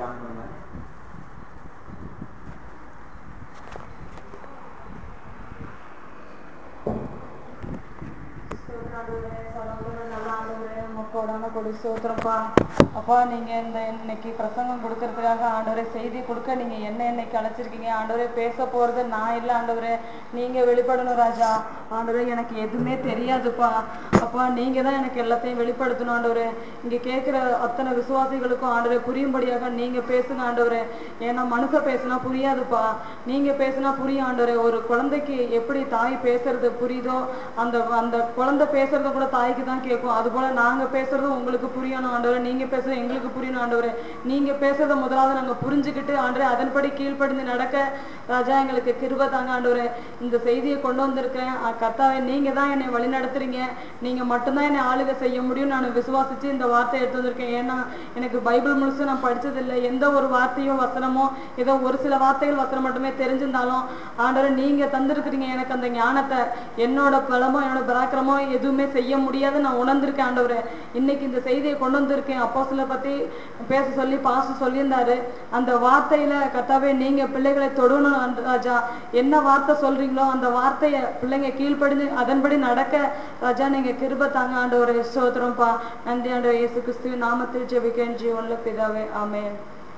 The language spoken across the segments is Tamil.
ஜாயின் பண்ணுங்க கொடான கொடி சோத்திரப்பா அப்பா நீங்க இந்த இன்னைக்கு பிரசங்கம் கொடுக்கறதுக்காக ஆண்டவரே செய்தி கொடுக்க நீங்க என்ன இன்னைக்கு அழைச்சிருக்கீங்க ஆண்டவரே பேச போறது நான் இல்லை ஆண்டவரே நீங்க வெளிப்படணும் ராஜா ஆண்டவரே எனக்கு எதுவுமே தெரியாதுப்பா அப்பா நீங்க தான் எனக்கு எல்லாத்தையும் வெளிப்படுத்தணும் ஆண்டவரே இங்க கேட்கிற அத்தனை விசுவாசிகளுக்கும் ஆண்டவரே புரியும்படியாக நீங்க பேசுங்க ஆண்டவரே ஏன்னா மனுஷ பேசினா புரியாதுப்பா நீங்க பேசினா புரியும் ஆண்டவரே ஒரு குழந்தைக்கு எப்படி தாய் பேசுறது புரியுதோ அந்த அந்த குழந்தை பேசுறது கூட தாய்க்கு தான் கேட்கும் அது போல நாங்க பேசுறதும் உங்களுக்கு புரியணும் ஆண்டவரே நீங்க பேசுறது எங்களுக்கு புரியணும் ஆண்டவரே நீங்க பேசுறத முதலாவது நாங்க புரிஞ்சுக்கிட்டு ஆண்டவரே அதன்படி கீழ்ப்படிந்து நடக்க ராஜா எங்களுக்கு கிருபை தாங்க ஆண்டவரே இந்த செய்தியை கொண்டு வந்திருக்கேன் அஹ் கர்த்தாவே நீங்க தான் என்னை வழி நடத்துறீங்க நீங்க மட்டும்தான் என்னை ஆளுகை செய்ய முடியும் நான் விசுவாசிச்சு இந்த வார்த்தையை எடுத்து வந்திருக்கேன் ஏன்னா எனக்கு பைபிள் முழுசும் நான் படிச்சதில்லை எந்த ஒரு வார்த்தையோ வசனமோ ஏதோ ஒரு சில வார்த்தைகள் வசனம் மட்டுமே தெரிஞ்சிருந்தாலும் ஆண்டவரே நீங்க தந்திருக்கிறீங்க எனக்கு அந்த ஞானத்தை என்னோட பலமோ என்னோட பராக்கிரமோ எதுவுமே செய்ய முடியாது நான் உணர்ந்திருக்கேன் ஆண்டவரே இன்னைக்கு இந்த செய்தியை கொண்டு வந்திருக்கேன் அப்போ சில பத்தி பேச சொல்லி பாச சொல்லியிருந்தாரு அந்த வார்த்தையில கத்தாவே நீங்க பிள்ளைகளை தொடணும் ஆண்டு- ராஜா என்ன வார்த்தை சொல்றீங்களோ அந்த வார்த்தையை பிள்ளைங்க கீழ்ப்படிஞ்சு அதன்படி நடக்க ராஜா நீங்க கிருப தாங்க ஆண்டவரே ஸ்தோத்திரம்ப்பா நன்றி ஆண்டவர் இயேசு கிறிஸ்துவின் நாமத்தில் ஜெபிக்கிறேன் ஜீவன்ல பிதாவே ஆமென்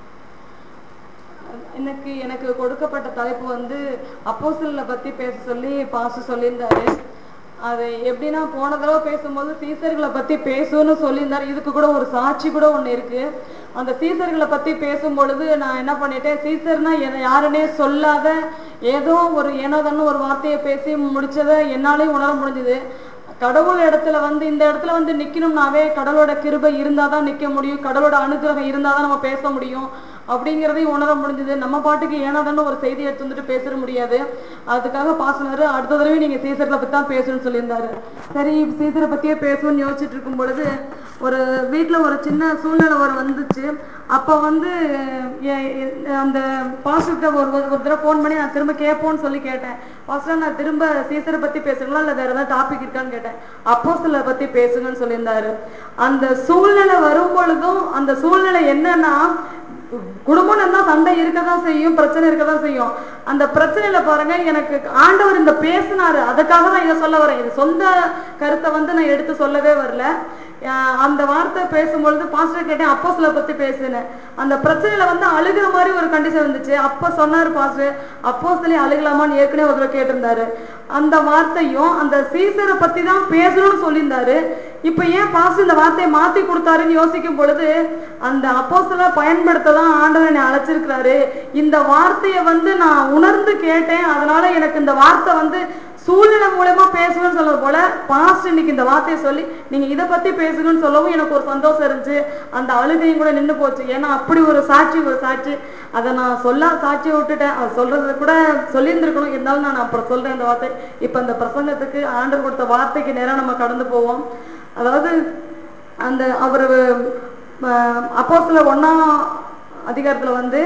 இன்னைக்கு எனக்கு கொடுக்கப்பட்ட தலைப்பு வந்து அப்போஸ்தலரை பத்தி பேச சொல்லி பாச சொல்லியிருந்தாரு அது எப்படின்னா போன தடவை பேசும்போது சீசர்களை பத்தி பேசுன்னு சொல்லியிருந்தாரு இதுக்கு கூட ஒரு சாட்சி கூட ஒண்ணு இருக்கு அந்த சீசர்களை பத்தி பேசும் பொழுது நான் என்ன பண்ணிட்டேன் சீசர்னா என- யாருன்னே சொல்லாத ஏதோ ஒரு ஏனோதான்னு ஒரு வார்த்தையை பேசி முடிச்சதை என்னாலையும் உணர முடிஞ்சுது கடவுள் இடத்துல வந்து இந்த இடத்துல வந்து நிக்கணும்னாவே கடவுளோட கிருபை இருந்தாதான் நிக்க முடியும் கடவுளோட அனுகிரகம் இருந்தாதான் நம்ம பேச முடியும் அப்படிங்கிறதையும் உணர முடிஞ்சது நம்ம பாட்டுக்கு ஏனாதான்னு ஒரு செய்தி எடுத்து வந்துட்டு பேச முடியாது அதுக்காக பாசனாரு அடுத்த தடவை நீங்க சீசர்களை பத்தி தான் பேசணும்னு சொல்லியிருந்தாரு சரி சீசரை பத்தியே பேசணும்னு யோசிச்சுட்டு இருக்கும் பொழுது ஒரு வீட்டுல ஒரு சின்ன சூழ்நிலை ஒரு வந்துச்சு அப்ப வந்து எ- எ- அந்த பாஸ்டர்கிட்ட ஒரு ஒரு ஒரு தடவை ஃபோன் பண்ணி நான் திரும்ப கேட்போன்னு சொல்லி கேட்டேன் பாஸ்டர் நான் திரும்ப சீசரை பத்தி பேசுங்களா இல்ல வேற ஏதாவது டாபிக் இருக்கான்னு கேட்டேன் அப்போ பத்தி பேசுங்கன்னு சொல்லியிருந்தாரு அந்த சூழ்நிலை வரும் பொழுதும் அந்த சூழ்நிலை என்னன்னா குடும்பம் இருந்தா சண்டை இருக்கதான் செய்யும் பிரச்சனை இருக்கதான் செய்யும் அந்த பிரச்சனையில பாருங்க எனக்கு ஆண்டவர் இந்த பேசினாரு அதுக்காக தான் இதை சொல்ல வரேன் இது சொந்த கருத்தை வந்து நான் எடுத்து சொல்லவே வரல அஹ் அந்த வார்த்தை பேசும்பொழுது பாஸ்டர் கேட்டேன் அப்போ சில பத்தி பேசினேன் அந்த பிரச்சனையில வந்து அழுகிற மாதிரி ஒரு கண்டிஷன் வந்துச்சு அப்ப சொன்னாரு பாஸ்டர் அப்போ சொல்லி அழுகலாமான்னு ஏற்கனவே ஒரு தடவை கேட்டிருந்தாரு அந்த வார்த்தையும் அந்த சீசரை பத்தி தான் பேசணும்னு சொல்லியிருந்தாரு இப்ப ஏன் பாஸ்டர் இந்த வார்த்தையை மாத்தி கொடுத்தாருன்னு யோசிக்கும் பொழுது அந்த அப்போஸ்தல பயன்படுத்த தான் ஆண்டவர் என்னை அழைச்சிருக்கிறாரு இந்த வார்த்தையை வந்து நான் உணர்ந்து கேட்டேன் அதனால எனக்கு இந்த வார்த்தை வந்து சூழ்நிலை மூலமா பேசணும்னு சொல்றது போல பாஸ்ட் இன்னைக்கு இந்த வார்த்தையை சொல்லி நீங்க இதை பத்தி பேசணும்னு சொல்லவும் எனக்கு ஒரு சந்தோஷம் இருந்துச்சு அந்த அழுகையும் கூட நின்று போச்சு ஏன்னா அப்படி ஒரு சாட்சி ஒரு சாட்சி அதை நான் சொல்ல சாட்சியை விட்டுட்டேன் அது சொல்றது கூட சொல்லியிருந்திருக்கணும் இருந்தாலும் நான் அப்புறம் சொல்றேன் இந்த வார்த்தை இப்ப இந்த பிரசங்கத்துக்கு ஆண்டர் கொடுத்த வார்த்தைக்கு நேரம் நம்ம கடந்து போவோம் அதாவது அந்த அவர் அப்போ சில ஒன்னாம் அதிகாரத்துல வந்து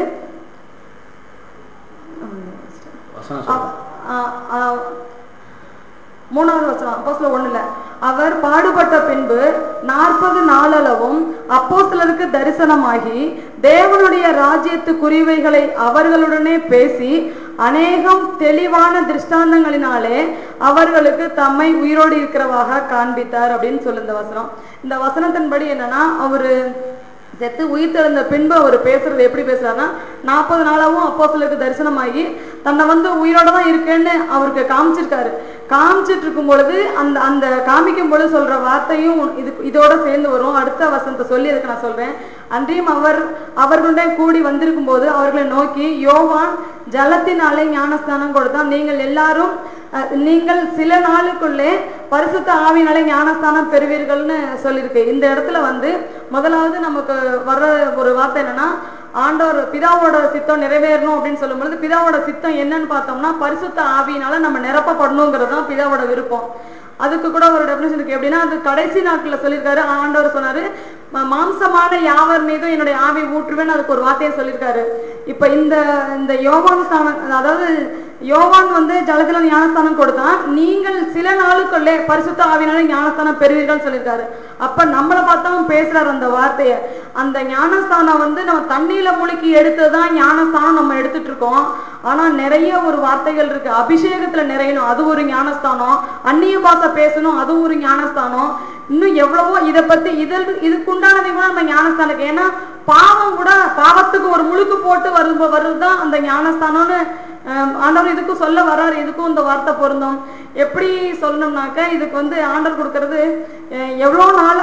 வசனம் அ- அ- அ- மூணாவது வசனம் அப்போஸ்தலர் ஒண்ணுல அவர் பாடுபட்ட பின்பு நாற்பது நாளளவும் அப்போஸ்தலருக்கு தரிசனமாகி தேவனுடைய ராஜ்யத்து குறிவைகளை அவர்களுடனே பேசி அநேகம் தெளிவான திருஷ்டாந்தங்களினாலே அவர்களுக்கு தம்மை உயிரோடு இருக்கிறவாக காண்பித்தார் அப்படின்னு சொல்லு இந்த வசனம் இந்த வசனத்தின்படி என்னன்னா அவரு செத்து உயிர் தெழுந்த பின்பு அவர் பேசுறது எப்படி பேசுறாருன்னா நாற்பது நாளாவும் அப்போஸ்தலருக்கு தரிசனமாகி தன்னை வந்து உயிரோட தான் இருக்கேன்னு அவருக்கு காமிச்சிருக்காரு காமிச்சிட்டு இருக்கும் பொழுது அந்த அந்த காமிக்கும் பொழுது சொல்ற வார்த்தையும் இது இதோட சேர்ந்து வரும் அடுத்த வசனத்தை சொல்லி அதுக்கு நான் சொல்றேன் அன்றியும் அவர் அவர்களுடன் கூடி வந்திருக்கும் போது அவர்களை நோக்கி யோவான் ஜலத்தினாலே ஞானஸ்தானம் கொடுத்தான் நீங்கள் எல்லாரும் அஹ், நீங்கள் சில நாளுக்குள்ளே பரிசுத்த ஆவினாலே ஞானஸ்தானம் பெறுவீர்கள்னு சொல்லியிருக்கு இந்த இடத்துல வந்து முதலாவது நமக்கு வர்ற ஒரு வார்த்தை என்னன்னா ஆண்டவர் பிதாவோட சித்தம் நிறைவேறணும் அப்படின்னு சொல்லும் பொழுது பிதாவோட சித்தம் என்னன்னு பார்த்தோம்னா பரிசுத்த ஆவியினால நம்ம நிரப்பப்படணுங்கிறது தான் பிதாவோட விருப்பம் அதுக்கு கூட ஒரு டெபினேஷன் இருக்கு எப்படின்னா அது கடைசி நாட்கள்ல சொல்லியிருக்காரு ஆண்டவர் சொன்னாரு ம- மாம்சமான யாவர் மீதும் என்னுடைய ஆவி ஊற்றுவேன் அதுக்கு ஒரு வார்த்தையை சொல்லியிருக்காரு இப்ப இந்த இந்த யோவான் ஸ்தானம் அதாவது யோவான் வந்து ஜலத்துல ஞானஸ்தானம் கொடுத்தான் நீங்கள் சில நாளுக்குள்ளே பரிசுத்த ஆவினாலே ஞானஸ்தானம் பெறுவீர்கள் சொல்லியிருக்காரு அப்ப நம்மளை பார்த்தவன் பேசுறாரு அந்த வார்த்தையை அந்த ஞானஸ்தானம் வந்து நம்ம தண்ணியில முழுக்கி எடுத்ததுதான் ஞானஸ்தானம் நம்ம எடுத்துட்டு இருக்கோம் ஆனா நிறைய ஒரு வார்த்தைகள் இருக்கு அபிஷேகத்துல நிறையணும் அது ஒரு ஞானஸ்தானம் அந்நிய பாசை பேசணும் அது ஒரு ஞானஸ்தானம் இன்னும் எவ்வளவோ இதை பத்தி இதில் இதுக்குண்டானதை கூட நம்ம ஞானஸ்தானம் ஏன்னா பாவம் கூட பாவத்துக்கு ஒரு முழுக்கு போட்டு வரும் வருதுதான் அந்த ஞானஸ்தானம்னு ஆம், ஆண்டவர் இதுக்கும் சொல்ல வர்றாரு இதுக்கும் இந்த வார்த்தை பொருந்தும் எப்படி சொல்லணும்னாக்க இதுக்கு வந்து ஆண்டவர் கொடுக்கறது அஹ், எவ்வளோ நாளா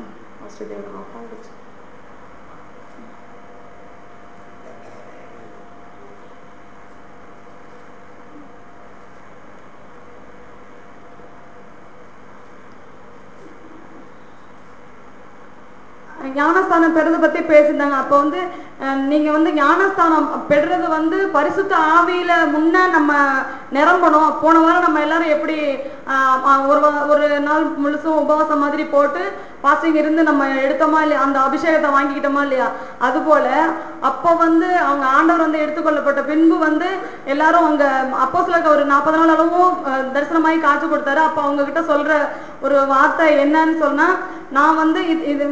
ஞானஸ்தானம் பெறதை பத்தி பேசியிருந்தாங்க அப்போ வந்து அஹ், நீங்க வந்து ஞானஸ்தானம் பெறுறது வந்து பரிசுத்த ஆவியில முன்ன நம்ம நிரம்பணும் போன வாரம் நம்ம எல்லாரும் எப்படி ஆஹ், ஆஹ், ஒரு வா- ஒரு நாள் முழுசும் உபவாசம் மாதிரி போட்டு பாசிங் இருந்து நம்ம எடுத்தோமா இல்லையா அந்த அபிஷேகத்தை வாங்கிக்கிட்டோமா இல்லையா அதுபோல அப்போ வந்து அவங்க ஆண்டவர் வந்து எடுத்துக்கொள்ளப்பட்ட பின்பு வந்து எல்லாரும் அவங்க அப்போ ஒரு நாற்பது நாள் அளவும் அஹ், தரிசனமாகி காட்சி கொடுத்தாரு அப்போ அவங்க கிட்ட சொல்ற ஒரு வார்த்தை என்னன்னு சொன்னா நான் வந்து இது இது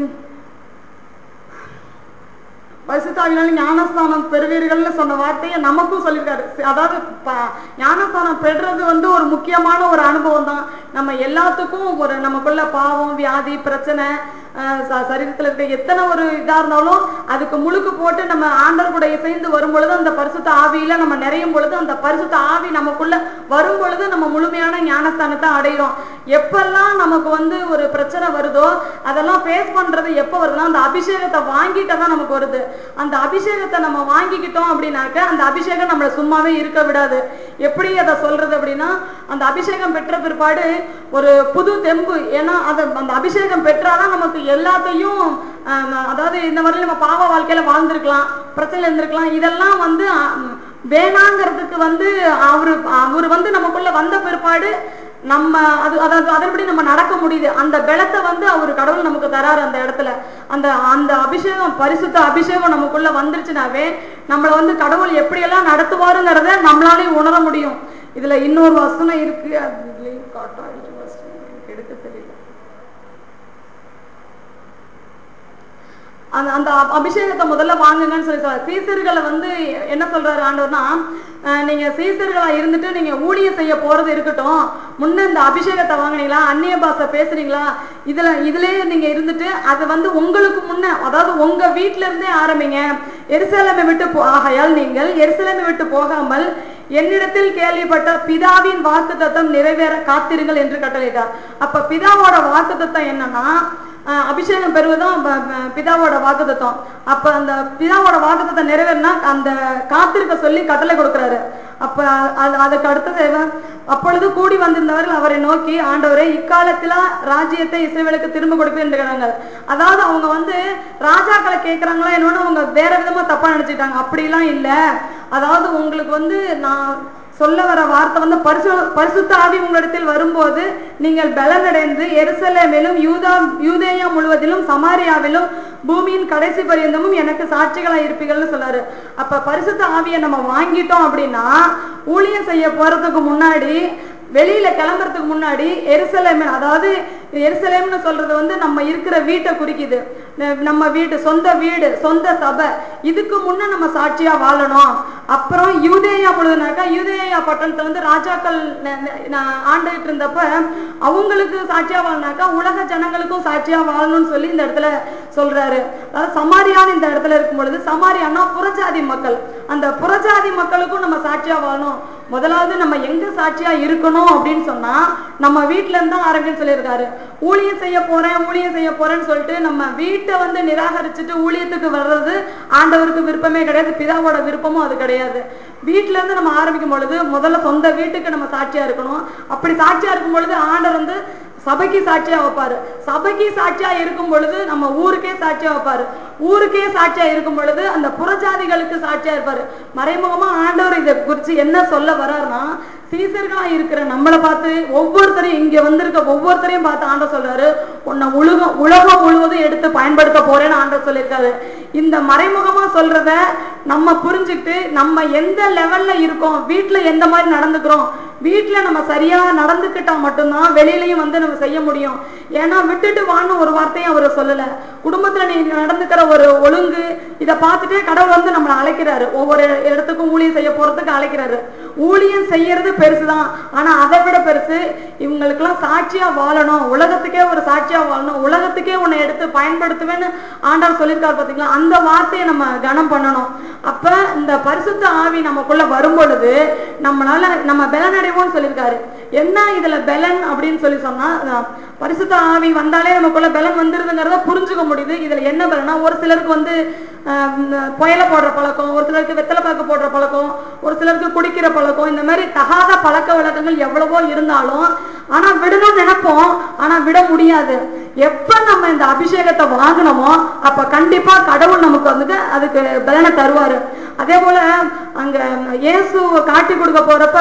பரிசுத்தாவினால ஞானஸ்தானம் பெறுவீர்கள்னு சொன்ன வார்த்தையை நமக்கும் சொல்லியிருக்காரு சி- அதாவது ப- ஞானஸ்தானம் பெறுறது வந்து ஒரு முக்கியமான ஒரு அனுபவம் தான் நம்ம எல்லாத்துக்கும் ஒரு நமக்குள்ள பாவம் வியாதி பிரச்சனை அஹ், ச- சரீரத்துல இருக்க எத்தனை ஒரு இதா இருந்தாலும் அதுக்கு முழுக்கு போட்டு நம்ம ஆண்டவர் கூட இசைந்து வரும் பொழுது அந்த பரிசுத்த ஆவியில நம்ம நிறையும் பொழுது அந்த பரிசுத்த ஆவி நமக்குள்ள வரும் பொழுது நம்ம முழுமையான ஞானஸ்தானத்தை அடைகிறோம் எப்பெல்லாம் நமக்கு வந்து ஒரு பிரச்சனை வருதோ அதெல்லாம் ஃபேஸ் பண்றது எப்போ வருதுன்னா அந்த அபிஷேகத்தை வாங்கிட்டா தான் நமக்கு வருது அந்த அபிஷேகத்தை நம்ம வாங்கிக்கிட்டோம் அப்படின்னாக்க அந்த அபிஷேகம் நம்மளை சும்மாவே இருக்க விடாது எப்படி அதை சொல்றது அப்படின்னா அந்த அபிஷேகம் பெற்ற பிற்பாடு ஒரு புது தெம்பு ஏன்னா அது அந்த அபிஷேகம் பெற்றாதான் நமக்கு எல்லாத்தையும் ஆம், அதாவது இந்த மாதிரி நம்ம பாவ வாழ்க்கையில வாழ்ந்திருக்கலாம் பிரச்சனை இருந்திருக்கலாம் இதெல்லாம் வந்து ஆம், வேணாங்கிறதுக்கு வந்து அவரு அவர் வந்து நமக்குள்ள வந்த பிற்பாடு நம்ம அது அதாவது அதன்படி நம்ம நடக்க முடியுது அந்த பலத்தை வந்து அவர் கடவுள் நமக்கு தராரு அந்த இடத்துல அந்த அந்த அபிஷேகம் பரிசுத்த அபிஷேகம் நமக்குள்ள வந்துருச்சுனாவே நம்மளை வந்து கடவுள் எப்படியெல்லாம் நடத்துவாருங்கிறத நம்மளாலையும் உணர முடியும் இதுல இன்னொரு வசனம் இருக்கு அதுலயும் காட்டும் எனக்கு எடுக்க தெரியல அந்த அந்த அப- அபிஷேகத்தை முதல்ல வாங்குங்கன்னு சொல்லி சொல்றாரு சீசர்களை வந்து என்ன சொல்றாரு ஆண்டவர்னா அஹ், நீங்க சீசர்களா இருந்துட்டு நீங்க ஊழியம் செய்ய போறது இருக்கட்டும் முன்ன இந்த அபிஷேகத்தை வாங்குனீங்களா அந்நிய பாஷை பேசுறீங்களா இதுல இதுலயே நீங்க இருந்துட்டு அது வந்து உங்களுக்கு முன்ன அதாவது உங்க வீட்ல இருந்தே ஆரம்பிங்க எருசலேமை விட்டு போ- ஆகையால் நீங்கள் எருசலேமை விட்டு போகாமல் என்னிடத்தில் கேள்விப்பட்ட பிதாவின் வாக்குத்தத்தம் நிறைவேற காத்திருங்கள் என்று கட்டளையிட்டார் அப்ப பிதாவோட வாக்குத்தத்தம் என்னன்னா அஹ் அபிஷேகம் பெறுவதும் ப- ப- பிதாவோட வாக்குத்தத்தம் அப்ப அந்த பிதாவோட வாக்குத்தத்தை நிறைவேறினா அந்த காத்திருக்க சொல்லி கட்டளை கொடுக்கிறாரு அப்ப அது அதுக்கு அடுத்தது இவன், அப்பொழுது கூடி வந்திருந்தவர்கள் அவரை நோக்கி ஆண்டவரே இக்காலத்தில ராஜ்யத்தை இஸ்ரவேலுக்கு திரும்ப கொடுப்பேன் என்கிறாங்க அதாவது அவங்க வந்து ராஜாக்களை கேட்கறாங்களா என்னன்னு அவங்க வேற விதமா தப்பா நினைச்சிட்டாங்க அப்படிலாம் இல்ல அதாவது உங்களுக்கு வந்து நான் சொல்ல வர வார்த்தை வந்து பரிசு பரிசுத்த ஆவி உங்களிடத்தில் வரும்போது நீங்கள் பலனடைந்து எருசலேமிலும் யூதா யூதேயா முழுவதிலும் சமாரியாவிலும் பூமியின் கடைசி பரியந்தமும் எனக்கு சாட்சிகளா இருப்பீங்கள்னு சொல்றாரு அப்ப பரிசுத்த ஆவியை நம்ம வாங்கிட்டோம் அப்படின்னா ஊழியம் செய்ய போறதுக்கு முன்னாடி வெளியில கிளம்புறதுக்கு முன்னாடி எருசலேம் அதாவது எருசலேம்னு சொல்றது வந்து நம்ம இருக்கிற வீட்டை குறிக்குது ந- நம்ம வீடு சொந்த வீடு சொந்த சபை இதுக்கு முன்ன நம்ம சாட்சியா வாழணும் அப்புறம் யூதேயா முழுதுனாக்கா யூதேயா பட்டணத்தை வந்து ராஜாக்கள் ந- ந- ந- ஆண்டுகிட்டு இருந்தப்ப அவங்களுக்கு சாட்சியா வாழனாக்கா உலக ஜனங்களுக்கும் சாட்சியா வாழணும்னு சொல்லி இந்த இடத்துல சொல்றாரு அதாவது சமாரியான்னு இந்த இடத்துல இருக்கும் பொழுது சமாரியான்னா புறஜாதி மக்கள் அந்த புறஜாதி மக்களுக்கும் நம்ம சாட்சியா வாழணும் முதலாவது நம்ம எங்க சாட்சியா இருக்கணும் அப்படின்னு சொன்னா நம்ம வீட்ல இருந்து தான் ஆரம்பின்னு சொல்லியிருக்காரு ஊழியம் செய்ய போறேன் ஊழியம் செய்ய போறேன்னு சொல்லிட்டு நம்ம வீட்டை வந்து நிராகரிச்சுட்டு ஊழியத்துக்கு வர்றது ஆண்டவருக்கு விருப்பமே கிடையாது பிதாவோட விருப்பமும் அது கிடையாது வீட்ல இருந்து நம்ம ஆரம்பிக்கும் பொழுது முதல்ல சொந்த வீட்டுக்கு நம்ம சாட்சியா இருக்கணும் அப்படி சாட்சியா இருக்கும் பொழுது ஆண்டவர் வந்து சபைக்கு சாட்சியா வைப்பாரு சபைக்கு சாட்சியா இருக்கும் பொழுது நம்ம ஊருக்கே சாட்சியா வைப்பாரு ஊருக்கே சாட்சியா இருக்கும் பொழுது அந்த புறஜாதிகளுக்கு சாட்சியா இருப்பாரு மறைமுகமா ஆண்டவர் இதை குறித்து என்ன சொல்ல வர்றாருன்னா சீசர்களா இருக்கிற நம்மளை பார்த்து ஒவ்வொருத்தரையும் இங்க வந்திருக்க ஒவ்வொருத்தரையும் பார்த்து ஆண்டவர் சொல்றாரு உன்னை உலகம் உலகம் முழுவதும் எடுத்து பயன்படுத்த போறேன்னு ஆண்டவர் சொல்லியிருக்காரு இந்த மறைமுகமா சொல்றத நம்ம புரிஞ்சுக்கிட்டு நம்ம எந்த லெவல்ல இருக்கோம் வீட்டுல எந்த மாதிரி நடந்துக்கிறோம் வீட்டுல நம்ம சரியா நடந்துக்கிட்டா மட்டும்தான் வெளியிலயும் வந்து நம்ம செய்ய முடியும் ஏன்னா விட்டுட்டு வான்னு ஒரு வார்த்தையும் அவர் சொல்லல குடும்பத்துல நீ நடந்துக்கிற ஒரு ஒழுங்கு இதை பார்த்துட்டே கடவுள் வந்து நம்மளை அழைக்கிறாரு ஒவ்வொரு இடத்துக்கும் ஊழியம் செய்ய போறதுக்கு அழைக்கிறாரு ஊழியம் செய்யறது பெருசுதான் ஆனா அதை விட பெருசு இவங்களுக்கெல்லாம் சாட்சியா வாழணும் உலகத்துக்கே ஒரு சாட்சியா வாழணும் உலகத்துக்கே உன்னை எடுத்து பயன்படுத்துவேன்னு ஆண்டவர் சொல்லியிருக்காரு பாத்தீங்களா அந்த வார்த்தையை நம்ம கனம் பண்ணணும் அப்ப இந்த பரிசுத்த ஆவி நமக்குள்ள வரும் பொழுது நம்மளால நம்ம பலனடைவோம்னு சொல்லியிருக்காரு என்ன இதுல பலன் அப்படின்னு சொல்லி சொன்னா அஹ், பரிசுத்த ஆவி வந்தாலே நமக்குள்ள பலன் வந்துருதுங்கிறத புரிஞ்சுக்க முடியுது இதுல என்ன பலனா ஒரு சிலருக்கு வந்து ஆஹ், இந்த புயல போடுற பழக்கம் ஒரு சிலருக்கு வெத்தலை பாக்கு போடுற பழக்கம் ஒரு சிலருக்கு குடிக்கிற பழக்கம் இந்த மாதிரி தகாத பழக்க வழக்கங்கள் எவ்வளவோ இருந்தாலும் ஆனா விடணும்னு நினைப்போம் ஆனா விட முடியாது எப்ப நம்ம இந்த அபிஷேகத்தை வாங்கினோமோ அப்ப கண்டிப்பா கடவுள் நமக்கு வந்துட்டு அதுக்கு பலனை தருவாரு அதே போல அங்க இயேசு காட்டி கொடுக்க போறப்ப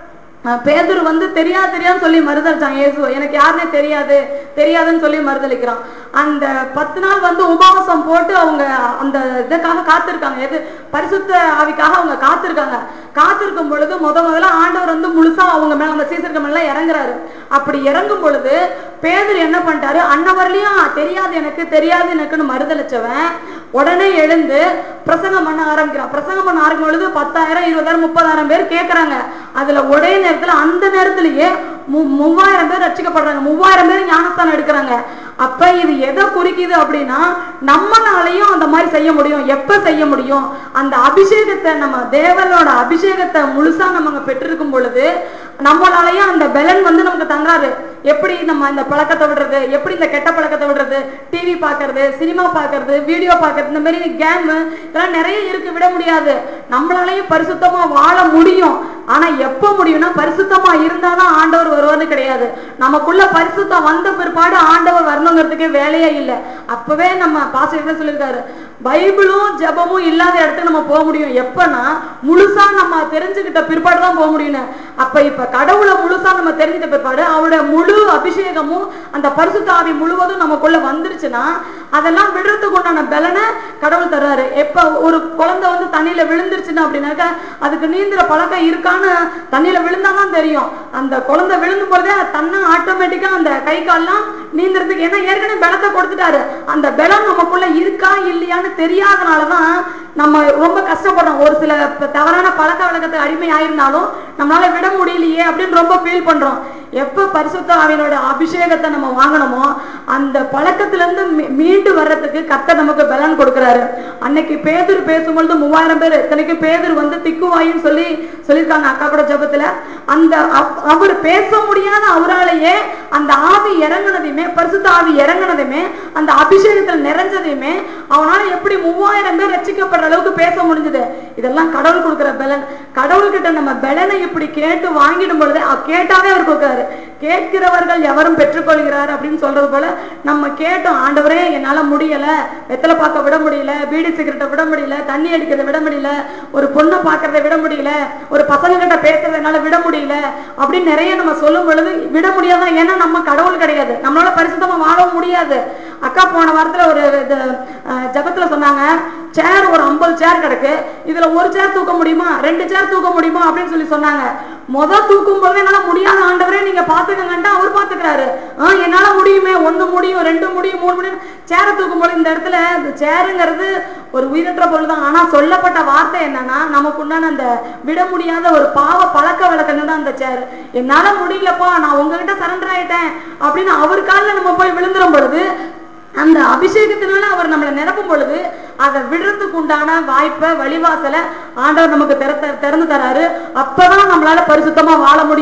அஹ் பேதுரு வந்து தெரியாது தெரியாதுன்னு சொல்லி மறுதளிச்சாங்க இயேசுவை எனக்கு யாருன்னே தெரியாது தெரியாதுன்னு சொல்லி மறுதளிக்கிறான் அந்த பத்து நாள் வந்து உபவாசம் போட்டு அவங்க அந்த இதுக்காக காத்திருக்காங்க எது பரிசுத்த ஆவிக்காக அவங்க காத்திருக்காங்க காத்திருக்கும் பொழுது முத முதல்ல ஆண்டவர் வந்து முழுசா அவங்க மேல அந்த சீசர்கள் மேல இறங்குறாரு அப்படி இறங்கும் பொழுது பேதர் என்ன பண்ணிட்டாரு அன்னவர்லயும் தெரியாது எனக்கு தெரியாது எனக்குன்னு மறுதளிச்சவன் உடனே எழுந்து பிரசங்கம் பண்ண ஆரம்பிக்கிறான் பிரசங்கம் பண்ண ஆரம்பிக்கும் பொழுது பத்தாயிரம் இருபதாயிரம் முப்பதாயிரம் பேர் கேட்கறாங்க அதுல ஒரே நேரத்துல அந்த நேரத்திலேயே மு- மூவாயிரம் பேர் ரட்சிக்கப்படுறாங்க மூவாயிரம் பேர் ஞானஸ்தானம் எடுக்கிறாங்க அப்ப இது எதை குறிக்குது அப்படின்னா நம்மளாலையும் அந்த மாதிரி செய்ய முடியும் எப்ப செய்ய முடியும் அந்த அபிஷேகத்தை நம்ம தேவனோட அபிஷேகத்தை முழுசா நம்ம அங்க பெற்றிருக்கும் பொழுது நம்மளாலையும் அந்த பலன் வந்து நமக்கு தந்தாரு எப்படி நம்ம இந்த பழக்கத்தை விடுறது எப்படி இந்த கெட்ட பழக்கத்தை விடுறது டிவி பார்க்கறது சினிமா பார்க்கறது வீடியோ பார்க்கறது இந்த மாதிரி கேம் இதெல்லாம் நிறைய இருக்கு விட முடியாது நம்மளாலையும் பரிசுத்தமா வாழ முடியும் ஆனா எப்ப முடியும்னா பரிசுத்தமா இருந்தாதான் ஆண்டவர் வருவார்னு கிடையாது நமக்குள்ள பரிசுத்தம் வந்த பிற்பாடு ஆண்டவர் வரணுங்கிறதுக்கே வேலையே இல்லை அப்பவே நம்ம பாசிட்டிவ் சொல்லியிருக்காரு பைபிளும் ஜெபமும் இல்லாத இடத்துக்கு நம்ம போக முடியும் எப்பன்னா முழுசா நம்ம தெரிஞ்சுக்கிட்ட பிற்பாடு தான் போக முடியும் அப்ப இப்ப கடவுளை முழுசா நம்ம தெரிஞ்சுட்ட பிற்பாடு அவருடைய முழு அபிஷேகமும் அந்த பரிசுத்த ஆவி முழுவதும் நமக்குள்ள வந்துருச்சுன்னா அதெல்லாம் விடுறதுக்கு உண்டான பலனை கடவுள் தர்றாரு எப்ப ஒரு குழந்தை வந்து தண்ணியில விழுந்துருச்சுன்னா அப்படின்னாக்கா அதுக்கு நீந்துற பழக்கம் இருக்கான்னு தண்ணியில விழுந்தாதான் தெரியும் அந்த குழந்தை விழுந்தும் போதே அது தன்னை ஆட்டோமேட்டிக்கா அந்த கை கால்லாம் நீந்துறதுக்கு ஏன்னா ஏற்கனவே பலத்தை கொடுத்துட்டாரு அந்த பலம் நமக்குள்ள இருக்கா இல்லையான்னு தெரியாதனாலதான் நம்ம ரொம்ப கஷ்டப்படுறோம் ஒரு சில ப- தவறான பழக்க வழக்கத்துக்கு அடிமை ஆயிருந்தாலும் நம்மளால விட முடியலையே அப்படின்னு ரொம்ப ஃபீல் பண்றோம் எப்ப பரிசுத்த ஆவியனோட அபிஷேகத்தை நம்ம வாங்கணுமோ அந்த பழக்கத்துல இருந்து மீ- மீண்டு வர்றதுக்கு கர்த்தர் நமக்கு பலன் கொடுக்கிறாரு அன்னைக்கு பேதர் பேசும்பொழுது மூவாயிரம் பேர் இத்தனைக்கு பேதர் வந்து திக்குவாயின்னு சொல்லி சொல்லியிருக்காங்க அக்கா கூட ஜபத்துல அந்த அவ- அவர் பேச முடியாத அவராலேயே அந்த ஆவி இறங்குனதையுமே பரிசுத்த ஆவி இறங்குனதையுமே அந்த அபிஷேகத்துல நிறைஞ்சதையுமே அவனால எப்படி மூவாயிரம் பேர் ரட்சிக்கப்படுற அளவுக்கு பேச முடிஞ்சது இதெல்லாம் கடவுள் கொடுக்கிற பலன் கடவுள்கிட்ட நம்ம பலனை இப்படி கேட்டு வாங்கிடும் பொழுது அ- கேட்டாவே அவர் கொடுக்கிறாரு கேட்கிறவர்கள் எவரும் பெற்றுக்கொள்கிறார் அப்படின்னு சொல்றது போல நம்ம கேட்டோம் ஆண்டவரே என்னால முடியல வெத்தலை பார்க்க விட முடியல பீடி சிகரெட்டை விட முடியல தண்ணி அடிக்கிறத விட முடியல ஒரு பொண்ணை பார்க்கறத விட முடியல ஒரு பசங்க கிட்ட பேசுறத என்னால விட முடியல அப்படின்னு நிறைய நம்ம சொல்லும் பொழுது விட முடியாதான் ஏன்னா நம்ம கடவுள் கிடையாது நம்மளால பரிசுத்தமா வாழவும் முடியாது அக்கா போன வாரத்துல ஒரு இது, அஹ், ஜெபத்துல சொன்னாங்க சேர் ஒரு ஐம்பது சேர் கிடக்கு இதுல ஒரு சேர் தூக்க முடியுமா ரெண்டு சேர் தூக்க முடியுமா அப்படின்னு சொல்லி சொன்னாங்க முத தூக்கும் போது என்னால முடியாத ஆண்டவரே நீங்க பாத்துக்கங்கன்ட்டு அவர் பாத்துக்கிறாரு ஆஹ் என்னால முடியுமே ஒண்ணு முடியும் ரெண்டு முடியும் மூணு முடியும் சேரை தூக்கும் போது இந்த இடத்துல இந்த சேருங்கிறது ஒரு உயிரற்ற பொருள் தான் ஆனா சொல்லப்பட்ட வார்த்தை என்னன்னா நமக்கு உண்டான அந்த விட முடியாத ஒரு பாவ பழக்க வழக்கம் தான் அந்த சேர் என்னால முடியலப்பா நான் உங்ககிட்ட சரண்டர் ஆயிட்டேன் அப்படின்னு அவர் காலில் நம்ம போய் விழுந்துரும் பொழுது அந்த அபிஷேகத்தினால அவர் நம்மளை நிரப்பும் பொழுது அதை விடுறதுக்கு உண்டான வாய்ப்பை வழிவாசலை ஆண்டவர் நமக்கு திறத்த திறந்து தராரு அப்பதான் நம்மளால பரிசுத்தமா வாழ முடியும்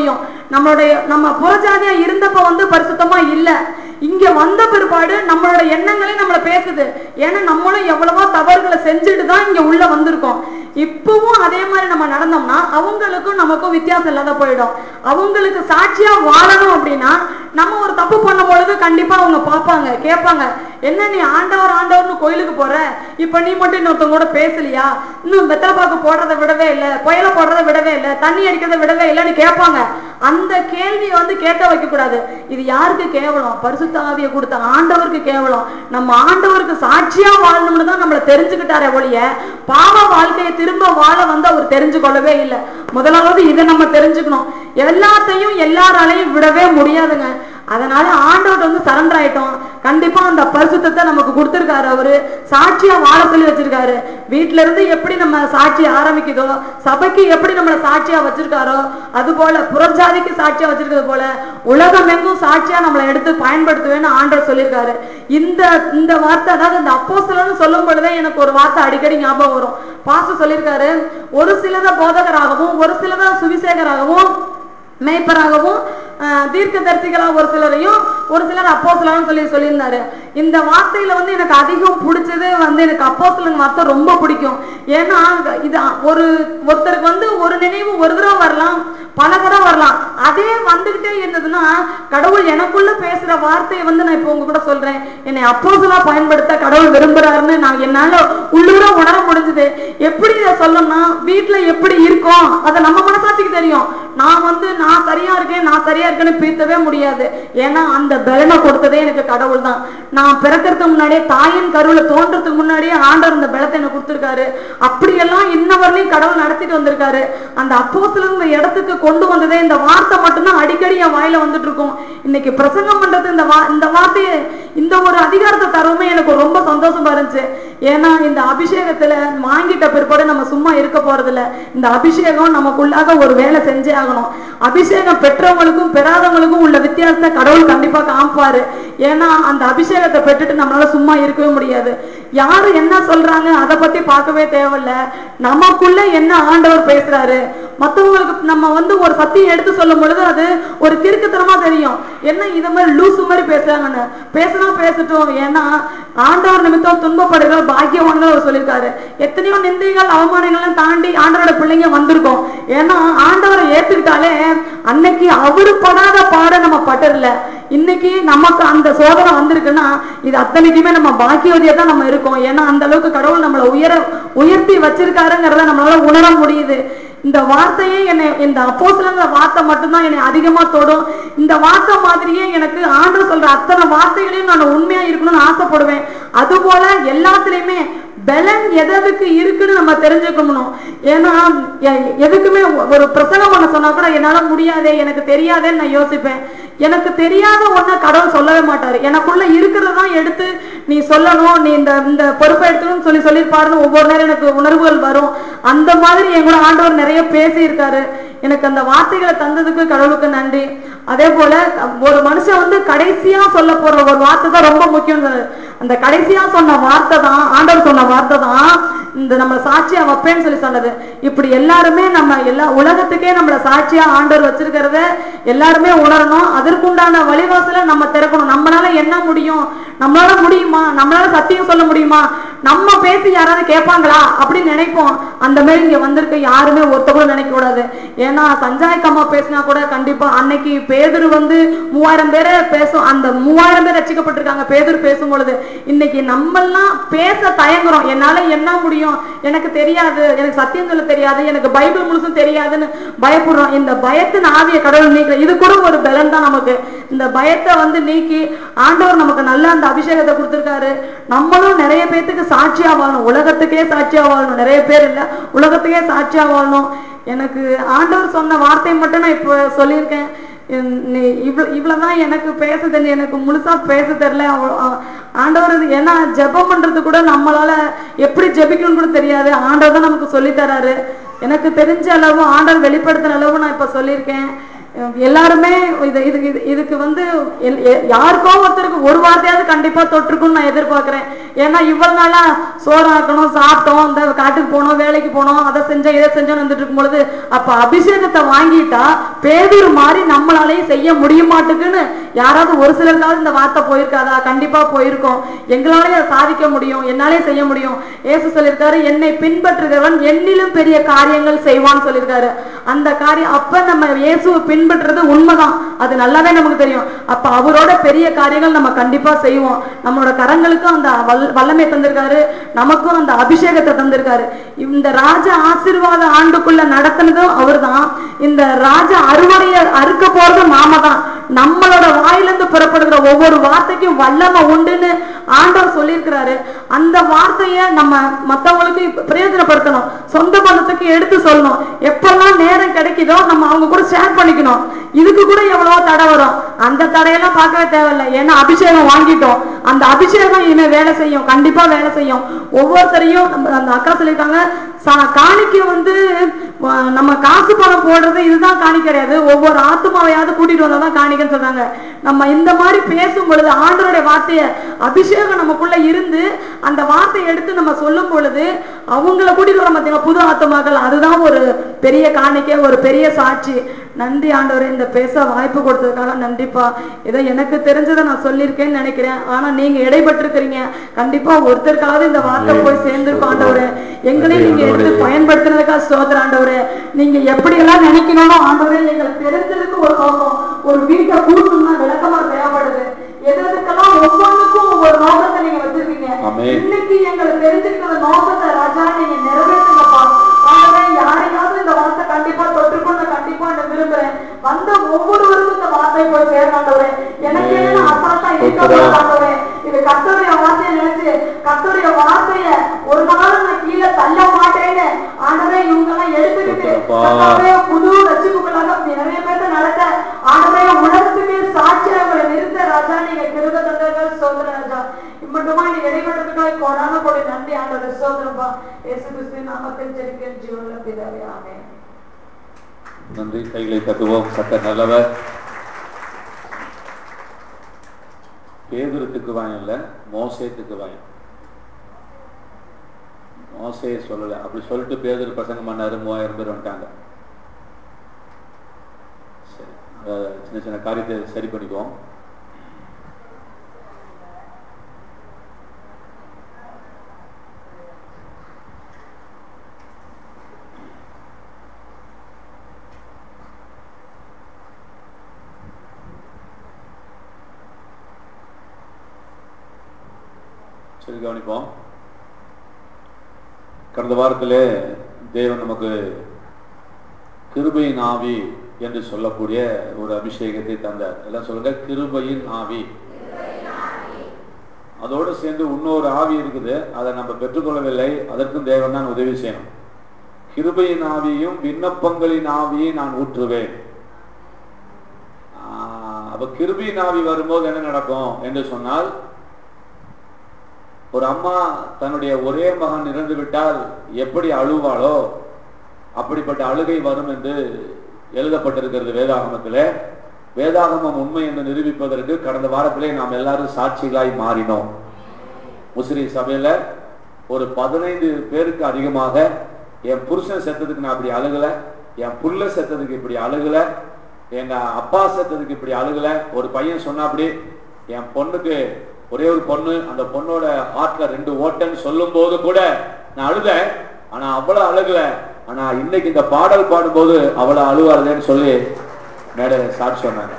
நம்மளுடைய நம்ம புறஜாதியா இருந்தப்ப வந்து பரிசுத்தமா இல்ல இங்க வந்த பிற்பாடு நம்மளோட எண்ணங்களே நம்மள பேசுது ஏன்னா நம்மளும் எவ்வளவோ தவறுகளை செஞ்சுட்டு தான் இங்க உள்ள வந்திருக்கோம் இப்பவும் அதே மாதிரி நம்ம நடந்தோம்னா அவங்களுக்கும் நமக்கும் வித்தியாசம் இல்லாத போயிடும் அவங்களுக்கு சாட்சியா வாழணும் அப்படின்னா நம்ம ஒரு தப்பு பண்ணும் பொழுது கண்டிப்பா அவங்க பார்ப்பாங்க கேட்பாங்க என்ன நீ ஆண்டவர் ஆண்டவர்னு கோயிலுக்கு போற இப்ப நீ மட்டும் இன்னொருத்தவங்க கூட பேசலையா இன்னும் வெத்தலை பாக்கு போடுறத விடவே இல்லை புயல போடுறத விடவே இல்லை தண்ணி அடிக்கிறத விடவே இல்லைன்னு கேட்பாங்க அந்த கேள்வியை வந்து கேட்க வைக்க கூடாது இது யாருக்கு கேவலம் பரிசுத்த ஆவியை கொடுத்த ஆண்டவருக்கு கேவலம் நம்ம ஆண்டவருக்கு சாட்சியா வாழணும்னு தான் நம்மள தெரிஞ்சுக்கிட்டாரே ஒழிய பாவ வாழ்க்கையை திரும்ப வாழ வந்து அவர் தெரிஞ்சு கொள்ளவே இல்லை முதலாவது இதை நம்ம தெரிஞ்சுக்கணும் எல்லாத்தையும் எல்லாராலையும் விடவே முடியாதுங்க அதனால ஆண்டவர்கிட்ட வந்து சரண்டர் ஆயிட்டோம் கண்டிப்பா அந்த பரிசுத்தத்தை நமக்கு கொடுத்திருக்காரு அவரு சாட்சியா வாழ சொல்லி வச்சிருக்காரு வீட்ல இருந்து எப்படி நம்ம சாட்சி ஆரம்பிக்குதோ சபைக்கு எப்படி நம்மள சாட்சியா வச்சிருக்காரோ அது போல புறஜாதிக்கு சாட்சியா வச்சிருக்கிறது போல உலகம் எங்கும் சாட்சியா நம்மளை எடுத்து பயன்படுத்துவேன்னு ஆண்டவர் சொல்லியிருக்காரு இந்த இந்த வார்த்தை அதாவது இந்த அப்போஸ்தலன்னு சொல்லும் பொழுதே எனக்கு ஒரு வார்த்தை அடிக்கடி ஞாபகம் வரும் பாஸ்டர் சொல்லியிருக்காரு ஒரு சிலத போதகராகவும் ஒரு சிலத சுவிசேகராகவும் மேய்ப்பராகவும் தீர்க்க தரிசிகளாக ஒரு சிலரையும் ஒரு சிலர் அப்போ சொல்லி சொல்லியிருந்தாரு இந்த வார்த்தையில வந்து எனக்கு அதிகம் பிடிச்சது வந்து எனக்கு அப்போ வார்த்தை ரொம்ப பிடிக்கும் ஏன்னா இது ஒரு ஒருத்தருக்கு வந்து ஒரு நினைவு ஒரு தடவை வரலாம் பல தடவை வரலாம் அதே வந்துகிட்டே இருந்ததுன்னா கடவுள் எனக்குள்ள பேசுற வார்த்தையை வந்து நான் இப்போ உங்க கூட சொல்றேன் என்னை அப்போசலா பயன்படுத்த கடவுள் விரும்புறாருன்னு நான் என்னால உள்ளூர உணர முடிஞ்சது எப்படி இதை சொல்லணும்னா வீட்டுல எப்படி இருக்கோம் அதை நம்ம மனசாட்சிக்கு தெரியும் நான் வந்து நான் சரியா இருக்கேன் நான் சரியா இருக்கேன்னு பீர்த்தவே முடியாது ஏன்னா அந்த பலனை கொடுத்ததே எனக்கு கடவுள் தான் நான் பிறக்கிறதுக்கு முன்னாடியே தாயின் கருவுல தோன்றதுக்கு முன்னாடியே ஆண்டவர் இந்த பலத்தை எனக்கு கொடுத்துருக்காரு அப்படியெல்லாம் இன்ன வரலையும் கடவுள் நடத்திட்டு வந்திருக்காரு அந்த அப்போசில இந்த இடத்துக்கு கொண்டு வந்ததே இந்த வார்த்தை மட்டும்தான் அடிக்கடி என் வாயில வந்துட்டு இருக்கும் இன்னைக்கு பிரசங்கம் பண்றது இந்த வா இந்த வார்த்தையை இந்த ஒரு அதிகாரத்தை தரவுமே எனக்கு ரொம்ப சந்தோஷமா இருந்துச்சு ஏன்னா இந்த அபிஷேகத்துல வாங்கிட்ட பிற்பாடு நம்ம சும்மா இருக்க போறது இல்ல இந்த அபிஷேகம் நமக்குள்ளாக ஒரு வேலை செஞ்சே ஆகணும் அபிஷேகம் பெற்றவங்களுக்கும் பெறாதவங்களுக்கும் உள்ள வித்தியாசத்தை கடவுள் கண்டிப்பா காமிப்பாரு ஏன்னா அந்த அபிஷேகத்தை பெற்றுட்டு நம்மளால சும்மா இருக்கவே முடியாது யாரு என்ன சொல்றாங்க அதை பத்தி பார்க்கவே தேவையில்ல நமக்குள்ள என்ன ஆண்டவர் பேசுறாரு மத்தவங்களுக்கு நம்ம வந்து ஒரு சத்தியம் எடுத்து சொல்லும் பொழுது அது ஒரு கிறுக்குத்தனமா தெரியும் என்ன இத மாதிரி லூசு மாதிரி பேசுறாங்கன்னு பேசினா பேசட்டும் ஏன்னா ஆண்டவர் நிமித்தம் துன்பப்படுகிற பாக்கியவான்கள் அவர் சொல்லியிருக்காரு எத்தனையோ நிந்தைகள் அவமானங்கள்லாம் தாண்டி ஆண்டவரோட பிள்ளைங்க வந்திருக்கோம் ஏன்னா ஆண்டவரை ஏத்துக்கிட்டாலே அன்னைக்கு அவரு படாத பாட நம்ம பட்டதில்ல இன்னைக்கு நமக்கு அந்த சோதனை வந்திருக்குன்னா இது அத்தனைக்குமே நம்ம பாக்கியவதியா தான் நம்ம இருக்கோம் ஏன்னா அந்த அளவுக்கு கடவுள் நம்மளை உயர உயர்த்தி வச்சிருக்காருங்கிறத நம்மளால உணர முடியுது இந்த வார்த்தையே என்னை இந்த அப்போஸ்லங்கிற வார்த்தை மட்டும்தான் என்னை அதிகமா தொடும் இந்த வார்த்தை மாதிரியே எனக்கு ஆண்டு சொல்ற அத்தனை வார்த்தைகளையும் நான் உண்மையா இருக்கணும்னு ஆசைப்படுவேன் அது போல எல்லாத்துலயுமே பலன் எதற்கு இருக்குன்னு நம்ம தெரிஞ்சுக்கணும் ஏன்னா எ- எதுக்குமே ஒரு பிரசங்கம் பண்ண சொன்னா கூட என்னால முடியாதே எனக்கு தெரியாதேன்னு நான் யோசிப்பேன் எனக்கு தெரியாத ஒண்ண கடவுள் சொல்லவே மாட்டாரு எனக்குள்ள இருக்கிறதான் எடுத்து நீ சொல்லணும் நீ இந்த இந்த பொறுப்பை எடுத்துக்கணும்னு சொல்லி சொல்லியிருப்பாருன்னு ஒவ்வொரு நேரம் எனக்கு உணர்வுகள் வரும் அந்த மாதிரி என் கூட ஆண்டவர் நிறைய பேசி இருக்காரு எனக்கு அந்த வார்த்தைகளை தந்ததுக்கு கடவுளுக்கு நன்றி அதே போல ஒரு மனுஷன் வந்து கடைசியா சொல்ல போற ஒரு வார்த்தை தான் ரொம்ப முக்கியம் அந்த கடைசியா சொன்ன வார்த்தை தான் ஆண்டவர் சொன்ன வார்த்தை தான் இந்த நம்ம சாட்சியா வைப்பேன்னு சொல்லி சொன்னது இப்படி எல்லாருமே நம்ம எல்லா உலகத்துக்கே நம்மள சாட்சியா ஆண்டவர் வச்சிருக்கிறத எல்லாருமே உணரணும் அதற்குண்டான வழிவாசல நம்ம திறக்கணும் நம்மளால என்ன முடியும் நம்மளால முடியுமா நம்மளால சத்தியம் சொல்ல முடியுமா நம்ம பேசி யாராவது கேட்பாங்களா அப்படின்னு நினைப்போம் அந்த மாதிரி இங்க வந்திருக்க யாருமே ஒருத்த கூட நினைக்க கூடாது ஏன்னா சஞ்சாயக்கம்மா பேசினா கூட கண்டிப்பா அன்னைக்கு பேதுரு வந்து மூவாயிரம் பேரை பேசும் அந்த மூவாயிரம் பேர் ரசிக்கப்பட்டிருக்காங்க பேதுரு பேசும் பொழுது இன்னைக்கு நம்மெல்லாம் பேச தயங்குறோம் என்னால என்ன முடியும் எனக்கு தெரியாது எனக்கு சத்தியம் சொல்ல தெரியாது எனக்கு பைபிள் முழுசும் தெரியாதுன்னு பயப்படுறோம் இந்த பயத்தின் ஆவிய கடவுள் நீக்கல இது கூட ஒரு பலன் தான் நமக்கு இந்த பயத்தை வந்து நீக்கி ஆண்டவர் நமக்கு நல்ல அந்த அபிஷேகத்தை கொடுத்திருக்காரு நம்மளும் நிறைய பேத்துக்கு சாட்சியா வாழணும் உலகத்துக்கே சாட்சியா வாழணும் நிறைய பேர் இல்ல உலகத்துக்கே சாட்சியா வாழணும் எனக்கு ஆண்டவர் சொன்ன வார்த்தை மட்டும் நான் இப்போ சொல்லியிருக்கேன் என் நீ இவ்வளவு இவ்வளவுதான் எனக்கு பேச தெரியும் எனக்கு முழுசா பேச தெரியல அவ- அ- ஆண்டவர் இது ஏன்னா ஜெபம் பண்றது கூட நம்மளால எப்படி ஜெபிக்கணும்னு கூட தெரியாது ஆண்டவர் தான் நமக்கு சொல்லி தராரு எனக்கு தெரிஞ்ச அளவு ஆண்டவர் வெளிப்படுத்தின அளவு நான் இப்ப சொல்லியிருக்கேன் எல்லாருமே இது இது இது- இதுக்கு வந்து எல்- எ- யாருக்கோ ஒருத்தருக்கு ஒரு வார்த்தையாவது கண்டிப்பா தொற்றுக்குன்னு நான் எதிர்பார்க்கிறேன் ஏன்னா இவ்வளவு நாளா சோறாக்கணும் சாப்பிட்டோம் இந்த காட்டுக்கு போனோம் வேலைக்கு போனோம் அதை செஞ்சோம் இதை செஞ்சோம் வந்துட்டு இருக்கும் பொழுது அப்ப அபிஷேகத்தை வாங்கிட்டா பேதூர் மாதிரி நம்மளாலையும் செய்ய முடிய மாட்டுக்குன்னு யாராவது ஒரு சிலருக்காவது இந்த வார்த்தை போயிருக்காதா கண்டிப்பா போயிருக்கோம் எங்களாலேயும் அதை சாதிக்க முடியும் என்னாலே செய்ய முடியும் ஏசு சொல்லியிருக்காரு என்னை பின்பற்றுகிறவன் என்னிலும் பெரிய காரியங்கள் செய்வான்னு சொல்லியிருக்காரு அந்த காரியம் அப்ப நம்ம இயேசுவை பின்பற்றுறது உண்மைதான் அது நல்லாவே நமக்கு தெரியும் அப்ப அவரோட பெரிய காரியங்கள் நம்ம கண்டிப்பா செய்வோம் நம்மளோட கரங்களுக்கும் அந்த வல்- வல்லமை தந்திருக்காரு நமக்கும் அந்த அபிஷேகத்தை தந்திருக்காரு இந்த ராஜ ஆசீர்வாத ஆண்டுக்குள்ள நடத்தினதும் அவர்தான் இந்த ராஜ அறுவடைய அறுக்க போறதும் நாம தான் நம்மளோட வாயிலிருந்து புறப்படுகிற ஒவ்வொரு வார்த்தைக்கும் வல்லமை உண்டுன்னு ஆண்டவர் சொல்லியிருக்கிறாரு அந்த வார்த்தையை நம்ம மத்தவங்களுக்கு பிரயோஜனப்படுத்தணும் சொந்த பந்தத்துக்கு எடுத்து சொல்லணும் எப்பெல்லாம் நேரம் கிடைக்குதோ நம்ம அவங்க கூட ஷேர் பண்ணிக்கணும் இதுக்கு கூட எவ்வளவோ தடை வரும் அந்த தடையெல்லாம் பார்க்கவே தேவையில்லை ஏன்னா அபிஷேகம் வாங்கிட்டோம் அந்த அபிஷேகம் இனிமே வேலை செய்யும் கண்டிப்பா வேலை செய்யும் ஒவ்வொருத்தரையும் நம்ம- அந்த அக்கா சொல்லியிருக்காங்க சா- காணிக்கை வந்து அஹ், நம்ம காசு பணம் போடுறது இதுதான் காணி கிடையாது ஒவ்வொரு ஆத்மாவையாவது கூட்டிட்டு வந்தா தான் காணிக்கைன்னு சொல்றாங்க நம்ம இந்த மாதிரி பேசும் பொழுது ஆண்டவருடைய வார்த்தைய அபிஷேகம் நமக்குள்ள இருந்து அந்த வார்த்தையை எடுத்து நம்ம சொல்லும் பொழுது அவங்கள கூட்டிட்டு வர பார்த்தீங்கன்னா புது ஆத்மாக்கள் அதுதான் ஒரு பெரிய காணிக்கை ஒரு பெரிய சாட்சி நன்றி ஆண்டவரே இந்த பேச வாய்ப்பு கொடுத்ததுக்காக நன்றிப்பா ஏதோ எனக்கு தெரிஞ்சதை நான் சொல்லியிருக்கேன்னு நினைக்கிறேன் ஆனா நீங்க இடைப்பட்டிருக்கிறீங்க கண்டிப்பா ஒருத்தருக்காவது இந்த வார்த்தை போய் சேர்ந்திருக்கும் ஆண்டவரே எங்களையும் நீங்க எடுத்து பயன்படுத்தினதுக்காக சோதர ஆண்டவரே நீங்க எப்படி எல்லாம் நினைக்கணும்னு ஆண்டவரே எங்களுக்கு தெரிஞ்சதுக்கு ஒரு நோக்கம் ஒரு வீட்டை கூட்டணும்னா விளக்கமா தேவைப்படுது எது எதுக்கெல்லாம் ஒவ்வொன்றுக்கும் ஒவ்வொரு நோக்கத்தை நீங்க வச்சிருக்கீங்க ஆமென். இன்னைக்கு எங்களுக்கு தெரிஞ்சுக்கிற நோக்கத்தை ராஜா நீங்க நிறைவேற்றுங்கப்பா ஆண்டவரே யாரையாவது இந்த வார்த்தை கண்டிப்பா தொற்றுக்கொண்டு கண்டிப்பா நான் விரும்புறேன் வந்த ஒவ்வொருவருக்கும் இந்த வார்த்தை போய் சேரமாண்டவரே எனக்கு என்ன அசால்ட்டா இருக்க மாட்டாண்டவரே இது கத்தோடைய வார்த்தையை நினைச்சு கத்தோடைய வார்த்தைய ஒரு நாளும் நான் கீழே தள்ள மாட்டேன்னு ஆண்டவரே இவங்க எல்லாம் எடுத்துக்கிட்டு சூப்பர்ப்பா. கர்த்தாவே, புது ரசிப்புகளாக நிறைய பேர்த்த நடத்த ஆண்டவரே உலகத்துக்கு சாட்சியா உங்களை நிறுத்த ராஜா நீங்க கிருப தந்தர்கள் சோதர ராஜா இம்மட்டுமா நீ இடைப்பட்டதுக்காக கொடான கொடி நன்றி ஆண்டவர் சோதரப்பா இயேசு கிறிஸ்து நாமத்தில் ஜெபிக்கிறேன் ஜீவனுள்ள பிதாவே ஆமென் நன்றி கைகளை தட்டுவோம் சட்ட நல்லவர் பேதுருத்துக்கு வாயம் இல்ல மோசேத்துக்கு வாயம் மோசையை சொல்லல அப்படி சொல்லிட்டு பேதர் பிரசங்கம் பண்ணாரு மூவாயிரம் பேர் வந்துட்டாங்க சரி அஹ் சின்ன சின்ன காரியத்தை சரி பண்ணிக்குவோம் சரி கவனிப்போம் கடந்த வாரத்திலே தேவன் நமக்கு கிருபையின் ஆவி என்று சொல்லக்கூடிய ஒரு அபிஷேகத்தை தந்தார் எல்லாம் சொல்லுங்க கிருபையின் ஆவி அதோடு சேர்ந்து இன்னொரு ஆவி இருக்குது அதை நம்ம பெற்றுக்கொள்ளவில்லை அதற்கும் தேவன் தான் உதவி செய்யணும் கிருபையின் ஆவியும் விண்ணப்பங்களின் ஆவியை நான் ஊற்றுவேன் ஆஹ் அப்ப கிருபையின் ஆவி வரும்போது என்ன நடக்கும் என்று சொன்னால் ஒரு அம்மா தன்னுடைய ஒரே மகன் இறந்து விட்டால் எப்படி அழுவாளோ அப்படிப்பட்ட அழுகை வரும் என்று எழுதப்பட்டிருக்கிறது வேதாகமத்திலே வேதாகமம் உண்மை என்று நிரூபிப்பதற்கு கடந்த வாரத்திலே நாம் எல்லாரும் சாட்சிகளாய் மாறினோம் முஸ்லி சபையில ஒரு பதினைந்து பேருக்கு அதிகமாக என் புருஷன் செத்ததுக்கு நான் இப்படி அழுகல என் புள்ள செத்ததுக்கு இப்படி அழுகல எங்க அப்பா செத்ததுக்கு இப்படி அழுகல ஒரு பையன் சொன்னா அப்படி என் பொண்ணுக்கு ஒரே ஒரு பொண்ணு அந்த பொண்ணோட ஹார்ட்ல ரெண்டு ஓட்டன்னு சொல்லும் போது கூட நான் அழுதேன் ஆனா அவ்வளவு அழுகல ஆனா இன்னைக்கு இந்த பாடல் பாடும்போது அவ்வளவு அழுவாருதேன்னு சொல்லி மேடை சாட்சி சொன்னாங்க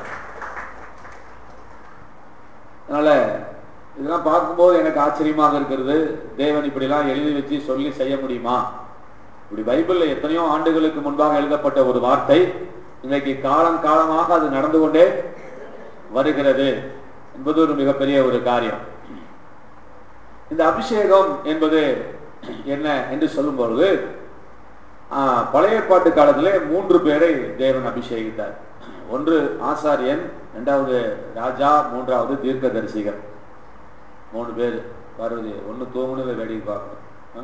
அதனால இதெல்லாம் பார்க்கும்போது எனக்கு ஆச்சரியமாக இருக்கிறது தேவன் இப்படிலாம் எழுதி வச்சு சொல்லி செய்ய முடியுமா இப்படி பைபிள்ல எத்தனையோ ஆண்டுகளுக்கு முன்பாக எழுதப்பட்ட ஒரு வார்த்தை இன்னைக்கு காலம் காலமாக அது நடந்து கொண்டே வருகிறது என்பது ஒரு மிகப்பெரிய ஒரு காரியம் இந்த அபிஷேகம் என்பது என்ன என்று சொல்லும் பொழுது ஆஹ், பழைய ஏற்பாட்டு காலத்திலே மூன்று பேரை தேவன் அபிஷேகித்தார் ஒன்று ஆசாரியன் இரண்டாவது ராஜா மூன்றாவது தீர்க்கதரிசிகள் மூணு பேர் பார்வதி ஒன்னு தூங்குனதை வேடிக்கை பார்க்கணும் ஆ?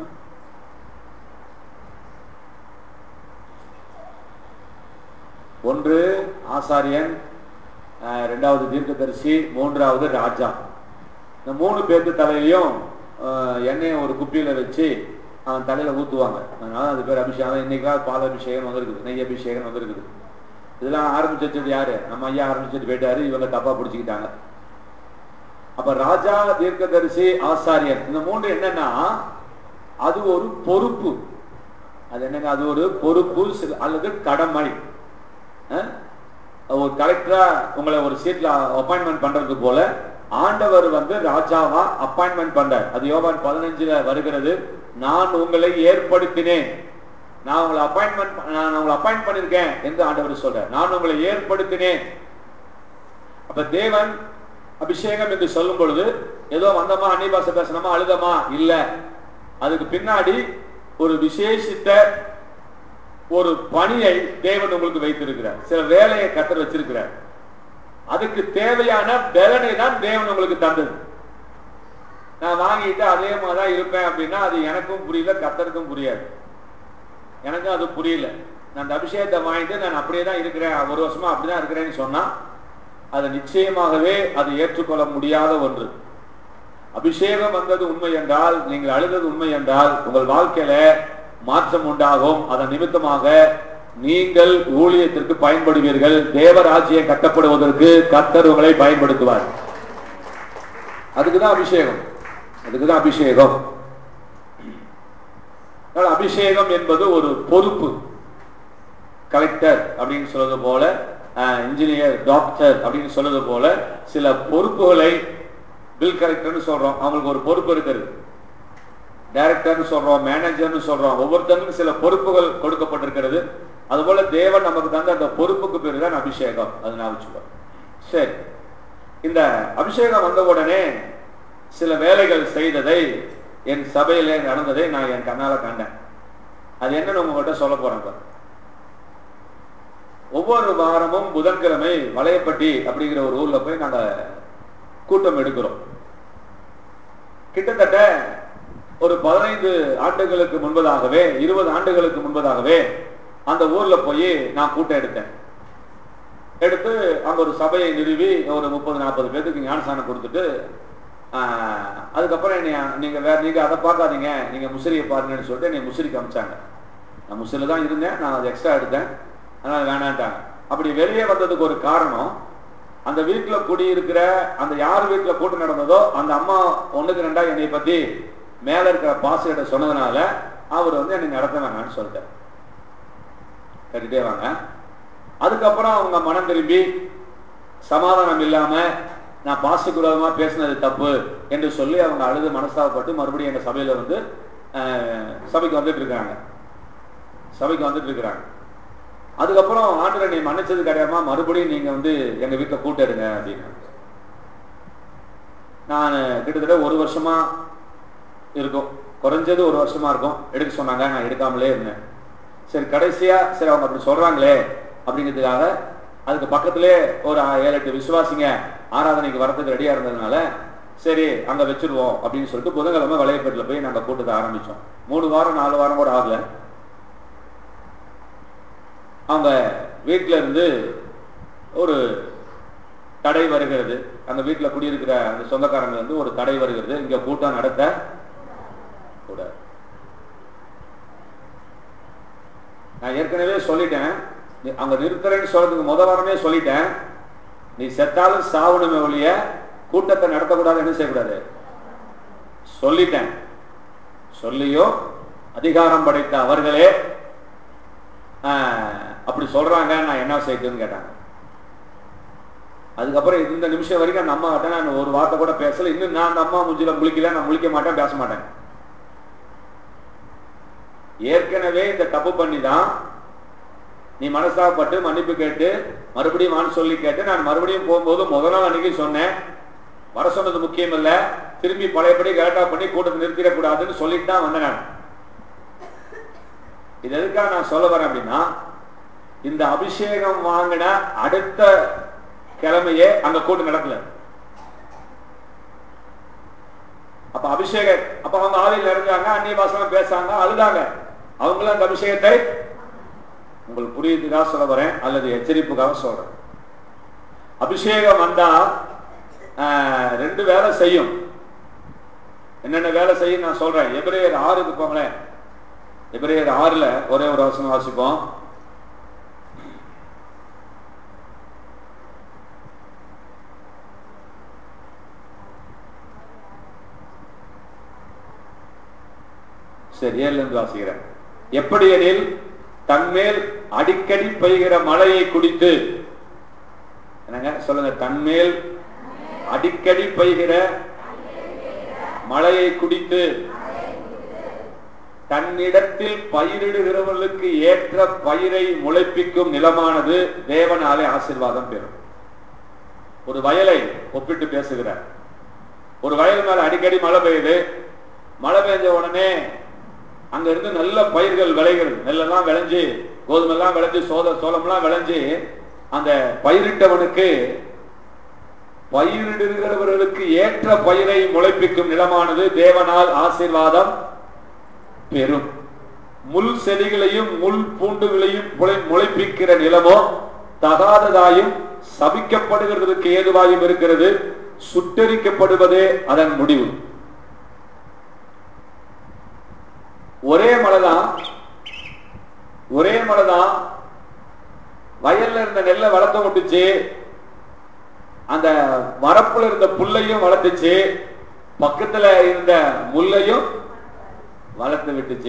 ஒன்று ஆசாரியன் அஹ், ரெண்டாவது தீர்க்கதரிசி மூன்றாவது ராஜா இந்த மூணு பேர்த்து தலையிலையும் அஹ், எண்ணெயை ஒரு குப்பியில வச்சு அவன் தலையில ஊத்துவாங்க அதனால அது பேர் அபிஷேகம் இன்னைக்காவது பால் அபிஷேகம் வந்திருக்குது நெய் அபிஷேகம் வந்திருக்குது இதெல்லாம் ஆரம்பிச்சது யாரு நம்ம ஐயா ஆரம்பிச்சுட்டு போயிட்டாரு இவங்க தப்பா பிடிச்சிக்கிட்டாங்க அப்ப ராஜா தீர்க்கதரிசி ஆசாரியர் இந்த மூன்று என்னன்னா அது ஒரு பொறுப்பு அது என்னங்க அது ஒரு பொறுப்பு சில- அல்லது கடமை அஹ்? ஒரு கலெக்டரா உங்களை ஒரு சீட்ல அப்பாயின்மெண்ட் பண்றது போல ஆண்டவர் வந்து ராஜாவா அப்பாயின்மெண்ட் பண்றார் அது யோவான் பதினஞ்சுல வருகிறது நான் உங்களை ஏற்படுத்தினேன் நான் உங்களை அப்பாயின்மெண்ட் நான் உங்களை அப்பாயிண்ட் பண்ணிருக்கேன் என்று ஆண்டவர் சொல்றார் நான் உங்களை ஏற்படுத்தினேன் அப்ப தேவன் அபிஷேகம் என்று சொல்லும் பொழுது ஏதோ வந்தமா அன்னி பாஷை பேசணுமா அழுதமா இல்ல அதுக்கு பின்னாடி ஒரு விசேஷித்த ஒரு பணியை தேவன் உங்களுக்கு வைத்திருக்கிறார் சில வேலையை கத்தர் வச்சிருக்கிறார் அதுக்கு தேவையான பலனை தான் தேவன் உங்களுக்கு தந்தது நான் வாங்கிட்டு அதே மாதிரி தான் இருப்பேன் அப்படின்னா அது எனக்கும் புரியல கத்தருக்கும் புரியாது எனக்கும் அது புரியல நான் அந்த அபிஷேகத்தை வாங்கிட்டு நான் அப்படியே தான் இருக்கிறேன் ஒரு வருஷமா அப்படிதான் இருக்கிறேன்னு சொன்னா அது நிச்சயமாகவே அது ஏற்றுக்கொள்ள முடியாத ஒன்று அபிஷேகம் வந்தது உண்மை என்றால் நீங்கள் அழுதது உண்மை என்றால் உங்கள் வாழ்க்கையில மாற்றம் உண்டாகும் அதன் நிமித்தமாக நீங்கள் ஊழியத்திற்கு பயன்படுவீர்கள் தேவராஜ்யம் கட்டப்படுவதற்கு கத்தர் உங்களை பயன்படுத்துவார் அதுக்குதான் அபிஷேகம் அதுக்குதான் அபிஷேகம் அதனால அபிஷேகம் என்பது ஒரு பொறுப்பு கலெக்டர் அப்படின்னு சொல்றது போல இன்ஜினியர் டாக்டர் அப்படின்னு சொல்றது போல சில பொறுப்புகளை பில் கலெக்டர்னு சொல்றோம் அவங்களுக்கு ஒரு பொறுப்பு இருக்குது டைரக்டர்னு சொல்றோம் மேனேஜர்னு சொல்றோம் ஒவ்வொருத்தருக்கும் சில பொறுப்புகள் கொடுக்கப்பட்டிருக்கிறது அதுபோல தேவன் நமக்கு தந்த அந்த பொறுப்புக்கு பேரு தான் அபிஷேகம் அது நான் வச்சுக்கோம் சரி இந்த அபிஷேகம் வந்த உடனே சில வேலைகள் செய்ததை என் சபையில நடந்ததை நான் என் கண்ணால கண்டேன் அது என்னன்னு உங்ககிட்ட சொல்ல போறேன் இப்ப. ஒவ்வொரு வாரமும் புதன்கிழமை வளையப்பட்டி அப்படிங்கிற ஒரு ஊர்ல போய் நாங்க கூட்டம் எடுக்கிறோம் கிட்டத்தட்ட ஒரு பதினைந்து ஆண்டுகளுக்கு முன்பதாகவே இருபது ஆண்டுகளுக்கு முன்பதாகவே அந்த ஊர்ல போய் நான் கூட்டம் எடுத்தேன் எடுத்து அங்க ஒரு சபையை நிறுவி ஒரு முப்பது நாற்பது பேருக்கு ஞானசானம் கொடுத்துட்டு ஆஹ், அதுக்கப்புறம் என்னை நீங்க வேற நீங்க அதை பார்க்காதீங்க நீங்க முசிறியை பாருங்கன்னு சொல்லிட்டு என்னை முசிறிக்கு அமிச்சாங்க நான் முசிறில தான் இருந்தேன் நான் அதை எக்ஸ்ட்ரா எடுத்தேன் அதனால வேணான்ட்டாங்க அப்படி வெளியே வந்ததுக்கு ஒரு காரணம் அந்த வீட்டுல குடியிருக்கிற அந்த யார் வீட்டுல கூட்டம் நடந்ததோ அந்த அம்மா ஒண்ணுக்கு ரெண்டா என்னை பத்தி மேல இருக்கிற பாசிட்ட சொன்னதுனால அவர் வந்து என்னை நடத்த வேணாம்னு சொல்லிட்டார் கட்டிட்டே வாங்க அதுக்கப்புறம் அவங்க மனம் திரும்பி சமாதானம் இல்லாம நான் பாசுக்கு விரோதமா பேசினது தப்பு என்று சொல்லி அவங்க அழுது மனஸ்தாபப்பட்டு மறுபடியும் எங்க சபையில வந்து அஹ், சபைக்கு வந்துட்டு இருக்காங்க சபைக்கு வந்துட்டு இருக்கிறாங்க அதுக்கப்புறம் ஆண்டரை நீ மன்னிச்சது கிடையாம மறுபடியும் நீங்க வந்து எங்க வீட்டுல கூட்டம் எடுங்க அப்படின்னு நான் கிட்டத்தட்ட ஒரு வருஷமா இருக்கும் குறைஞ்சது ஒரு வருஷமா இருக்கும் எடுக்க சொன்னாங்க நான் எடுக்காமலே இருந்தேன் சரி கடைசியா சரி அவங்க அப்படி சொல்றாங்களே அப்படிங்கிறதுக்காக அதுக்கு பக்கத்திலே ஒரு ஏழு எட்டு விசுவாசிங்க ஆராதனைக்கு வரதுக்கு ரெடியா இருந்ததுனால சரி அங்க வச்சிருவோம் அப்படின்னு சொல்லிட்டு புதன்கிழமை வளையப்பேட்டில் போய் நாங்க கூட்டத்தை ஆரம்பிச்சோம் மூணு வாரம் நாலு வாரம் கூட ஆகல அவங்க வீட்டில இருந்து ஒரு தடை வருகிறது அந்த வீட்டுல குடியிருக்கிற அந்த சொந்தக்காரங்க வந்து ஒரு தடை வருகிறது இங்க கூட்டம் நடத்த கூடாது நான் ஏற்கனவே சொல்லிட்டேன் நீ- அங்க நிறுத்துறேன்னு சொல்றதுக்கு முத வாரமே சொல்லிட்டேன் நீ செத்தாலும் சாவணுமே ஒழிய கூட்டத்தை நடத்தக்கூடாது என்ன செய்யக்கூடாது சொல்லிட்டேன் சொல்லியும் அதிகாரம் படைத்த அவர்களே ஆஹ், அப்படி சொல்றாங்க நான் என்ன செய்யுதுன்னு கேட்டாங்க அதுக்கப்புறம் இந்த நிமிஷம் வரைக்கும் அந்த அம்மா கிட்ட நான் ஒரு வார்த்தை கூட பேசல இன்னும் நான் அந்த அம்மா முஞ்சில முழிக்கல நான் முழிக்க மாட்டேன் பேச மாட்டேன் ஏற்கனவே இந்த தப்பு பண்ணி தான் நீ மனசாப்பட்டு மன்னிப்பு கேட்டு மறுபடியும் வான்னு சொல்லி கேட்டு நான் மறுபடியும் போகும்போது முதல் நாள் அன்னைக்கு சொன்னேன் வர சொன்னது முக்கியம் இல்ல திரும்பி பழையபடி கரெக்டா பண்ணி கூட்டத்தை நிறுத்திடக்கூடாதுன்னு சொல்லிட்டு தான் வந்தேன் நான் இது எதுக்காக நான் சொல்ல வரேன் அப்படின்னா இந்த அபிஷேகம் வாங்கின அடுத்த கிழமையே அங்க கூட்டம் நடக்கல அப்ப அபிஷேக அப்ப அவங்க ஆவியில் நிறைஞ்சாங்க அந்நிய பாசனம் பேசாங்க அழுதாங்க அவங்களும் அந்த அபிஷேகத்தை உங்களுக்கு புரியுதுக்காக சொல்ல வரேன் அல்லது எச்சரிப்புக்காக சொல்றேன் அபிஷேகம் வந்தா ஆஹ், ரெண்டு வேலை செய்யும் என்னென்ன வேலை செய்யும் நான் சொல்றேன் எபிரேயர் ஆறுக்கு போங்களேன் எபிரேயர் ஆறுல ஒரே ஒரு வசனம் வாசிப்போம் சரி ஏழுல இருந்து வாசிக்கிறேன் எப்படி எனில் தன்மேல் அடிக்கடி பெய்கிற மழையை குடித்து என்னங்க சொல்லுங்க தன்மேல் அடிக்கடி பெய்கிற மழையை குடித்து தன்னிடத்தில் பயிரிடுகிறவர்களுக்கு ஏற்ற பயிரை முளைப்பிக்கும் நிலமானது தேவனாலே ஆசீர்வாதம் பெறும் ஒரு வயலை ஒப்பிட்டு பேசுகிறார் ஒரு வயல் மேல அடிக்கடி மழை பெய்யுது மழை பெய்ஞ்ச உடனே அங்க இருந்து நல்ல பயிர்கள் விளைகிறது நெல்லெல்லாம் விளைஞ்சு கோதுமை எல்லாம் விளைஞ்சு சோத சோளம்லாம் விளைஞ்சு அந்த பயிரிட்டவனுக்கு பயிரிடுகிறவர்களுக்கு ஏற்ற பயிரை முளைப்பிக்கும் நிலமானது தேவனால் ஆசீர்வாதம் பெறும் முள் செடிகளையும் முள் பூண்டுகளையும் முளை- முளைப்பிக்கிற நிலமோ தகாததாயும் சபிக்கப்படுகிறதுக்கு ஏதுவாயும் இருக்கிறது சுட்டரிக்கப்படுவதே அதன் முடிவு ஒரே மழைதான் ஒரே மழைதான் வயல்ல இருந்த நெல்லை வளர்த்து விட்டுச்சு அந்த வரப்புல இருந்த புல்லையும் வளர்த்துச்சு பக்கத்துல இருந்த முள்ளையும் வளர்த்து விட்டுச்சு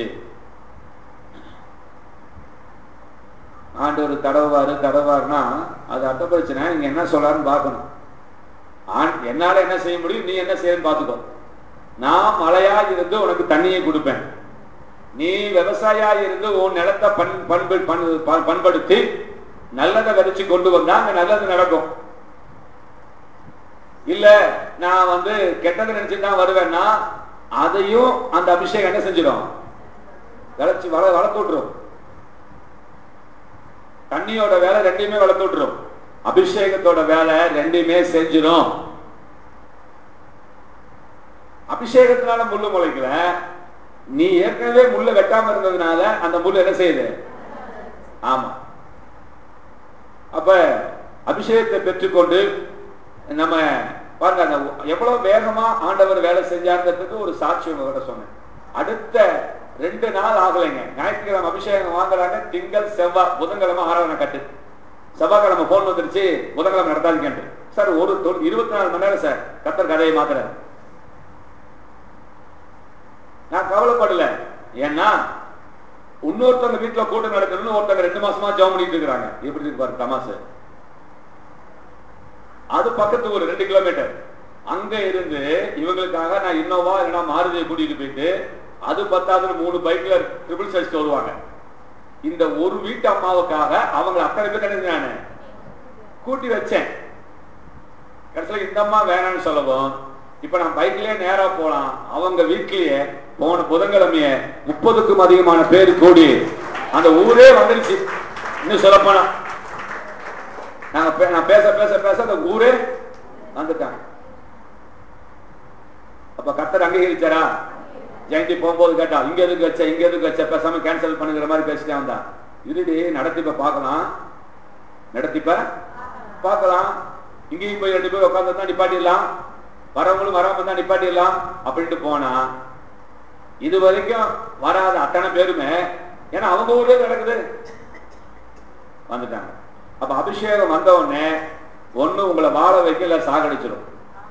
ஆண்டவர் தடவாரு தடவாருன்னா அது அர்த்த பிரச்சனை இங்க என்ன சொல்றாருன்னு பார்க்கணும் ஆண் என்னால என்ன செய்ய முடியும் நீ என்ன செய்யன்னு பார்த்துக்கோ நான் மழையா இருந்து உனக்கு தண்ணியை கொடுப்பேன் நீ விவசாயியா இருந்து உன் நிலத்தை பண் பண்பு பண்- ப- பண்படுத்தி நல்லதை விதைச்சு கொண்டு வந்தா அங்க நல்லது நடக்கும் இல்ல நான் வந்து கெட்டதை நினைச்சு தான் வருவேன்னா அதையும் அந்த அபிஷேகம் என்ன செஞ்சிடும் விளைச்சு வள வளர்த்து விட்டுரும் தண்ணியோட வேலை ரெண்டையுமே வளர்த்து விட்டுரும் அபிஷேகத்தோட வேலை ரெண்டையுமே செஞ்சிடும் அபிஷேகத்தினால முள்ளு முளைக்கல நீ ஏற்கனவே முள்ளு வெட்டாம இருந்ததுனால அந்த முள்ளு என்ன செய்யுது ஆமா அப்ப அபிஷேகத்தை பெற்றுக்கொண்டு நம்ம பாருங்க அந்த எவ்வளவு வேகமா ஆண்டவர் வேலை செஞ்சாருன்றதுக்கு ஒரு சாட்சி உங்ககிட்ட சொன்னேன் அடுத்த ரெண்டு நாள் ஆகலைங்க ஞாயிற்றுக்கிழமை அபிஷேகம் வாங்குறாங்க திங்கள் செவ்வாய் புதன்கிழமை ஆராதனை கட்டு செவ்வாய்க்கிழமை போன் வந்துருச்சு புதன்கிழமை நடத்தாதீங்கன்ட்டு சார் ஒரு தொ- இருபத்தி நாலு மணி நேரம் சார் கத்தர் கதையை மாத்துறாரு நான் கவலைப்படல ஏன்னா இன்னொருத்தவங்க வீட்டுல கூட்டம் நடக்கணும்னு ஒருத்தவங்க ரெண்டு மாசமா ஜாம் பண்ணிட்டு இருக்கிறாங்க எப்படி இருக்கு பாரு தமாசு அது பக்கத்து ஒரு ரெண்டு கிலோமீட்டர் அங்க இருந்து இவங்களுக்காக நான் இன்னோவா இல்லைன்னா மாருதியை கூட்டிட்டு போயிட்டு அது பத்தாதுன்னு மூணு பைக்ல ட்ரிபிள் சைஸ் வருவாங்க இந்த ஒரு வீட்டு அம்மாவுக்காக அவங்க அத்தனை பேர் என்ன நானு கூட்டி வச்சேன் கடைசியில் இந்த அம்மா வேணாம்னு சொல்லவும் இப்ப நான் பைக்லயே நேரா போலாம் அவங்க வீட்லயே போன புதன்கிழமைய முப்பதுக்கும் அதிகமான பேர் கூடி அந்த ஊரே வந்துருச்சு இன்னும் சொல்ல போனா நாங்க பே- நான் பேச பேச பேச அந்த ஊரே வந்துட்டாங்க அப்ப கத்தர் அங்கீகரிச்சாரா ஜெயந்தி போகும்போது கேட்டா இங்க எதுக்கு வச்ச இங்க எதுக்கு வச்ச பேசாம கேன்சல் பண்ணுங்கிற மாதிரி பேசிட்டே வந்தா இருடி நடத்திப்ப பார்க்கலாம் நடத்திப்ப பார்க்கலாம் இங்கேயும் போய் ரெண்டு பேர் உட்காந்து தான் நிப்பாட்டிடலாம் வரவங்களும் வராம தான் நிப்பாட்டிடலாம் அப்படின்ட்டு போனா இது வரைக்கும் வராத அத்தனை பேருமே ஏன்னா அவங்க ஊரே நடக்குது வந்துட்டாங்க அப்ப அபிஷேகம் வந்த உடனே ஒண்ணு உங்களை வாழ வைக்க இல்ல சாகடிச்சிடும்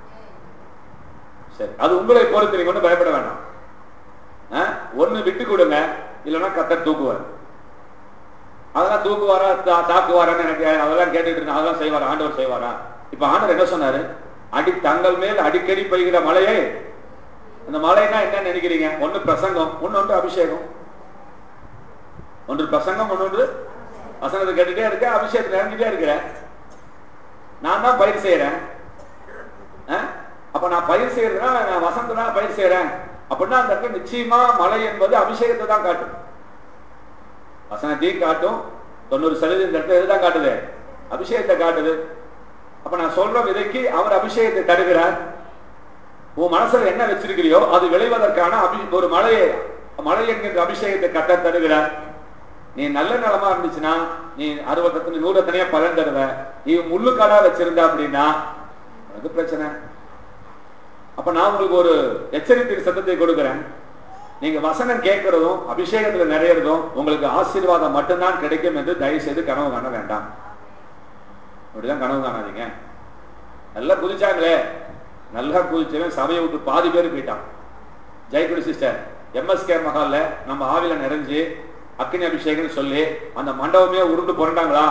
சரி அது உங்களை பொறுத்து நீங்க ஒண்ணும் பயப்பட வேண்டாம் ஆ? ஒண்ணு விட்டு கொடுங்க இல்லைன்னா கத்தர் தூக்குவார் அதெல்லாம் தூக்குவாரா தா- தாக்குவாரான்னு எனக்கு அதெல்லாம் கேட்டுட்டு இருந்தேன் அதெல்லாம் செய்வாரா ஆண்டவர் செய்வாரா இப்ப ஆண்டவர் என்ன சொன்னாரு அடி தங்கள் மேல் அடிக்கடி பெய்கிற மழையே அந்த மழைன்னா என்ன நினைக்கிறீங்க ஒண்ணு பிரசங்கம் ஒண்ணு அபிஷேகம் ஒன்று பிரசங்கம் ஒன்று வசனத்தை கேட்டுட்டே இருக்க அபிஷேகத்தை இறங்கிட்டே இருக்கிறேன் நான் தான் பயிர் செய்யறேன் ஆ? அப்ப நான் பயிர் செய்யறதுனா நான் வசந்தனா பயிர் செய்யறேன் அப்படின்னா அந்த இடத்துல நிச்சயமா மழை என்பது அபிஷேகத்தை தான் காட்டும் வசனத்தையும் காட்டும் தொண்ணூறு சதவீதம் இந்த இடத்துல எதுதான் காட்டுது அபிஷேகத்தை காட்டுது அப்ப நான் சொல்ற விதைக்கு அவர் அபிஷேகத்தை தருகிறார் உன் மனசுல என்ன வச்சிருக்கிறியோ அது விளைவதற்கான அபி ஒரு மழையை மழை என்கின்ற அபிஷேகத்தை கட்ட தருகிறார் நீ நல்ல நலமா இருந்துச்சுன்னா நீ அறுபத்தனை நூறத்தனையா பலன் தருவ நீ முள்ளுக்காடா வச்சிருந்த அப்படின்னா அது பிரச்சனை அப்ப நான் உங்களுக்கு ஒரு எச்சரிக்கை சத்தத்தை கொடுக்கிறேன் நீங்க வசனம் கேட்கறதும் அபிஷேகத்துல நிறையறதும் உங்களுக்கு ஆசீர்வாதம் மட்டும்தான் கிடைக்கும் என்று தயவு செய்து கனவு காண வேண்டாம் அப்படிதான் கனவு காணாதீங்க நல்லா குதிச்சாங்களே நல்லா குதிச்சவன் சபையை விட்டு பாதி பேர் போயிட்டான் ஜெயக்குடி சிஸ்டர் எம்எஸ்கே மகால்ல நம்ம ஆவில நிறைஞ்சு அக்னி அபிஷேகம் சொல்லி அந்த மண்டபமே உருண்டு புரண்டாங்களா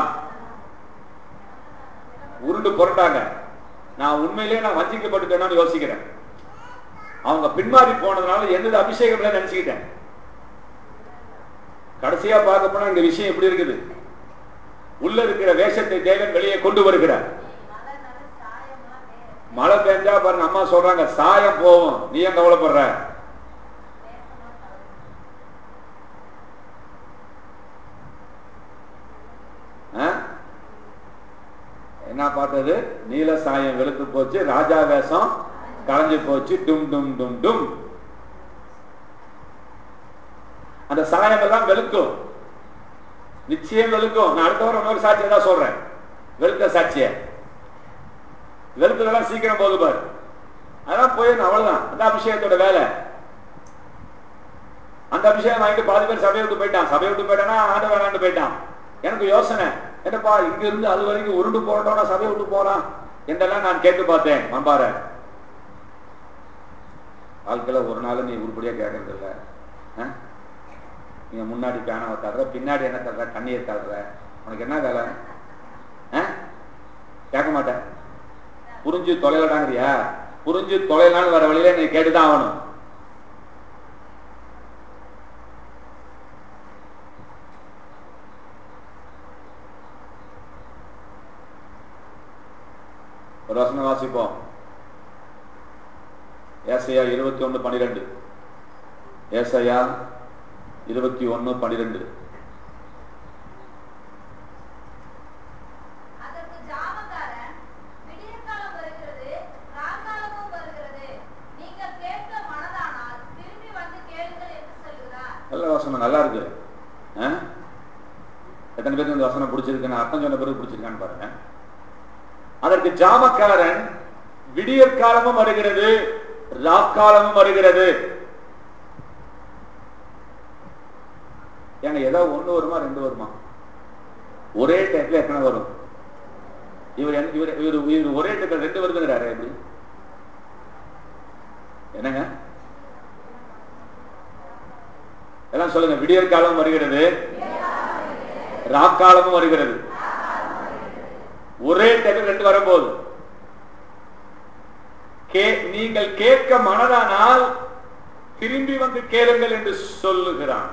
உருண்டு புரண்டாங்க நான் உண்மையிலேயே நான் வஞ்சிக்கப்பட்டுட்டேன்னு யோசிக்கிறேன் அவங்க பின்மாறி போனதுனால என்னது அபிஷேகம் இல்லை நினைச்சுக்கிட்டேன் கடைசியா பார்க்க போனா இந்த விஷயம் எப்படி இருக்குது உள்ள இருக்கிற வேஷத்தை தேவன் வெளியே கொண்டு வருகிறார் மழை பெஞ்சா பாருங்க அம்மா சொல்றாங்க சாயம் போகும் நீ ஏன் கவலைப்படுற ஆ? என்ன பார்த்தது நீல சாயம் வெளுத்து போச்சு ராஜா வேஷம் களைஞ்சு போச்சு டும் டும் டும் டும் அந்த சாயம் எல்லாம் வெளுக்கும் நிச்சயம் வெளுக்கும் நான் அடுத்த வாரம் இன்னொரு சாட்சியை தான் சொல்றேன் வெளுத்த சாட்சிய வெளுத்ததெல்லாம் சீக்கிரம் போது பாரு அதான் போயிடணும் அவ்வளவுதான் அந்த அபிஷேகத்தோட வேலை அந்த அபிஷேகம் வாங்கிட்டு பாதி பேர் சபையை விட்டு போயிட்டான் சபையை விட்டு போயிட்டானா ஆண்டு வேணாண்டு போயிட்டான் எனக்கு யோசனை என்னப்பா இங்க இருந்து அது வரைக்கும் உருண்டு போறோம்னா சபையை விட்டு போறான் என்றெல்லாம் நான் கேட்டு பார்த்தேன் மம்பார வாழ்க்கையில ஒரு நாள் நீ உருப்படியா கேட்கறது இல்ல ஆ? நீங்க முன்னாடி பேனாவை தர்ற பின்னாடி என்ன தர்ற கண்ணியை தர்ற உனக்கு என்ன வேலை ஆ? கேட்க மாட்டேன் புரிஞ்சு தொலைலடாங்கிறியா புரிஞ்சு தொலைலான்னு வர வழியில நீ கேட்டுதான் ஆகணும் ஒரு வசனம் வாசிப்போம் ஏசையா இருபத்தி ஒண்ணு பனிரெண்டு ஏசையா இருபத்தி ஒண்ணு பனிரெண்டு அதற்கு ஜாமக்காரன் விடியற்காலம் வருகிறது ராக்காலமும் வருகிறது நீங்கள் கேட்க மனதானால் திரும்பி வந்து கேளுங்கள் என்று சொல்கிறார் நல்ல வசனம் நல்லா இருக்கு ஆ? எத்தனை பேருக்கு இந்த வசனம் பிடிச்சிருக்கு நான் அர்த்தம் சொன்ன பிறகு பிடிச்சிருக்கான்னு பாருங்க அதற்கு ஜாமக்காரன் விடியற்காலமும் வருகிறது ராக்காலமும் வருகிறது ஏங்க ஏதோ ஒண்ணு வருமா ரெண்டு வருமா ஒரே டைப்ல எத்தனை வரும் இவர் என்ன- இவர் இவர் இவர் ஒரே டைப்ல ரெண்டு வருதுங்கிறாரு எப்படி என்னங்க எல்லாம் சொல்லுங்க விடியற் காலம் வருகிறது ராக்காலமும் வருகிறது ஒரே டைம் ரெண்டு வரும்போது கே நீங்கள் கேட்க மனதானால் திரும்பி வந்து கேளுங்கள் என்று சொல்லுகிறான்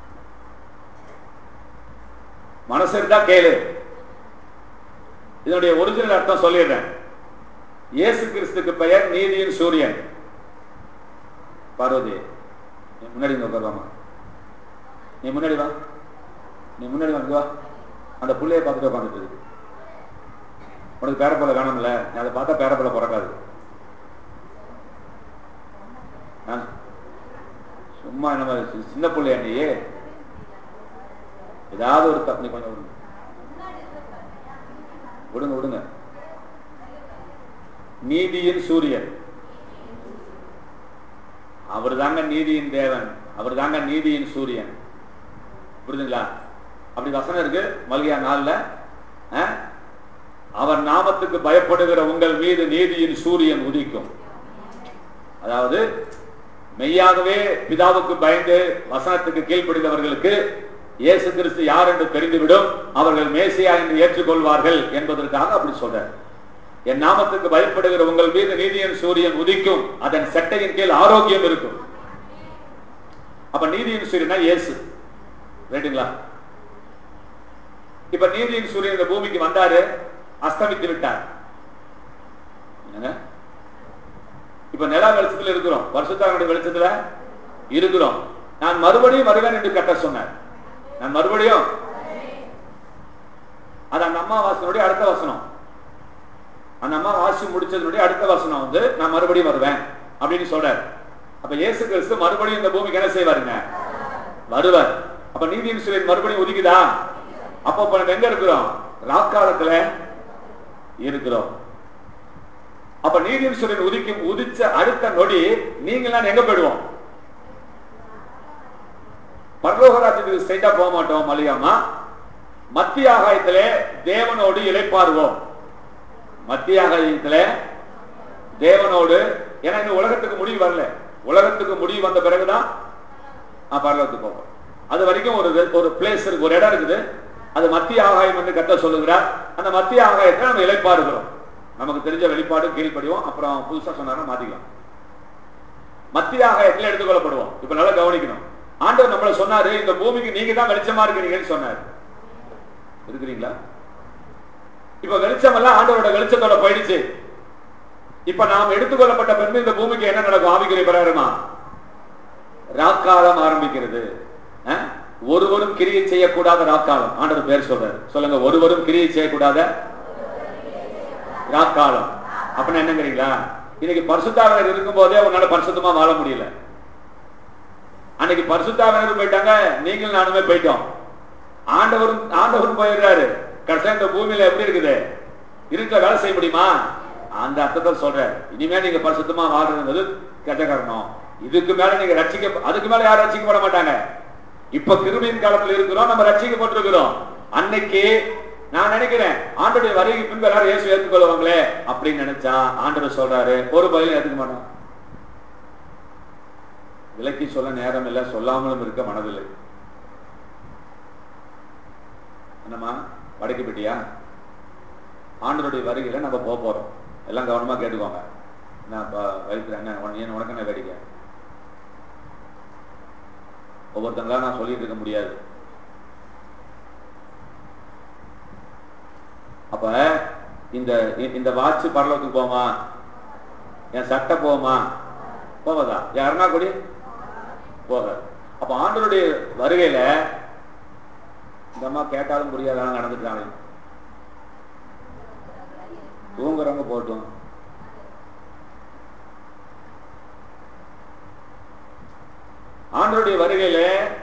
மனசு இருந்தா கேளு இதனுடைய ஒரிஜினல் அர்த்தம் சொல்லிடுறேன் இயேசு கிறிஸ்துக்கு பெயர் நீதியின் சூரியன் பார்வதி நீ முன்னாடி இங்க உட்காருவாமா நீ முன்னாடி வா நீ முன்னாடி வந்து வா அந்த புள்ளைய பார்த்துட்டு உட்காந்துட்டு இருக்கு உனக்கு பேரப்பல வேணும்ல நீ அதை பார்த்தா பேரப்பல பிறக்காது ஆ? சும்மா நம்ம சி- சின்ன பிள்ளையா நீ ஏதாவது ஒரு தப்பு நீ கொஞ்சம் விடுங்க விடுங்க விடுங்க நீதியின் சூரியன் அவர் தாங்க நீதியின் தேவன் அவர் தாங்க நீதியின் சூரியன் புரியுதுங்களா அப்படி வசனம் இருக்கு மல்கியா நாள்ல ஆ? அவர் நாமத்துக்கு பயப்படுகிற உங்கள் மீது நீதியின் சூரியன் உதிக்கும் அதாவது மெய்யாகவே பிதாவுக்கு பயந்து வசனத்துக்கு கீழ்ப்படிந்தவர்களுக்கு இயேசு கிறிஸ்து யார் என்று தெரிந்துவிடும் அவர்கள் மேசியா என்று ஏற்றுக்கொள்வார்கள் என்பதற்காக அப்படி சொல்றார் என் நாமத்துக்கு பயப்படுகிற உங்கள் மீது நீதியின் சூரியன் உதிக்கும் அதன் செட்டையின் கீழ் ஆரோக்கியம் இருக்கும் அப்ப நீதியின் சூரியனா இயேசு ரைட்டுங்களா இப்ப நீதியின் சூரியன் இந்த பூமிக்கு வந்தாரு அஸ்தமித்து விட்டார் என்னங்க? இப்ப நிலா வெளிச்சத்துல இருக்கிறோம் வருஷத்தாருடைய வெளிச்சத்துல இருக்கிறோம் நான் மறுபடியும் வருவேன் என்று கட்ட சொன்னார் நான் மறுபடியும் அது அந்த அம்மா வாசனுடைய அடுத்த வசனம் அந்த அம்மா வாசி முடிச்சதுடைய அடுத்த வசனம் வந்து நான் மறுபடியும் வருவேன் அப்படின்னு சொல்றார் அப்ப இயேசு கிறிஸ்து மறுபடியும் இந்த பூமிக்கு என்ன செய்வாருங்க வருவார் அப்ப நீதியின் சூரியன் மறுபடியும் உதிக்குதா அப்ப இப்ப நம்ம எங்க இருக்கிறோம் ராக்காலத்துல இருக்கிறோம் அப்ப நீதியின் சூரியன் உதிக்கும் உதிச்ச அடுத்த நொடி நீங்க நான் எங்க போயிடுவோம் பரலோகராஜ்யத்துக்கு ஸ்ட்ரைட்டா போக மாட்டோம் மலியாமா மத்திய ஆகாயத்திலே தேவனோடு இளைப்பாருவோம் மத்திய ஆகாயத்திலே தேவனோடு ஏன்னா இந்த உலகத்துக்கு முடிவு வரல உலகத்துக்கு முடிவு வந்த பிறகுதான் நான் பரலோகத்துக்கு போவோம் அது வரைக்கும் ஒரு ஒரு பிளேஸ் இருக்கு ஒரு இடம் இருக்குது அது மத்திய ஆகாயம் என்று கத்த சொல்லுகிறார் அந்த மத்திய ஆகாயத்தை நம்ம இழைப்பாருகிறோம் நமக்கு தெரிஞ்ச வெளிப்பாடு கீழ்ப்படிவோம் அப்புறம் புதுசா சொன்னாலும் மாத்திக்கலாம் மத்திய ஆகாயத்தில் எடுத்துக்கொள்ளப்படுவோம் இப்ப நல்லா கவனிக்கணும் ஆண்டவர் நம்மள சொன்னாரு இந்த பூமிக்கு நீங்க தான் வெளிச்சமா இருக்கிறீங்கன்னு சொன்னாரு இருக்கிறீங்களா இப்ப வெளிச்சம் எல்லாம் ஆண்டவரோட வெளிச்சத்தோட போயிடுச்சு இப்ப நாம் எடுத்துக்கொள்ளப்பட்ட பின்பு இந்த பூமிக்கு என்ன நடக்கும் ஆவிக்குரிய பிரகாரமா ராக்காலம் ஆரம்பிக்கிறது அஹ்? ஒருவரும் கிரியை செய்யக்கூடாத ராக்காலம் ஆண்டவர் பேர் சொல்றாரு சொல்லுங்க ஒருவரும் கிரியை செய்யக்கூடாத ராக்காலம் அப்படின்னா என்னங்கிறீங்களா இன்னைக்கு பரிசுத்தாவினர் இருக்கும் போதே உன்னால பரிசுத்தமா வாழ முடியல அன்னைக்கு பரிசுத்தாவினர் போயிட்டாங்க நீங்களும் நானுமே போயிட்டோம் ஆண்டவரும் ஆண்டவரும் போயிடுறாரு கடைசியா இந்த பூமியில எப்படி இருக்குது இருக்க வேலை செய்ய முடியுமா அந்த அர்த்தத்தை சொல்றேன் இனிமே நீங்க பரிசுத்தமா வாழ்றது கெட்ட காரணம் இதுக்கு மேல நீங்க ரட்சிக்க அதுக்கு மேல யாரும் ரட்சிக்கப்பட மாட்டாங்க இப்ப கிருமியின் காலத்துல இருக்கிறோம் நம்ம ரட்சிக்கப்பட்டிருக்கிறோம் அன்னைக்கு நான் நினைக்கிறேன் ஆண்டோடைய வருகை பின்பு எல்லாரும் இயேசு ஏற்றுக்கொள்வாங்களே அப்படின்னு நினைச்சா ஆண்டவர் சொல்றாரு ஒரு பதிலும் ஏத்துக்க மாட்டோம் விலக்கி சொல்ல நேரம் இல்லை சொல்லாமலும் இருக்க மனதில்லை என்னம்மா வடக்கு பெட்டியா ஆண்டருடைய வருகையில நம்ம போக போறோம் எல்லாம் கவனமா கேட்டுக்கோங்க நான் இப்ப வயிற்று என்ன உன- ஏன் உனக்கு என்ன வேடிக்கை ஒவ்வொருத்தங்களா நான் சொல்லிட்டு இருக்க முடியாது அப்ப இந்த இ- இந்த வாட்ச் பரலோகத்துக்கு போமா என் சட்டை போமா போவதா யாருன்னா கூடி போகாது அப்ப ஆண்டருடைய வருகையில இந்த அம்மா கேட்டாலும் புரியாதான் நடந்துட்டாங்க தூங்குறவங்க போட்டும் ஆண்டருடைய வருகையில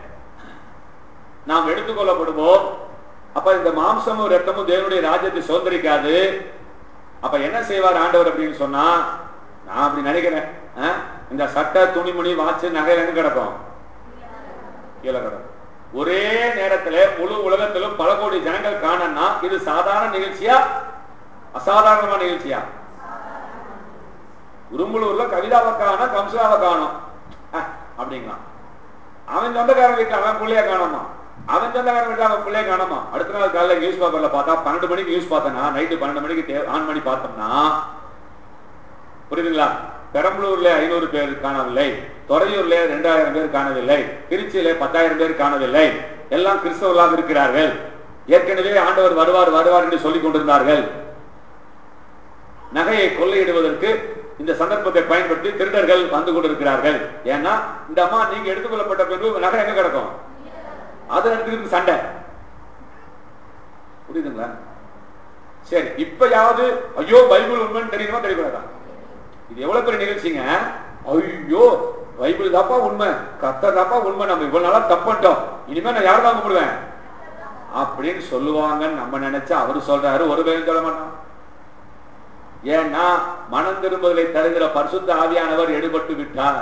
நாம் எடுத்துக்கொள்ளப்படுவோம் அப்ப இந்த மாம்சமும் ரத்தமும் தேவனுடைய ராஜ்யத்தை சுதந்திரிக்காது அப்ப என்ன செய்வார் ஆண்டவர் அப்படின்னு சொன்னா நான் அப்படி நினைக்கிறேன் ஆ? இந்த சட்டை துணிமணி வாட்சு நகை எங்க கிடக்கும் கீழே கிடக்கும் ஒரே நேரத்துல முழு உலகத்திலும் பல கோடி ஜனங்கள் காணன்னா இது சாதாரண நிகழ்ச்சியா அசாதாரணமான நிகழ்ச்சியா உரும்புலூர்ல கவிதாவை காணும் கம்சாவை காணும் அஹ், அப்படிங்களாம் அவன் சொந்தக்காரன் வீட்டுல அவன் பிள்ளைய காணாமா அவன் சொந்தக்காரன் வீட்டுல அவன் பிள்ளைய காணாமா அடுத்த நாள் காலையில நியூஸ் பேப்பர்ல பார்த்தா பன்னெண்டு மணிக்கு நியூஸ் பார்த்தனா நைட்டு பன்னெண்டு மணிக்கு தே- ஆன் பண்ணி பார்த்தோம்னா புரியுதுங்களா பெரம்பலூர்ல ஐநூறு பேர் காணவில்லை துறையூர்ல ரெண்டாயிரம் பேர் காணவில்லை திருச்சியில பத்தாயிரம் பேர் காணவில்லை எல்லாம் கிறிஸ்தவர்களாக இருக்கிறார்கள் ஏற்கனவே ஆண்டவர் வருவார் வருவார் என்று சொல்லிக் கொண்டிருந்தார்கள் நகையை கொள்ளையிடுவதற்கு இந்த சந்தர்ப்பத்தை பயன்படுத்தி திருடர்கள் வந்து கொண்டிருக்கிறார்கள் ஏன்னா இந்த அம்மா நீங்க எடுத்துக்கொள்ளப்பட்ட பின்பு நகை எங்க கிடக்கும் அது எடுத்துக்கிட்டு சண்டை புரியுதுங்களா சரி இப்பயாவது ஐயோ பைபிள் உண்மைன்னு தெரியுமா தெரியக்கூடாதா இது எவ்வளவு பெரிய நிகழ்ச்சிங்க ஐயோ பைபிள் தாப்பா உண்மை கத்தர் தாப்பா உண்மை நம்ம இவ்வளவு நாளா தப்பட்டோம் இனிமே நான் யார் தான் கும்பிடுவேன் அப்படின்னு சொல்லுவாங்கன்னு நம்ம நினைச்சா அவரு சொல்றாரு ஒரு பேரும் சொல்ல மாட்டோம் ஏன்னா மனம் திரும்புதலை தருகிற பரிசுத்த ஆவியானவர் எடுபட்டு விட்டார்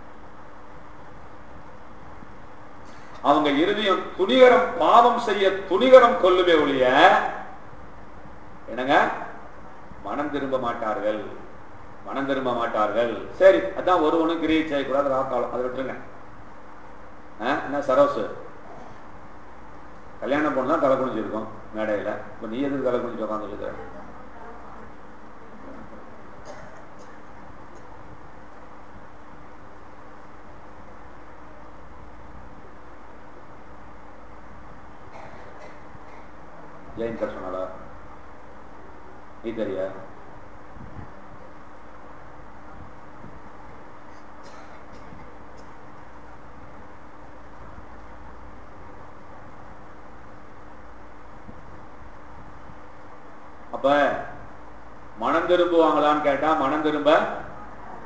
அவங்க இருதயம் துணிகரம் பாவம் செய்ய துணிகரம் கொள்ளுமே ஒழிய என்னங்க மனம் திரும்ப மாட்டார்கள் மனம் திரும்ப மாட்டார்கள் சரி அதான் ஒருவனும் கிரியை செய்யக்கூடாது ராக்காலம் அதை விட்டுருங்க ஆ, என்ன சரோசு கல்யாணம் பொண்ணு தான் தலை குனிஞ்சிருக்கும் மேடையில இப்ப நீ எதுக்கு தலை குனிஞ்சு உட்காந்துருக்க ஜெயின் சார் சொன்னாலா நீ தெரியா அப்ப மனம் திரும்புவாங்களான்னு கேட்டா மனம் திரும்ப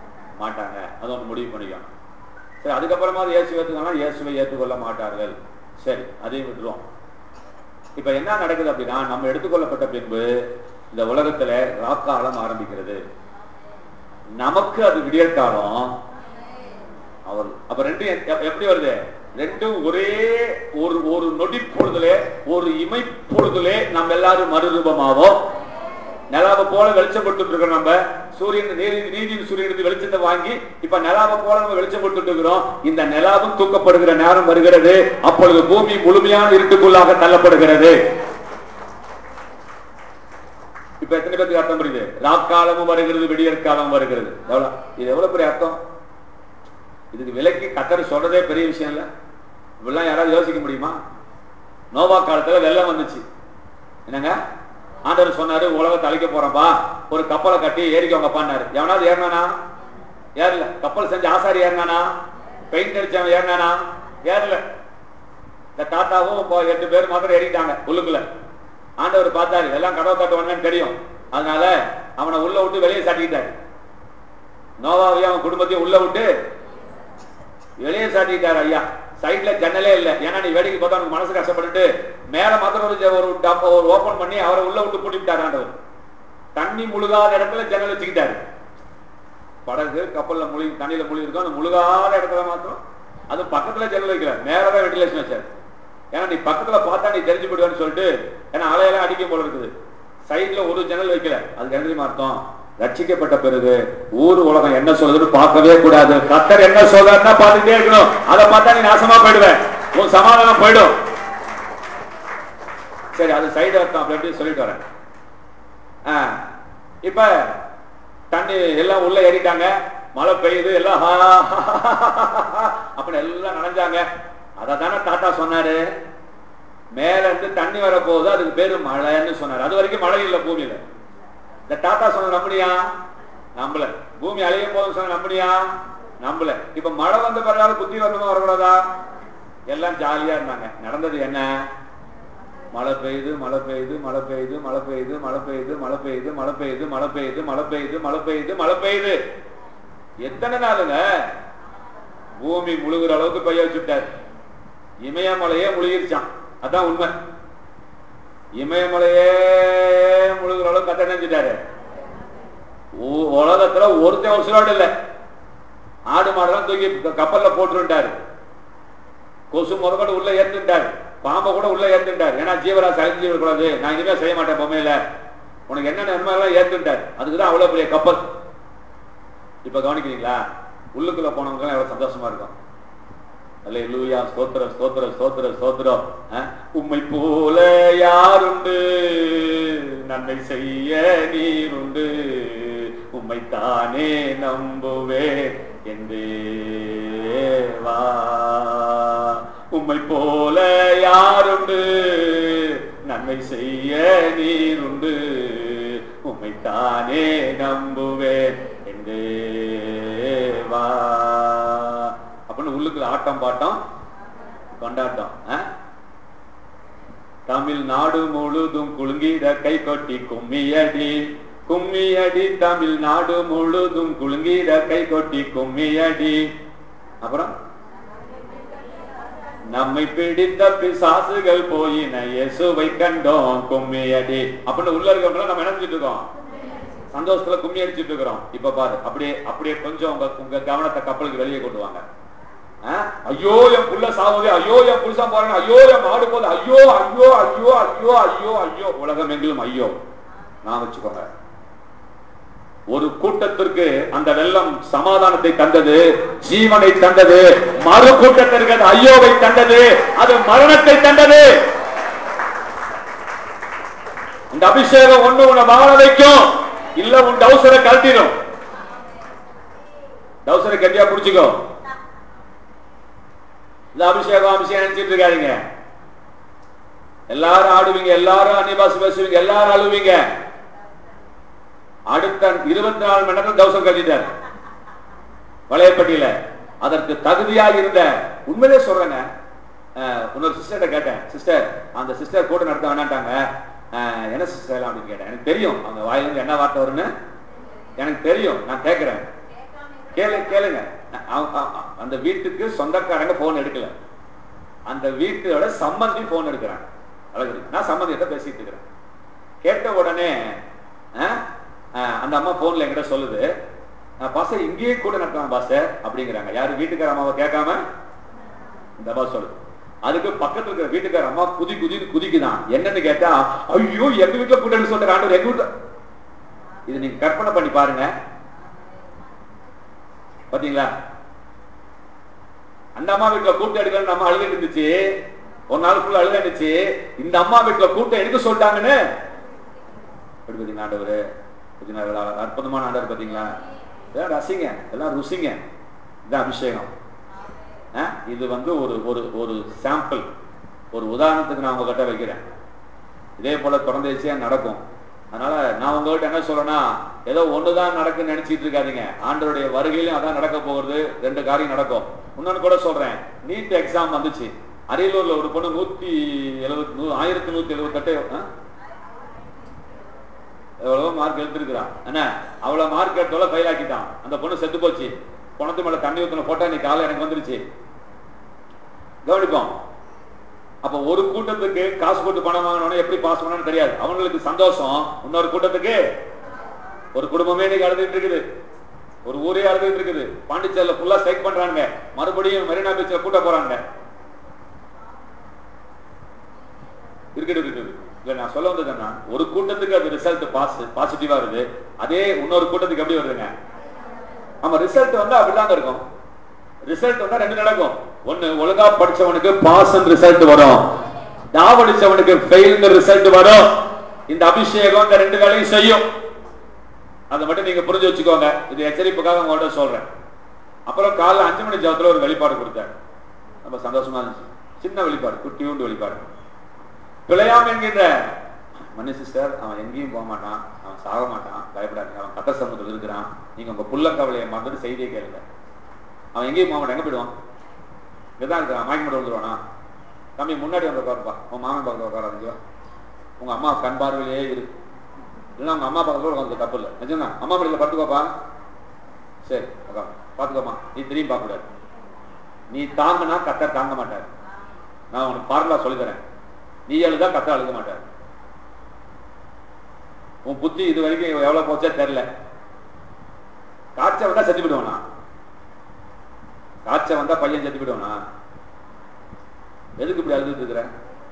மாட்டாங்க அது ஒன்று முடிவு பண்ணிக்கலாம் சரி அதுக்கப்புறமா இயேசு ஏற்றுக்கலாம் இயேசுவை ஏற்றுக்கொள்ள மாட்டார்கள் சரி அதையும் விட்டுருவோம் இப்ப என்ன நடக்குது அப்படின்னா நம்ம எடுத்துக்கொள்ளப்பட்ட பின்பு இந்த உலகத்துல ராக்காலம் ஆரம்பிக்கிறது நமக்கு அது விடியற்காலம் அவர் அப்ப ரெண்டும் எ- எப்படி வருது ரெண்டும் ஒரே ஒரு ஒரு நொடி பொழுதுலே ஒரு இமை பொழுதுலே நம்ம எல்லாரும் மறுரூபமாவோம் நிலாவை போல வெளிச்சம் கொடுத்துட்டு இருக்கோம் நம்ம சூரியன் நீதி நீதியின் சூரியனுக்கு வெளிச்சத்தை வாங்கி இப்ப நிலாவை போல நம்ம வெளிச்சம் கொடுத்துட்டு இருக்கிறோம் இந்த நிலாவும் தூக்கப்படுகிற நேரம் வருகிறது அப்பொழுது பூமி முழுமையான இருட்டுக்குள்ளாக தள்ளப்படுகிறது இப்ப எத்தனை பேருக்கு அர்த்தம் புரியுது ராக்காலமும் வருகிறது விடியற் காலமும் வருகிறது எவ்வளவு இது எவ்வளவு பெரிய அர்த்தம் இதுக்கு விலைக்கு கத்தர் சொல்றதே பெரிய விஷயம் இல்ல இப்படிலாம் யாராவது யோசிக்க முடியுமா நோவா காலத்துல வெள்ளம் வந்துச்சு என்னங்க ஆண்டவர் சொன்னாரு உலகத்தை அழிக்க போறப்பா ஒரு கப்பலை கட்டி ஏறிக்கோங்கப்பான்னாரு எவனாவது ஏறினானா ஏறல கப்பல் செஞ்ச ஆசாரி ஏறினானா பெயிண்ட் அடிச்சவன் ஏறினானா ஏறல இந்த தாத்தாவும் இப்போ எட்டு பேர் மாத்திரம் ஏறிட்டாங்க உள்ளுக்குள்ள ஆண்டவர் பார்த்தாரு எல்லாம் கதவை தட்டுவாங்கன்னு தெரியும் அதனால அவனை உள்ள விட்டு வெளியே சாட்டிக்கிட்டாரு நோவாவையும் அவன் குடும்பத்தையும் உள்ள விட்டு வெளியே சாட்டிட்டாரு ஐயா சைட்ல ஜன்னலே இல்ல ஏன்னா நீ வேடிக்கை பார்த்தா உனக்கு மனசு கஷ்டப்பட்டுட்டு மேல மாத்திரம் ஒரு ஜ- ஒரு டப்ப ஒரு ஓபன் பண்ணி அவரை உள்ள விட்டு பூட்டிட்டாரு ஆண்டவர் தண்ணி முழுகாத இடத்துல ஜன்னல் வச்சுக்கிட்டாரு படகு கப்பல்ல முழுகி தண்ணியில முழுகி இருக்கும் அந்த முழுகாத இடத்துல மாத்திரம் அது பக்கத்துல ஜன்னல் வைக்கல மேலதான் வெண்டிலேஷன் வச்சாரு ஏன்னா நீ பக்கத்துல பார்த்தா நீ தெரிஞ்சு போடுவேன்னு சொல்லிட்டு ஏன்னா அலையெல்லாம் அடிக்கும் போல இருக்குது சைடுல ஒரு ஜன்னல் வைக்கல அதுக்கு என்ன தெரியுமா அர்த்தம் ரட்சிக்கப்பட்ட பிறகு ஊர் உலகம் என்ன சொல்லுதுன்னு பார்க்கவே கூடாது கத்தர் என்ன சொல்றாருன்னா பார்த்துட்டே இருக்கணும் அதை பார்த்தா நீ நாசமா போயிடுவேன் உன் சமாதானம் போயிடும் சரி அது சைடு அர்த்தம் அப்படி எப்படி சொல்லிட்டு வரேன் ஆ, இப்ப தண்ணி எல்லாம் உள்ள ஏறிட்டாங்க மழை பெய்யுது எல்லாம் ஹா, அப்படி எல்லாம் நனைஞ்சாங்க அதை தானே தாத்தா சொன்னாரு மேல இருந்து தண்ணி வரப்போகுது அதுக்கு பேரு மழைன்னு சொன்னாரு அது வரைக்கும் மழை இல்லை பூமியில இந்த தாத்தா சொன்ன நம்பினியா நம்பல பூமி அழிய போதும் சொன்ன நம்பினியா நம்பல இப்ப மழை வந்த பிறகு புத்தி வரணுமா வரக்கூடாதா எல்லாம் ஜாலியா இருந்தாங்க நடந்தது என்ன மழை பெய்யுது மழை பெய்யுது மழை பெய்யுது மழை பெய்யுது மழை பெய்யுது மழை பெய்யுது மழை பெய்யுது மழை பெய்யுது மழை பெய்யுது மழை பெய்யுது மழை பெய்யுது எத்தனை நாளுங்க பூமி முழுகிற அளவுக்கு பெய்ய வச்சுட்டாரு இமயமலையே முழுகிருச்சான் அதான் உண்மை இமயமலையே முழுகிற அளவுக்கு கத்த நினைச்சிட்டாரு உ- உலகத்துல ஒருத்தன் ஒரு சிலோடு இல்ல ஆடு மாடெல்லாம் தூக்கி க- கப்பல்ல போட்டுருட்டாரு கொசு முதற்கொண்டு உள்ள ஏத்துட்டாரு பாம்பை கூட உள்ள ஏத்துட்டாரு ஏன்னா ஜீவராசி அழிஞ்சு விடக்கூடாது நான் இனிமே செய்ய மாட்டேன் பொம்மையில உனக்கு என்ன நன்மை எல்லாம் ஏத்துட்டாரு அதுக்குதான் அவ்வளவு பெரிய கப்பல் இப்ப கவனிக்கிறீங்களா உள்ளுக்குள்ள போனவங்க எல்லாம் எவ்வளவு சந்தோஷமா இருக்கும் அல்லேலூயா ஸ்தோத்திரம் ஸ்தோத்திரம் ஸ்தோத்திரம் ஸ்தோத்திரம் அஹ், உம்மை போல யாருண்டு நன்மை செய்ய நீருண்டு உம்மை தானே நம்புவே என் தேவா உம்மை போல யாருண்டு நன்மை செய்ய நீருண்டு உம்மை தானே நம்புவேன் என் தேவா அப்படின்னு உள்ளுக்குள்ள ஆட்டம் பாட்டம் கொண்டாட்டம் ஆ? தமிழ்நாடு முழுதும் குலுங்கிட கை கொட்டி கும்மியடி கும்மியடி தமிழ்நாடு முழுதும் குலுங்கிட கை கொட்டி கும்மியடி அப்புறம் நம்மை பிடித்த பிசாசுகள் போயின இயேசுவை கண்டோம் கும்மியடி அப்படின்னு உள்ள இருக்கவங்க நம்ம என்ன செஞ்சுட்டு இருக்கோம் சந்தோஷத்துல கும்மி அடிச்சிட்டு இருக்கிறோம் இப்ப பாரு அப்படியே அப்படியே கொஞ்சம் உங்க உங்க கவனத்தை கப்பலுக்கு வெளியே கொண்டு வாங்க ஆ? ஐயோ என் புள்ள சாவுது ஐயோ என் புருஷன் போறாங்க ஐயோ என் மாடு போகுது ஐயோ ஐயோ ஐயோ ஐயோ ஐயோ ஐயோ உலகம் எங்கிலும் ஐயோ நான் வச்சுக்கோங்க ஒரு கூட்டத்திற்கு அந்த வெள்ளம் சமாதானத்தை தந்தது ஜீவனை தந்தது மறு கூட்டத்திற்கு அது ஐயோவை தந்தது அது மரணத்தை தந்தது இந்த அபிஷேகம் ஒண்ணு உன்னை வாழ வைக்கும் இல்ல உன் டவுசரை கழட்டிடும் டவுசரை கட்டியா புடிச்சுக்கோ இந்த அபிஷேகம் அபிஷேகம் நினைச்சிட்டு இருக்காதீங்க எல்லாரும் ஆடுவீங்க எல்லாரும் அன்னிபாசு பேசுவீங்க எல்லாரும் அழுவீங்க அடுத்த இருபத்தி நாலு மணி நேரம் தவசம் கட்டிட்டார் வளையப்பட்டியில அதற்கு தகுதியாக இருந்த உண்மையிலே சொல்றேங்க அஹ், இன்னொரு சிஸ்டர்கிட்ட கேட்டேன் சிஸ்டர் அந்த சிஸ்டர் கூட நடத்த வேணாட்டாங்க அஹ், என்ன சிஸ்டர் அப்படின்னு கேட்டேன் எனக்கு தெரியும் அவங்க வாயிலிருந்து என்ன வார்த்தை வரும்னு எனக்கு தெரியும் நான் கேட்கிறேன் கேளு கேளுங்க அவ- அவ- அந்த வீட்டுக்கு சொந்தக்காரங்க போன் எடுக்கல அந்த வீட்டோட சம்பந்தி போன் எடுக்கிறாங்க அழகு நான் சம்பந்தியிட்ட பேசிட்டு இருக்கிறேன் கேட்ட உடனே அஹ், அஹ், அந்த அம்மா போன்ல என்கிட்ட சொல்லுது பாச இங்கேயே கூட நடக்கலாம் பாச அப்படிங்கிறாங்க யாரு வீட்டுக்கார அம்மாவை கேட்காம இந்த அம்மா சொல்லுது அதுக்கு பக்கத்துல இருக்கிற வீட்டுக்கார அம்மா குதி குதி குதிக்குதான் என்னன்னு கேட்டா ஐயோ எங்க வீட்டுல கூட்டணி சொல்ற ஆண்டவர் எங்க வீட்டுல இது நீங்க கற்பனை பண்ணி பாருங்க பாத்தீங்களா அந்த அம்மா வீட்டுல கூட்டம் எடுக்கணும் நம்ம அழுதுட்டு இருந்துச்சு ஒரு நாள் ஃபுல்லா அழுத இருந்துச்சு இந்த அம்மா வீட்டுல கூட்டம் எடுக்க சொல்லிட்டாங்கன்னு எப்படி பாத்தீங்களா ஆண்டவர் பாத்தீங்களா அற்புதமான ஆண்டவர் பாத்தீங்களா எல்லாம் ரசிங்க எல்லாம் ருசிங்க இதான் அபிஷேகம் ஆ? இது வந்து ஒரு ஒரு ஒரு சாம்பிள் ஒரு உதாரணத்துக்கு நான் உங்ககிட்ட வைக்கிறேன் இதே போல தொடர்ந்தேச்சியா நடக்கும் அதனால நான் உங்ககிட்ட என்ன சொல்றேன்னா ஏதோ ஒண்ணுதான் நடக்குன்னு நினைச்சிட்டு இருக்காதீங்க ஆண்டவருடைய வருகையிலும் அதான் நடக்க போகிறது ரெண்டு காரியம் நடக்கும் இன்னொன்னு கூட சொல்றேன் நீட் எக்ஸாம் வந்துச்சு அரியலூர்ல ஒரு பொண்ணு நூத்தி எழுபத்தி நூ ஆயிரத்தி நூத்தி எழுபத்தெட்டு ஆ? எவ்வளவோ மார்க் எடுத்திருக்கிறான் என்ன அவ்வளவு மார்க் எடுத்தோட ஃபெயில் ஆக்கிட்டான் அந்த பொண்ணு செத்து போச்சு பணத்து மேல தண்ணி ஊத்தின போட்டோ இன்னைக்கு காலை எனக்கு வந்துருச்சு கவனிப்போம் அப்ப ஒரு கூட்டத்துக்கு காசு போட்டு பணம் வாங்கணும்னா எப்படி பாஸ் பண்ணணும்னு தெரியாது அவங்களுக்கு சந்தோஷம் இன்னொரு கூட்டத்துக்கு ஒரு குடும்பமே இன்னைக்கு அழுதுட்டு இருக்குது ஒரு ஊரே அழுதுட்டு இருக்குது பாண்டிச்சேரியில ஃபுல்லா ஸ்ட்ரைக் பண்றாங்க மறுபடியும் மெரினா பீச்ல கூட்ட போறாங்க இருக்கட்டும் இருக்குது இல்ல நான் சொல்ல வந்தது என்ன ஒரு கூட்டத்துக்கு அது ரிசல்ட் பாஸ் பாசிட்டிவா வருது அதே இன்னொரு கூட்டத்துக்கு எப்படி வருதுங்க ஆமா ரிசல்ட் வந்து அப்படிதாங்க இருக்கும் ரிசல்ட் வந்தா ரெண்டு நடக்கும் ஒண்ணு ஒழுங்கா படிச்சவனுக்கு பாஸ் ரிசல்ட் வரும் டாவடிச்சவனுக்கு ஃபெயில் ரிசல்ட் வரும் இந்த அபிஷேகம் இந்த ரெண்டு வேலையும் செய்யும் அதை மட்டும் நீங்க புரிஞ்சு வச்சுக்கோங்க இது எச்சரிப்புக்காக உங்கள்ட்ட சொல்றேன் அப்புறம் காலைல அஞ்சு மணி ஜாபத்துல ஒரு வெளிப்பாடு கொடுத்தார் ரொம்ப சந்தோஷமா இருந்துச்சு சின்ன வெளிப்பாடு குட்டியூண்டு வெளிப்பாடு பிழையாம் என்கின்ற மன்னி சிஸ்டர் அவன் எங்கேயும் போக மாட்டான் அவன் சாக மாட்டான் பயப்படாதீங்க அவன் கட்ட சமூகத்தில் இருக்கிறான் நீங்க உங்க புள்ள கவலையை மறந்துட்டு செய்தியை கேளுங்க அவன் எங்கேயும் போக மாட்டான் எங்க போயிடுவான் இங்கதான் இருக்கிறான் மாய்க்கு மட்டும் வந்துருவானா தம்பி முன்னாடி வந்து உட்காருப்பா உன் மாமன் பக்கத்தில் உட்காராதீங்க உங்க அம்மா கண் பார்வையிலே இரு இல்லைன்னா உங்க அம்மா பக்கத்துல உட்காந்து தப்பு இல்லை நிஜம்னா அம்மா படியில் படுத்துக்கோப்பா சரி உட்கார் பார்த்துக்கோமா நீ திரும்பி பார்க்க கூடாது நீ தாங்கினா கத்தர் தாங்க மாட்டார் நான் உனக்கு பார்முலா சொல்லி தரேன் நீ அழுதா கத்த அழுக மாட்டார் உன் புத்தி இது வரைக்கும் எவ்வளவு போச்சா தெரியல காய்ச்சல் வந்தா செத்து விடுவானா காய்ச்சல் வந்தா பையன் செத்து விடுவானா எதுக்கு இப்படி அழுதுட்டு இருக்கிற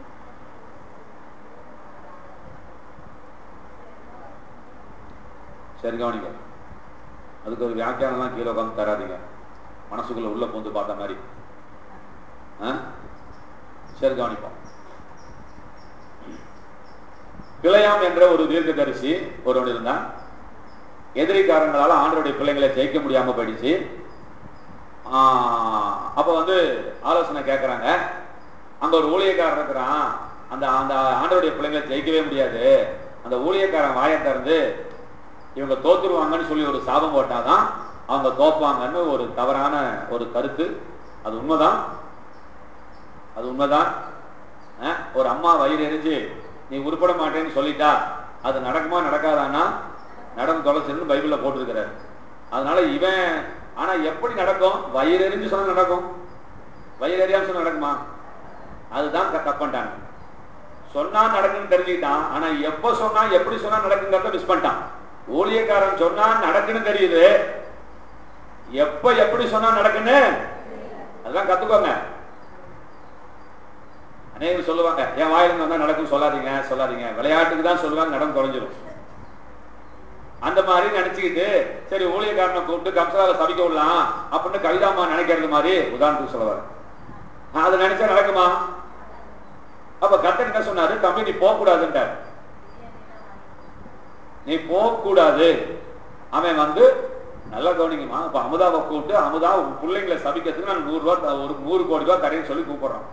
சரி கவனிங்க அதுக்கு ஒரு வியாக்கியானம்லாம் கீழே உட்காந்து தராதீங்க மனசுக்குள்ள உள்ள பூந்து பார்த்த மாதிரி ஆ? சரி கவனிப்போம் பிழையாம் என்ற ஒரு தீர்க்கதரிசி ஒருவன் இருந்தான் எதிரிக்காரங்களால ஆண்டருடைய பிள்ளைங்களை ஜெயிக்க முடியாம போயிடுச்சு ஆஹ் அப்ப வந்து ஆலோசனை கேட்கறாங்க அங்க ஒரு ஊழியக்காரன் இருக்கிறான் அந்த அந்த ஆண்டருடைய பிள்ளைங்களை ஜெயிக்கவே முடியாது அந்த ஊழியக்காரன் வாயை திறந்து இவங்க தோத்துருவாங்கன்னு சொல்லி ஒரு சாபம் போட்டாதான் அவங்க தோப்பாங்கன்னு ஒரு தவறான ஒரு கருத்து அது உண்மைதான் அது உண்மைதான் அஹ், ஒரு அம்மா வயிறு எரிஞ்சு நீ உருப்பட மாட்டேன்னு சொல்லிட்டா அது நடக்குமா நடக்காதான்னா நடந்து தொலைச்சிருந்து பைபிள்ல போட்டிருக்கிறாரு அதனால இவன் ஆனா எப்படி நடக்கும் வயிறு எரிஞ்சு சொன்னா நடக்கும் வயிறு எரியாம சொன்னா நடக்குமா அதுதான் க- தப்புன்ட்டாங்க சொன்னா நடக்குன்னு தெரிஞ்சுக்கிட்டான் ஆனா எப்ப சொன்னா எப்படி சொன்னா நடக்குங்கிறத மிஸ் பண்ணிட்டான் ஊழியக்காரன் சொன்னா நடக்குன்னு தெரியுது எப்ப எப்படி சொன்னா நடக்குன்னு அதெல்லாம் கத்துக்கோங்க அநேகம் சொல்லுவாங்க என் வாயிலிருந்து வந்தா நடக்கும் சொல்லாதீங்க சொல்லாதீங்க விளையாட்டுக்கு தான் சொல்லுவாங்க நடந்து தொலைஞ்சிரும் அந்த மாதிரி நினைச்சுக்கிட்டு சரி ஊழியக்காரனை கூப்பிட்டு கம்சலால சபிக்க விடலாம் அப்படின்னு கவிதாமா நினைக்கிறது மாதிரி உதாரணத்துக்கு சொல்லுவார் அது நினைச்சா நடக்குமா அப்ப கத்தர் என்ன சொன்னாரு தம்பி நீ போக கூடாதுன்றார் நீ போக கூடாது அவன் வந்து நல்லா கவனிங்கம்மா இப்ப அமுதாவை கூப்பிட்டு அமுதா உன் பிள்ளைங்களை சபிக்கிறதுக்கு நான் நூறு ரூபாய் த- ஒரு நூறு கோடி ரூபாய் தரேன்னு சொல்லி கூப்பிடுறான்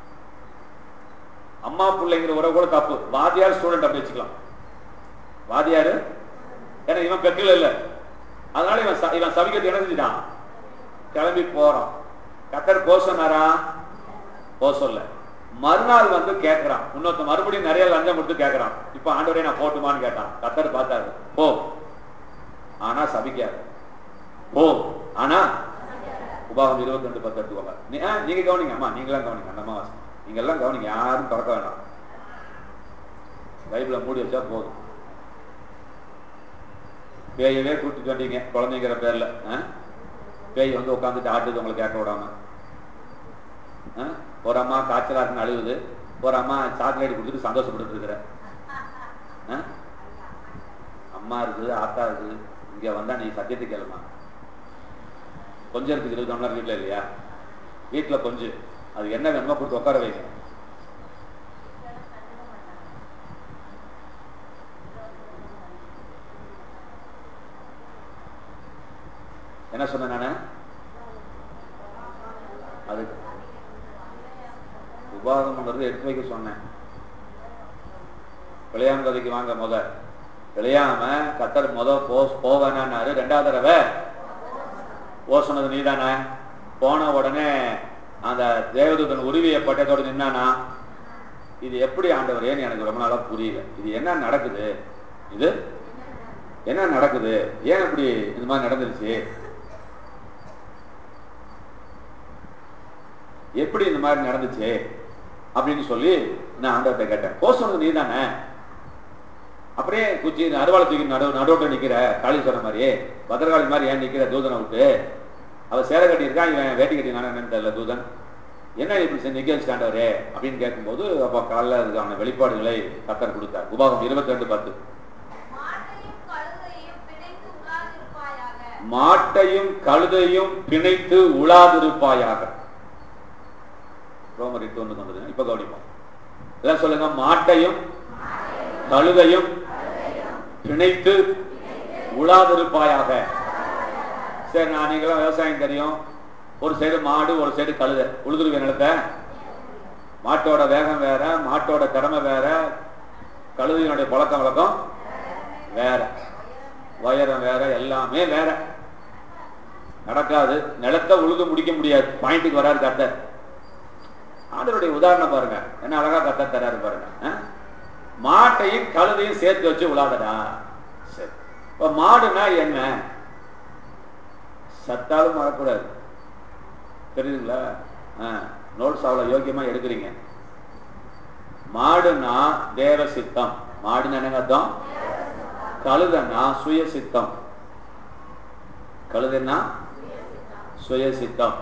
அம்மா பிள்ளைங்கிற உறவு கூட தப்பு வாதியார் ஸ்டூடெண்ட் அப்படி வச்சுக்கலாம் வாதியாரு ஏன்னா இவன் பெற்றில இல்ல அதனால இவன் ச- இவன் சபிக்கிறது என்ன செஞ்சுட்டான் கிளம்பி போறான் கத்தர் போக சொன்னாரா போக சொல்ல மறுநாள் வந்து கேட்கறான் இன்னொருத்த மறுபடியும் நிறைய லஞ்சம் கொடுத்து கேட்கறான் இப்ப ஆண்டவரே நான் போட்டுமான்னு கேட்டான் கத்தர் பார்த்தாரு போ ஆனா சபிக்காது போ ஆனா உபாகம் இருபத்தி ரெண்டு பத்து எடுத்துக்கோங்க நீ- ஆ, நீங்க கவனிங்க அம்மா நீங்களாம் கவனிங்க அந்த அம்மா வாசி நீங்க எல்லாம் கவனிங்க யாரும் திறக்க வேண்டாம் பைபிளை மூடி வச்சா போதும் பேயவே கூட்டிட்டு வந்தீங்க குழந்தைங்கிற பேர்ல ஆ? பேய் வந்து உட்காந்துட்டு ஆட்டுது உங்களை கேட்க விடாம ஆ? ஒரு அம்மா காய்ச்சலா இருக்குன்னு அழுகுது ஒரு அம்மா சாக்லேட் கொடுத்துட்டு சந்தோஷப்பட்டு இருக்கிற அம்மா இருக்குது ஆத்தா இருக்குது இங்க வந்தா நீ சத்தியத்தை கேளுமா கொஞ்சம் இருக்குது இருபது மணி நேரம் வீட்டுல இல்லையா வீட்டுல கொஞ்சம் அது என்ன வேணுமோ கொடுத்து உட்கார வைங்க என்ன சொன்னேன் நானு அது உபாகம்ங்கிறது எடுத்து வைக்க சொன்னேன் விளையாம் கதைக்கு வாங்க முத விளையாம கத்தர் முத போ போவேனாரு ரெண்டாவது தடவை ஓ சொன்னது நீதானே போன உடனே அந்த தேவதூதன் உருவிய பட்டத்தோடு நின்னானா இது எப்படி ஆண்டவரேன்னு எனக்கு ரொம்ப நாளா புரியல இது என்ன நடக்குது இது என்ன நடக்குது ஏன் இப்படி இந்த மாதிரி நடந்துருச்சு எப்படி இந்த மாதிரி நடந்துச்சு அப்படின்னு சொல்லி நான் ஆண்டவர்கிட்ட கேட்டேன் போ சொன்னது நீ தானே அப்படியே குச்சி அருவாளை தூக்கி நடு நடுவோட்ட நிக்கிற காளி சொன்ன மாதிரி பத்திரகாளி மாதிரி ஏன் நிக்கிற தூதனை விட்டு அவ சேர கட்டி இருக்கான் இவன் வேட்டி கட்டி என்னன்னு தெரியல தூதன் என்ன இப்படி செஞ்சு நிக்க வச்சுட்டாண்டவரே அப்படின்னு கேட்கும்போது அப்ப காலைல அதுக்கான வெளிப்பாடுகளை கத்தர் கொடுத்தார் உபாகம் இருபத்தி ரெண்டு பத்து மாட்டையும் கழுதையும் பிணைத்து உலாதிருப்பாயாக மாட்டையும் கழுதையும் பிணைத்து உலாதிருப்பாயாக ரோமர் எட்டு ஒன்று கொண்டது இப்ப கவனிப்போம் எல்லாம் சொல்லுங்க மாட்டையும் கழுதையும் பிணைத்து உலாதிருப்பாயாக சரி நான் நீங்களும் விவசாயம் தெரியும் ஒரு சைடு மாடு ஒரு சைடு கழுதை உழுதுருவே நிலத்தை மாட்டோட வேகம் வேற மாட்டோட திறமை வேற கழுதையினுடைய பழக்கம் வழக்கம் வேற உயரம் வேற எல்லாமே வேற நடக்காது நிலத்தை உழுது முடிக்க முடியாது பாயிண்ட்டுக்கு வராரு கத்தர் ஆண்டவருடைய உதாரணம் பாருங்க என்ன அழகா கத்தர் தராரு பாருங்க ஆ? மாட்டையும் கழுதையும் சேர்த்து வச்சு உலாதடா சரி இப்ப மாடுனா என்ன சத்தாலும் வரக்கூடாது தெரியுதுங்களா நோட்ஸ் அவ்வளவு யோக்கியமா எடுக்கிறீங்க மாடுனா தேவ சித்தம் மாடுன்னு என்னங்க அர்த்தம் கழுதைன்னா சுய சித்தம் கழுதைன்னா சுய சித்தம்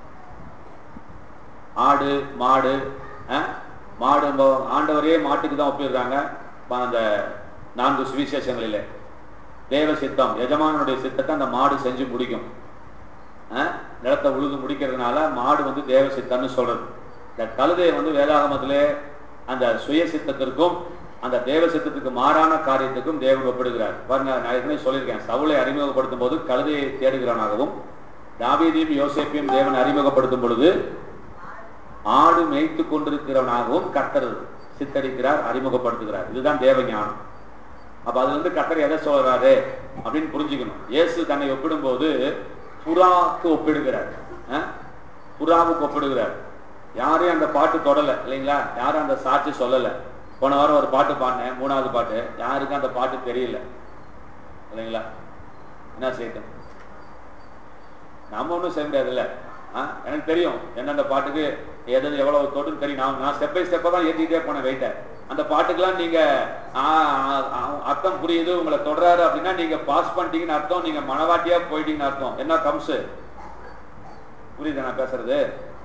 ஆடு மாடு அஹ், மாடு ம- ஆண்டவரே மாட்டுக்கு தான் ஒப்பிடுறாங்க ப- அந்த நான்கு சுவிசேஷங்களிலே தேவ சித்தம் எஜமானுடைய சித்தத்தை அந்த மாடு செஞ்சு முடிக்கும் அஹ், நிலத்தை உழுது முடிக்கிறதுனால மாடு வந்து தேவ சித்தம்னு சொல்றது இந்த கழுதையை வந்து வேதாகமத்திலே அந்த சுய சித்தத்திற்கும் அந்த தேவ சித்தத்துக்கு மாறான காரியத்துக்கும் தேவன் ஒப்பிடுகிறார் பாருங்க நான் ஏற்கனவே சொல்லியிருக்கேன் சவுளை அறிமுகப்படுத்தும் போது கழுதையை தேடுகிறவனாகவும் தாவீதையும் யோசேப்பையும் தேவன் அறிமுகப்படுத்தும் பொழுது ஆடு மேய்த்து கொண்டிருக்கிறவனாகவும் கர்த்தர் சித்தரிக்கிறார் அறிமுகப்படுத்துகிறார் இதுதான் தேவ ஞானம் அப்ப அது வந்து கர்த்தர் எதை சொல்றாரு அப்படின்னு புரிஞ்சுக்கணும் இயேசு தன்னை ஒப்பிடும்போது புறாக்கு ஒப்பிடுகிறார் அஹ்? புறாவுக்கு ஒப்பிடுகிறார் யாரையும் அந்த பாட்டு தொடல இல்லைங்களா யாரும் அந்த சாட்சி சொல்லல போன வாரம் ஒரு பாட்டு பாடினேன் மூணாவது பாட்டு யாருக்கும் அந்த பாட்டு தெரியல இல்லைங்களா என்ன செய்யட்டும் நாம ஒன்றும் செய்ய முடியாதுல்ல ஆ, எனக்கு தெரியும் எந்தெந்த பாட்டுக்கு எது எவ்வளவு தொடுன்னு தெரியும் நான் நான் ஸ்டெப் பை ஸ்டெப்பா தான் ஏற்றிக்கிட்டே போனேன் வெயிட்ட அந்த பாட்டுக்கெல்லாம் நீங்க ஆ, ஆ, ஆ, அர்த்தம் புரியுது உங்களை தொடராரு அப்படின்னா நீங்க பாஸ் பண்ணிட்டீங்கன்னு அர்த்தம் நீங்க மனவாட்டியா போயிட்டீங்கன்னு அர்த்தம் என்ன கம்ஸ் புரியுதா நான் பேசுறது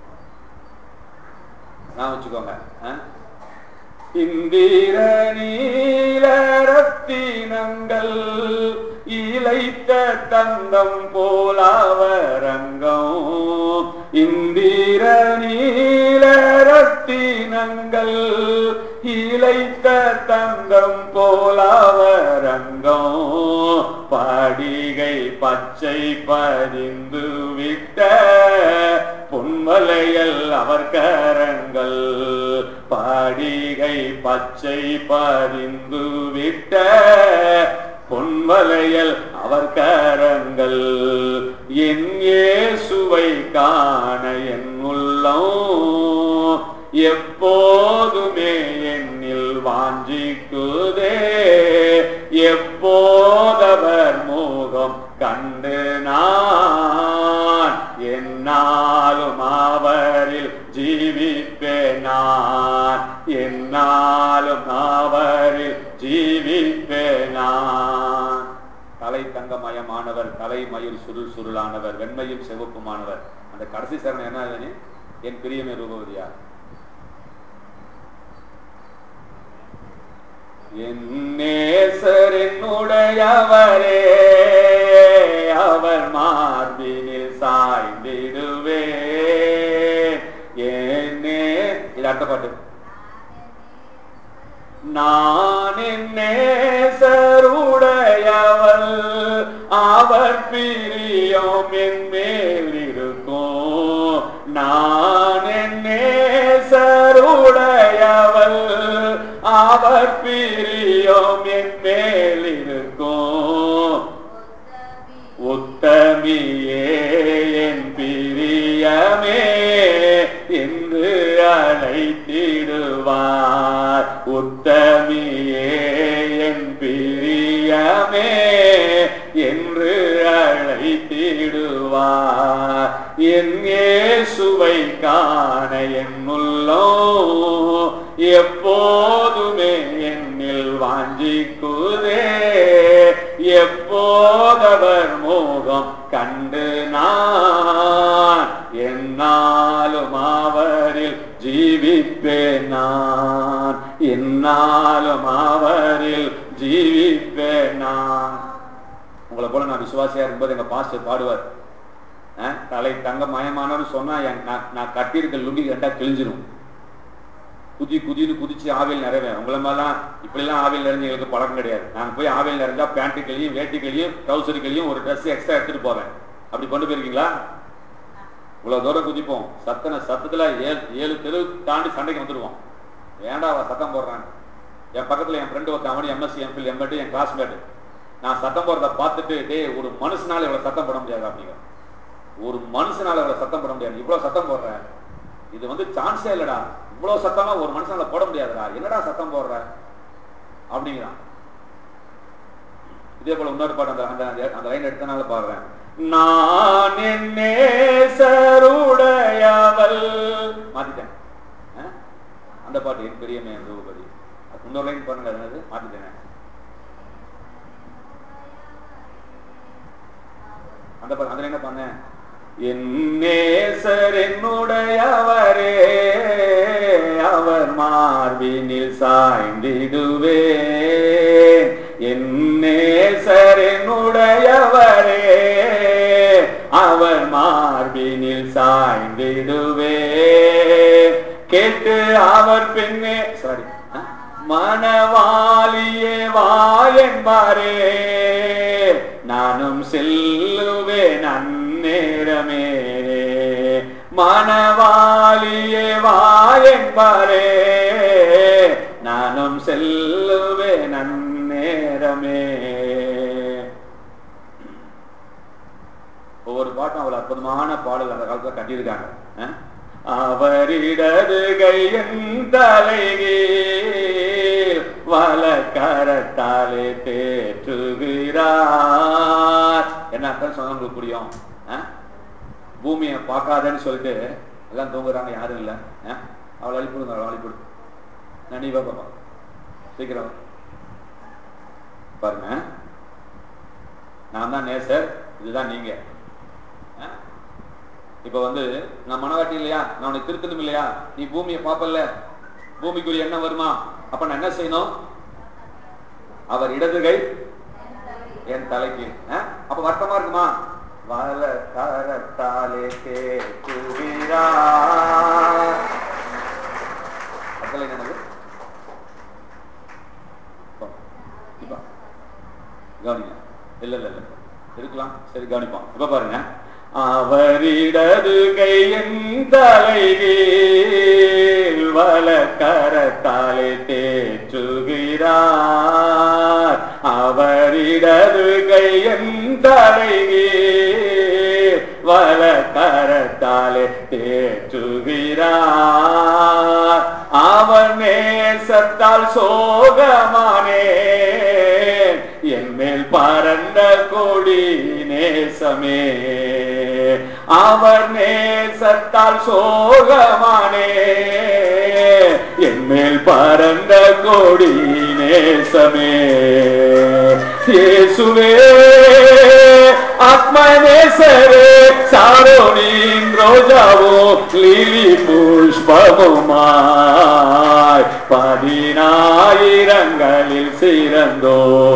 நான் வச்சுக்கோங்க ஆ? இந்திர நீல ரத்தினங்கள் இழைத்த தங்கம் போலாவரங்கம் இந்திர நீல ரத்தினங்கள் இழைத்த தங்கம் போலாவரங்கம் படிகை பச்சை பதிந்து விட்ட பொன்மலையல் அவர் கரங்கள் பாடிகை பச்சை பதிந்து விட்ட பொன்மலையல் அவர் கரங்கள் என் இயேசுவை காண என் உள்ளம் எப்போதுமே என்னில் வாஞ்சிக்குதே எப்போதவர் முகம் கண்டு நான் என் என்னாலும் அவரில் ஜீவிப்பேன் நான் என்னாலும் அவரில் ஜீவிப்பேன் நான் தலை தங்கமயமானவர் தலை மயில் சுருள் சுருளானவர் வெண்மையும் சிவப்புமானவர் அந்த கடைசி சரணம் என்ன ஆகுது? என் பிரியமே ரூபவதியா என் நேசர் என்னுடையவரே அவர் மார்பினில் சாய்ந்திடுவே என்னே இது அடுத்த பாட்டு நான் என் நேசருடையவள் அவர் பிரியம் என் மேல் இருக்கும் நான் என் நேசருடையவள் அவர் பிரியம் என் மேல் இருக்கும் உத்தமியே என் பிரியமே என்று அழைத்திடுவார் உத்தமியே என் பிரியமே என்று அழைத்திடுவார் என் இயேசுவை காண என் உள்ளம் எப்போதுமே என்னில் வாஞ்சிக்குதே எப்போதவர் மோகம் கண்டு நான் என்னாலும் அவரில் ஜீவிப்பேன் நான் என்னாலும் அவரில் ஜீவிப்பேன் நான் உங்களை போல நான் விசுவாசியா இருக்கும்போது எங்க பாஸ்டர் பாடுவார் அஹ், தலை தங்க மயமானன்னு சொன்னா என் நான் நான் கட்டியிருக்க லுங்கி கண்டா கிழிஞ்சிரும் குதி குதின்னு குதிச்சு ஆவியில் நிறைவேன் உங்களை மாதிரிலாம் இப்படிலாம் ஆவியில் நிறைஞ்சு எங்களுக்கு பழக்கம் கிடையாது நான் போய் ஆவியில் நிறைஞ்சா பேண்ட்டு கிளியும் வேட்டி கிளியும் ட்ரௌசர் கிளியும் ஒரு ட்ரெஸ் எக்ஸ்ட்ரா எடுத்துட்டு போவேன் அப்படி கொண்டு போயிருக்கீங்களா இவ்வளவு தூரம் குதிப்போம் சத்தனை சத்தத்துல ஏழு ஏழு தெரு தாண்டி சண்டைக்கு வந்துடுவோம் ஏன்டா அவ சத்தம் போடுறான் என் பக்கத்துல என் ஃப்ரெண்டு ஒருத்தன் அவனு எம்எஸ்சி எம்பிள் எம்எட் என் கிளாஸ்மேட் நான் சத்தம் போடுறத பார்த்துட்டு டேய் ஒரு மனுஷனால இவ்வளவு சத்தம் போட முடியாது அப்படிங்க ஒரு மனுஷனால இவ்வளவு சத்தம் போட முடியாது இவ்வளவு சத்தம் போடுறேன் இது வந்து சான்ஸே இல்லடா இவ்வளவு சத்தமா ஒரு மனுஷனால போட முடியாதுடா என்னடா சத்தம் போடுற அப்படிங்கிறான் இதே போல இன்னொரு பாட்டு அந்த அந்த அந்த லைன் எடுத்தனால பாடுறேன் நான் என் நேசருடையவள் மாத்திட்டேன் ஆ? அந்த பாட்டு என் பெரியமே ரூபதி இன்னொரு லைன் பண்ணுங்க அது என்னது மாத்திட்டேன் அந்த பாட்டு அந்த என்ன பண்ணேன் என் நேசர் என்னுடையவரே அவர் மார்பினில் சாய்ந்திடுவே என் நேசர் என்னுடையவரே அவர் மார்பினில் சாய்ந்திடுவே கேட்டு அவர் பின்னே சாரி மணவாளியே வா என்பாரே நானும் செல்லுவேன் அந்நேரமே மணவாளியே வா என்பாரே நானும் செல்லுவேன் அந்நேரமே ஒவ்வொரு பாட்டும் அவ்வளவு அற்புதமான பாடல் அந்த காலத்துல கட்டியிருக்காங்க அஹ்? அவரிடது கையின் தலைகீழ் வலக்கரத்தாலே தேற்றுகிறார் என்ன அர்த்தம் சொன்னா உங்களுக்கு புரியும் அஹ்? பூமியை பார்க்காதன்னு சொல்லிட்டு எல்லாம் தூங்குறாங்க யாரும் இல்லை அஹ்? அவளை அழிப்பிடுங்க அவளை அழிப்பிடு நான் நீ வா பாப்பா சீக்கிரம் வா. பாருங்க நான் தான் நேசர் இதுதான் நீங்க அஹ்? இப்ப வந்து நான் மனவாட்டி இல்லையா நான் உனக்கு திருத்தணும் இல்லையா நீ பூமியை பார்ப்பல்ல பூமிக்குரிய எண்ணம் வருமா அப்ப நான் என்ன செய்யணும் அவர் இடது கை என் தலைக்கு அஹ்? அப்ப வருத்தமா இருக்குமா வல கரத்தாலே கேட்குகிறார் அத்தலை என்னது இப்போ, இப்போ. கவனிங்க இல்ல இல்ல இல்ல இருக்கலாம் சரி கவனிப்போம் இப்ப பாருங்க அவரிடது கையின் தலைகீழ் வல கரத்தாலே தேற்றுகிறார் அவரிடது கையின் தலைகீழ் வல கரத்தாலே தேற்றுகிறார் அவர் நேசத்தால் சோகமானே என் மேல் பரந்த கொடி நேசமே அவர் நேசத்தால் சோகமானே என் மேல் பரந்த கொடி நேசமே இயேசுவே ஆத்மநேசரே சாரோனின் ரோஜாவோ லிலி புஷ்பமுமாய் பதினாயிரங்களில் சிறந்தோ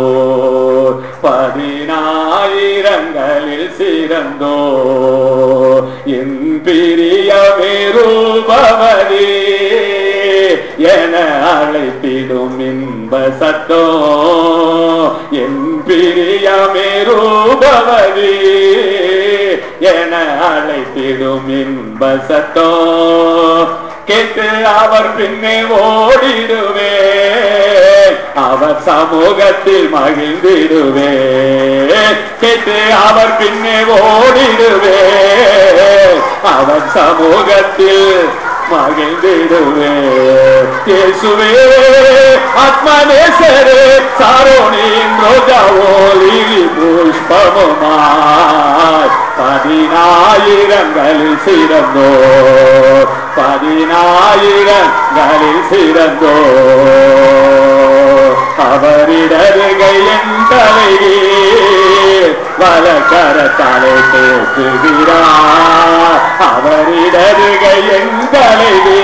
பதினாயிரங்களில் சிறந்தோ என் பிரியமே ரூபவதி என அழைத்திடும் இன்ப சத்தோ என் பிரியமே ரூபவதி என அழைத்திடும் இன்ப சத்தோ கேட்டு அவர் பின்னே ஓடிடுவே அவர் சமூகத்தில் மகிழ்ந்திடுவே கேட்டு அவர் பின்னே ஓடிடுவே அவர் சமூகத்தில் மகிழ்ந்திடுவே இயேசுவே ஆத்மநேசரே சாரோனின் ரோஜாவோ லிலி புஷ்பமுமாய் பதினாயிரங்களில் சிறந்தோ பதினாயிரங்களில் சிறந்தோ அவரிடருகை என் தலையே வலக்கரத்தாலே பேசுகிறார் அவரிடருகை என் தலையே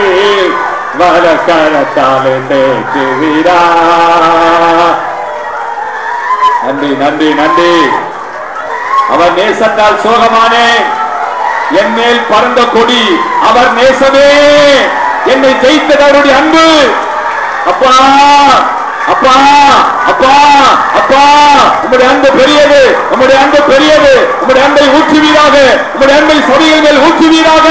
வலக்கரத்தாலே பேசுகிறார் நன்றி நன்றி நன்றி அவர் நேசத்தால் சோகமானே என் மேல் பறந்த கொடி அவர் நேசமே என்னை ஜெயித்தது அவருடைய அன்பு அப்பா அப்பா அப்பா அப்பா உம்முடைய அன்பு பெரியது உம்முடைய அன்பு பெரியது உம்முடைய அன்பை ஊற்றுவீராக உம்முடைய அன்பை சபைகள் மேல் ஊற்றுவீராக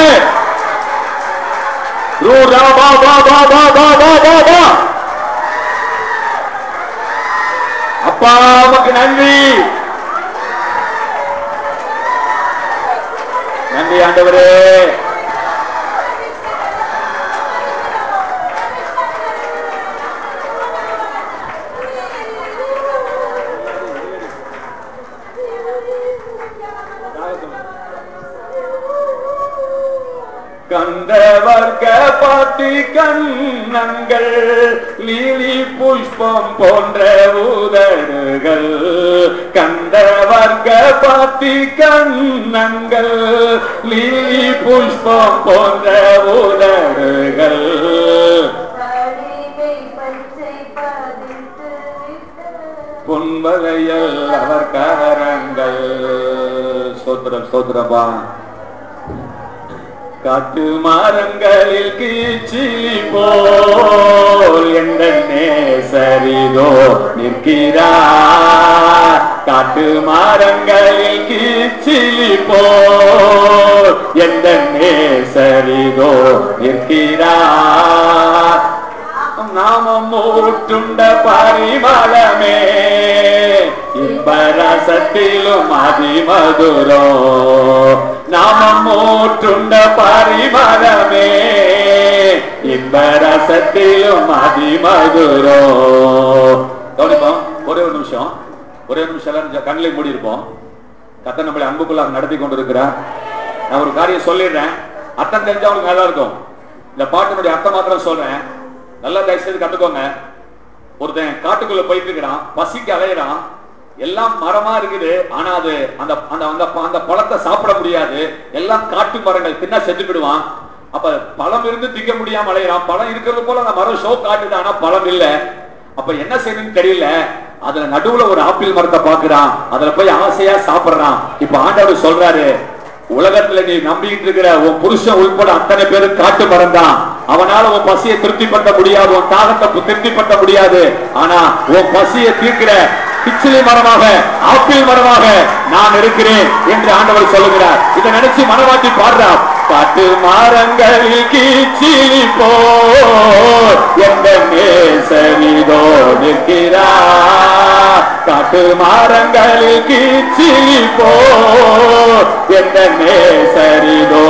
ரூ ரா பா பா பா பா பா பா பா பா அப்பா உமக்கு நன்றி நன்றி ஆண்டவரே கந்தவர்க்க பாட்டி கண்ணங்கள் லீலி புஷ்பம் போன்ற உதடுகள் கந்தவர்க்க பாட்டி கண்ணங்கள் லீலி புஷ்பம் போன்ற உதடுகள் படிவை பச்சை பதித்து விட்டு பொன்வலையல் அவர் கரங்கள் சோத்திரம் சோத்திரப்பா காட்டு மரங்களில் கீச்சிலி போல் எந்த நேசரிதோ நிற்கிறார் காட்டு மரங்களில் கீச்சிலி போல் எந்த நேசரிதோ நிற்கிறார் நாமம் ஊற்றுண்ட பரிமளமே இன்பரசத்திலும் அதிமதுரோ நாமம் ஊற்றுண்ட பரிமளமே இன்பரசத்திலும் அதிமதுரோ கவனிப்போம் ஒரே ஒரு நிமிஷம் ஒரே ஒரு நிமிஷம் எல்லாரும் கண்ணிலை மூடி இருப்போம் கத்த நம்மளை அன்புக்குள்ளாக நடத்தி கொண்டிருக்கிறார் நான் ஒரு காரியம் சொல்லிடுறேன் அர்த்தம் தெரிஞ்சவங்களுக்கு நல்லா இருக்கும் இந்த பாட்டினுடைய அர்த்தம் மாத்திரம் சொல்றேன் நல்லா தயவு செய்து கத்துக்கோங்க ஒருத்தன் காட்டுக்குள்ள போயிட்டு இருக்கிறான் பசிக்கு அலையிறான் எல்லாம் மரமா இருக்குது ஆனா அது அந்த அந்த அந்த அந்த பழத்தை சாப்பிட முடியாது எல்லாம் காட்டு மரங்கள் தின்னா செத்துக்கிடுவான் அப்ப பழம் இருந்து திங்க முடியாம அலையிறான் பழம் இருக்கிறது போல அந்த மரம் ஷோ காட்டுது ஆனா பழம் இல்ல அப்ப என்ன செய்யணும்னு தெரியல அதுல நடுவுல ஒரு ஆப்பிள் மரத்தை பாக்குறான் அதுல போய் ஆசையா சாப்பிடுறான் இப்ப ஆண்டவர் சொல்றாரு உலகத்துல நீ நம்பிக்கிட்டு இருக்கிற உன் புருஷன் உள்பட அத்தனை பேரும் காட்டு மரம் தான் அவனால உன் பசியை திருப்திப்படுத்த முடியாது உன் தாகத்தை பு- திருப்திப்படுத்த முடியாது ஆனா உன் பசியை தீர்க்கிற கிச்சிலி மரமாக ஆப்பிள் மரமாக நான் இருக்கிறேன் என்று ஆண்டவர் சொல்லுகிறார் இதை நினைச்சு மனவாட்டி பாடுறார் காட்டு மரங்களில் கீச்சிலி போ எந்த நேசரிதோ நிற்கிறார் காட்டு மரங்களில் கீச்சிலி போ எந்த நேசரிதோ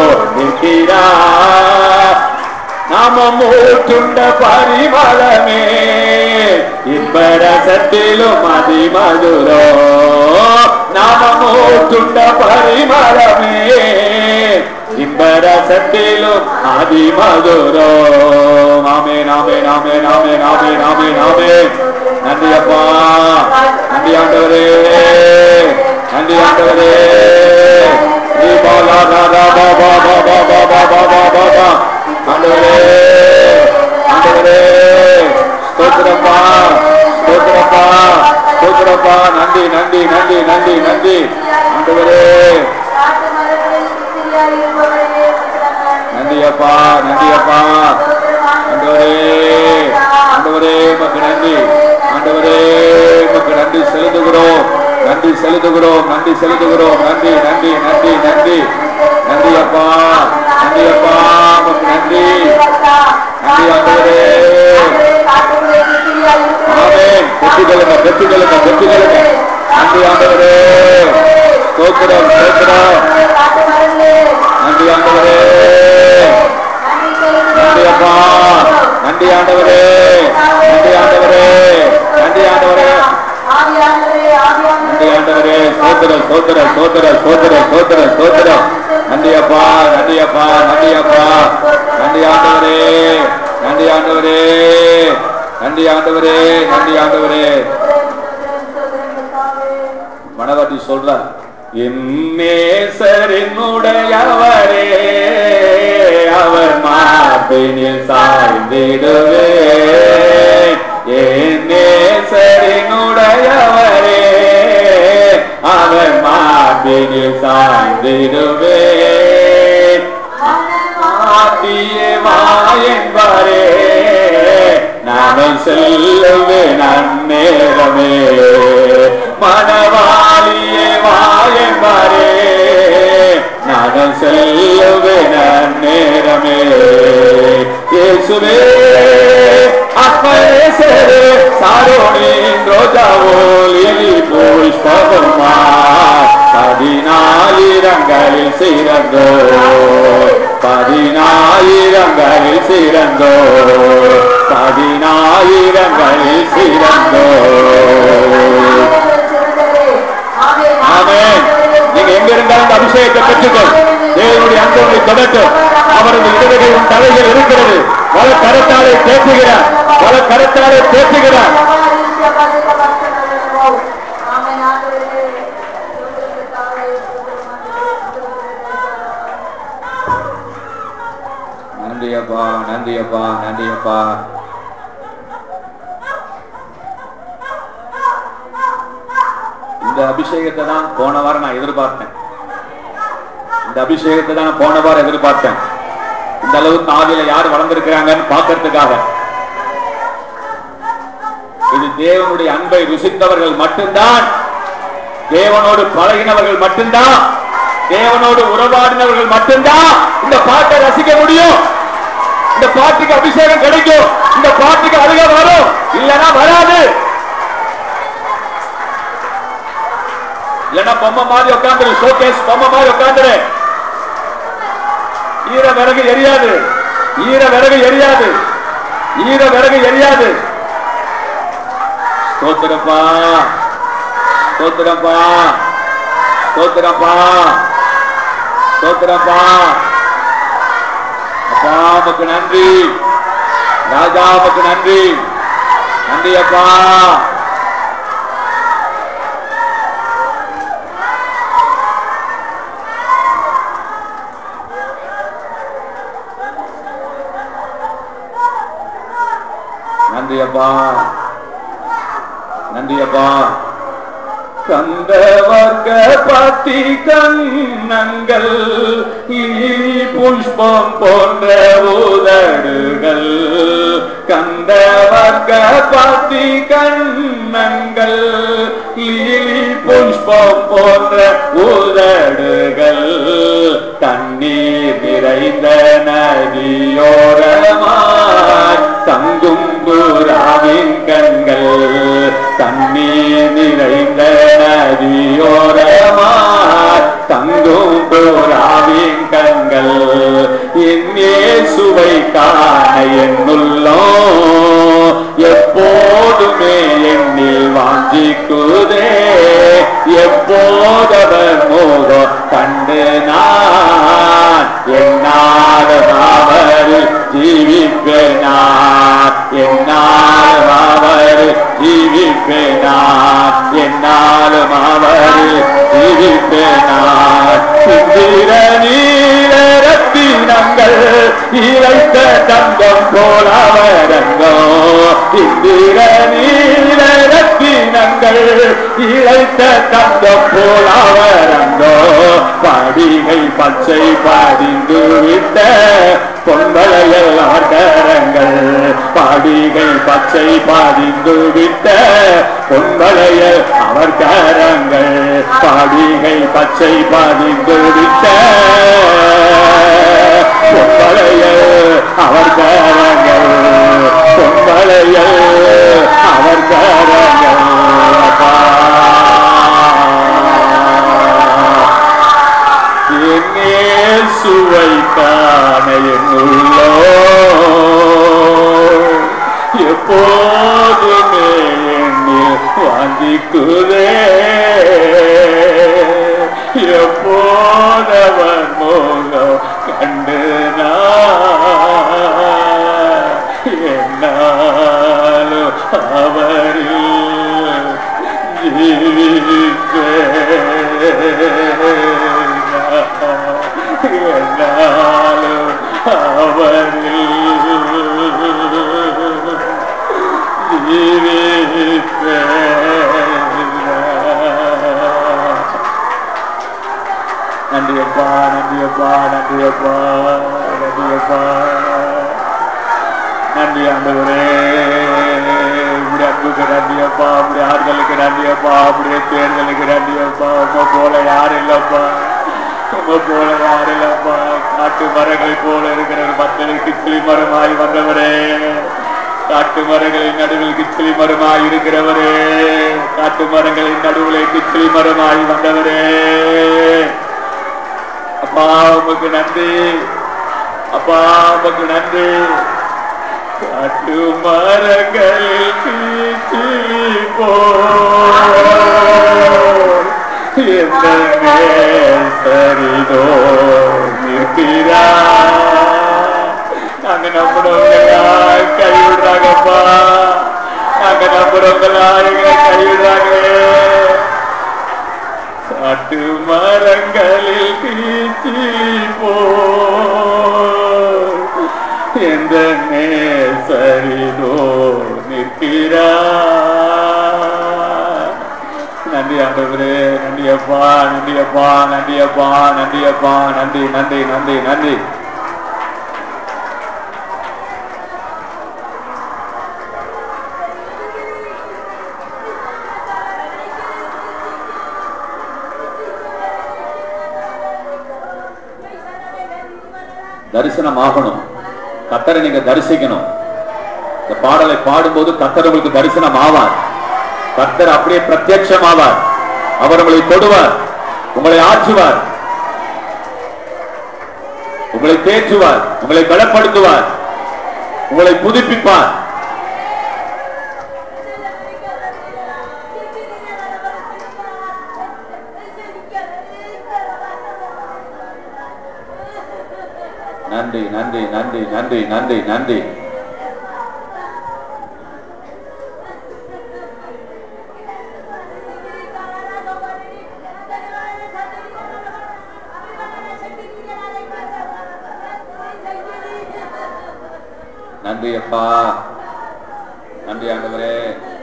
நிற்கிறார் நாம மூட்டுண்ட பரிமளமே இன்பரசத்திலும் அதிமதுரோ நாமமூட்டுண்ட பரிமளமே இன்பரசத்திலும் அதிமதுரோ நாமே நாமே நாமே நாமே நாமே நாமே நாமே நன்றி அப்பா நன்றி ஆண்டவரே நன்றி ஆண்டவரே நீ பாலா ராதா பாபா பாபா பாபா பாபா பாபா ஆண்டவரே ஆண்டவரே ஸ்தோத்திரப்பா ஸ்தோத்திரப்பா ஸ்தோத்திரப்பா நன்றி நன்றி நன்றி நன்றி நன்றி ஆண்டவரே காட்டு மரங்களில் சிசிலியாய் இருப்பவரே நன்றி அப்பா நன்றி அப்பா ஆண்டவரே ஆண்டவரே உமக்கு நன்றி ஆண்டவரே உமக்கு நன்றி செலுத்துகிறோம் நன்றி செலுத்துகிறோம் நன்றி செலுத்துகிறோம் நன்றி நன்றி நன்றி நன்றி நன்றி அப்பா நன்றி அப்பா உமக்கு நன்றி நன்றி ஆண்டவரே ஆமென் பெற்றுக்கொள்ளுங்க பெற்றுக்கொள்ளுங்க பெற்றுக்கொள்ளுங்க நன்றி ஆண்டவரே ஸ்தோத்திரம் ஸ்தோத்திரம் நன்றி ஆண்டவரே நன்றி அப்பா நன்றி ஆண்டவரே நன்றி ஆண்டவரே நன்றி ஆண்டவரே நன்றி ஆண்டவரே சோத்திரம் சோத்திரம் சோத்திரம் சோத்திரம் சோத்திரம் சோத்திரம் நன்றி அப்பா நன்றி அப்பா நன்றி அப்பா நன்றி ஆண்டவரே நன்றி ஆண்டவரே நன்றி ஆண்டவரே நன்றி ஆண்டவரே மணவாட்டி சொல்றார் எம்மேசரினுடையவரே அவர் மாப்பினில் சாய்ந்திடுவே என்னேசரினுடையவரே அவர் மாப்பினில் சாய்ந்திடுவே மாட்டியே வாயென்பாரே நானும் செல்லுவேன் அந்நேரமே மணவாளியே வாயென்பாரே நானும் செல்லுவேன் அந்நேரமே இயேசுவே அற்பேசரே சாரோனின் ரோஜாவோ லிலி புஷ்பகுமா பதினாயிரங்களில் சிறந்தோ பதினாயிரங்களில் சிறந்தோ பதினாயிரங்களில் சிறந்தோ ஆமென் நீங்க எங்க இருந்தாலும் இந்த அபிஷேகத்தை பெற்றுக்கொள் தேவனுடைய அன்பு உங்களை தொடட்டும் அவரது இடதுகை உன் தலையில் இருக்கிறது பல கரத்தாலே தேற்றுகிறார் பல கரத்தாலே தேற்றுகிறார் நன்றி அப்பா நன்றி அப்பா நன்றி அப்பா இந்த அபிஷேகத்தை தான் போன வாரம் நான் எதிர்பார்த்தேன் இந்த அபிஷேகத்தை தான் நான் போன வாரம் எதிர்பார்த்தேன் இந்த அளவுக்கு ஆவியில யார் வளர்ந்திருக்கிறாங்கன்னு பார்க்கறதுக்காக இது தேவனுடைய அன்பை ருசித்தவர்கள் மட்டும்தான் தேவனோடு பழகினவர்கள் மட்டும்தான் தேவனோடு உறவாடினவர்கள் மட்டும்தான் இந்த பாட்டை ரசிக்க முடியும் இந்த பாட்டுக்கு அபிஷேகம் கிடைக்கும் இந்த பாட்டுக்கு அருக வரும் இல்லைன்னா வராது இல்லைன்னா பொம்மை மாதிரி உட்காந்துரு ஷோகேஸ் பொம்மை மாதிரி உட்காந்துரு ஈர விறகு எரியாது ஈர விறகு எரியாது ஈர விறகு எரியாது ஸ்தோத்திரப்பா ஸ்தோத்திரப்பா ஸ்தோத்திரப்பா ஸ்தோத்திரப்பா அப்பா உமக்கு நன்றி ராஜா உமக்கு நன்றி நன்றி அப்பா நன்றி அப்பா நன்றி அப்பா கந்த வர்க்க பத்தி கண்ணங்கள் இனி புஷ்பம் போன்ற உதடுகள் கந்த வர்க்க பத்தி கண்ணங்கள் இனி புஷ்பம் போன்ற உதடுகள் தண்ணீர் நிறைந்த நதியோரமாய் தங்கும் புறாவின் கண்கள் தண்ணீர் நிறைந்த நதியோரமாய் தங்கும் புறாவின் கண்கள் என்னே சுவை காண என்னுள்ளோ எப்போதும் ஜீவிப்பேனான் என்னாலும் அவரில் ஜீவிப்பேனான் சிந்திர நீர ரத்தினங்கள் இழைத்த தங்கம் போல அவரங்கோ இந்திர நீர ரத்தினங்கள் இழைத்த தங்கம் போல அவரங்கோ படிகை பச்சை பதிந்து விட்ட பொங்கலையில் அவர்கரங்கள் படிகை பச்சை பதிந்து விட்ட பொங்கலையில் அவர் கரங்கள் படிகை பச்சை பதிந்து விட்ட பொங்கலையில் அவர் கரங்கள் பொங்கலையில் அவர் கரங்கள் அப்பா என்னே சுவை காண என்னுள்ளோ எப்போதுமே என்னில் வாங்கிக்குதே எப்போதவன் மோகம் கண்டு நான் என்னாலும் அவரில் என்னாலும் நன்றியப்பா நன்றியப்பா நன்றியப்பா நன்றியப்பா நன்றி ஆண்டவரே இப்படி அன்புக்கு நன்றியப்பா அப்படி ஆறுதலுக்கு நன்றியப்பா அப்படியே தேர்தலுக்கு நன்றியப்பா உங்க போல யாரும் இல்லப்பா உங்க போல யாரும் இல்லப்பா காட்டு மரங்களை போல இருக்கிற மக்களுக்கு கிச்சிலி மரமாய் வந்தவரே காட்டு மரங்களின் நடுவில் கிச்சிலி மரமாய் இருக்கிறவரே காட்டு மரங்களின் நடுவில் கிச்சிலி மரமாய் வந்தவரே அப்பா உமக்கு நன்றி அப்பா உமக்கு நன்றி காட்டு மரங்களில் கிச்சிலி போல் எந்த சரிதோ நிற்கிறா நாங்க நம்புறவங்களா கைவிடுறாங்கப்பா நாங்க நம்புறவங்களா எங்களை கைவிடுறாங்களே காட்டு மரங்களில் கீச்சி போ எந்த நேசரிதோ நிற்கிறா நன்றி ஆண்டவரே நன்றியப்பா நன்றியப்பா நன்றியப்பா நன்றியப்பா நன்றி நன்றி நன்றி நன்றி தரிசனம் ஆகணும் கத்தரை நீங்க தரிசிக்கணும் இந்த பாடலை பாடும்போது கத்தர் உங்களுக்கு தரிசனம் ஆவார் கத்தர் அப்படியே பிரத்யட்சம் ஆவார் அவர் உங்களை தொடுவார் உங்களை ஆற்றுவார் உங்களை தேற்றுவார் உங்களை பலப்படுத்துவார் உங்களை புதுப்பிப்பார் நன்றி நன்றி நன்றி நன்றி நன்றி நன்றி நன்றி அப்பா நன்றி ஆண்டவரே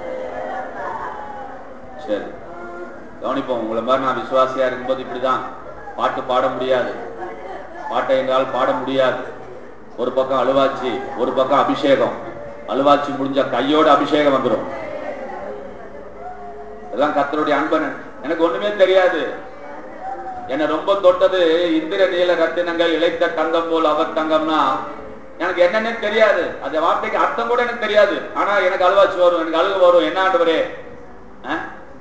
சரி கவனிப்போம் உங்களை மாதிரி நான் விசுவாசியா இருக்கும்போது இப்படிதான் பாட்டு பாட முடியாது பாட்டை எங்களால் பாட முடியாது ஒரு பக்கம் அழுவாச்சி ஒரு பக்கம் அபிஷேகம் அழுவாச்சி முடிஞ்சா கையோட அபிஷேகம் வந்துடும் இதெல்லாம் கத்தருடைய அன்பன் எனக்கு ஒண்ணுமே தெரியாது என்னை ரொம்ப தொட்டது இந்திர நீல ரத்தினங்கள் இழைத்த தங்கம் போல் அவர் தங்கம்னா எனக்கு என்னன்னே தெரியாது அந்த வார்த்தைக்கு அர்த்தம் கூட எனக்கு தெரியாது ஆனா எனக்கு அழுவாச்சி வரும் எனக்கு அழுகு வரும் என்ன ஆண்டவரே அஹ்?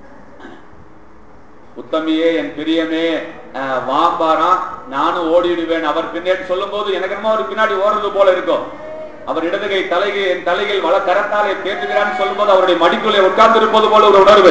உத்தமியே என் பிரியமே அஹ், வாம்பாராம் நானும் ஓடிடுவேன் அவர் பின்னாடி சொல்லும் போது எனக்கு என்னமோ அவர் பின்னாடி ஓடுறது போல இருக்கும் அவர் இடதுகை தலைகை என் தலையில் வள கரத்தாலே தேற்றுகிறான்னு சொல்லும் போது அவருடைய மடிக்குள்ளே உட்கார்ந்து இருப்பது போல ஒரு உணர்வு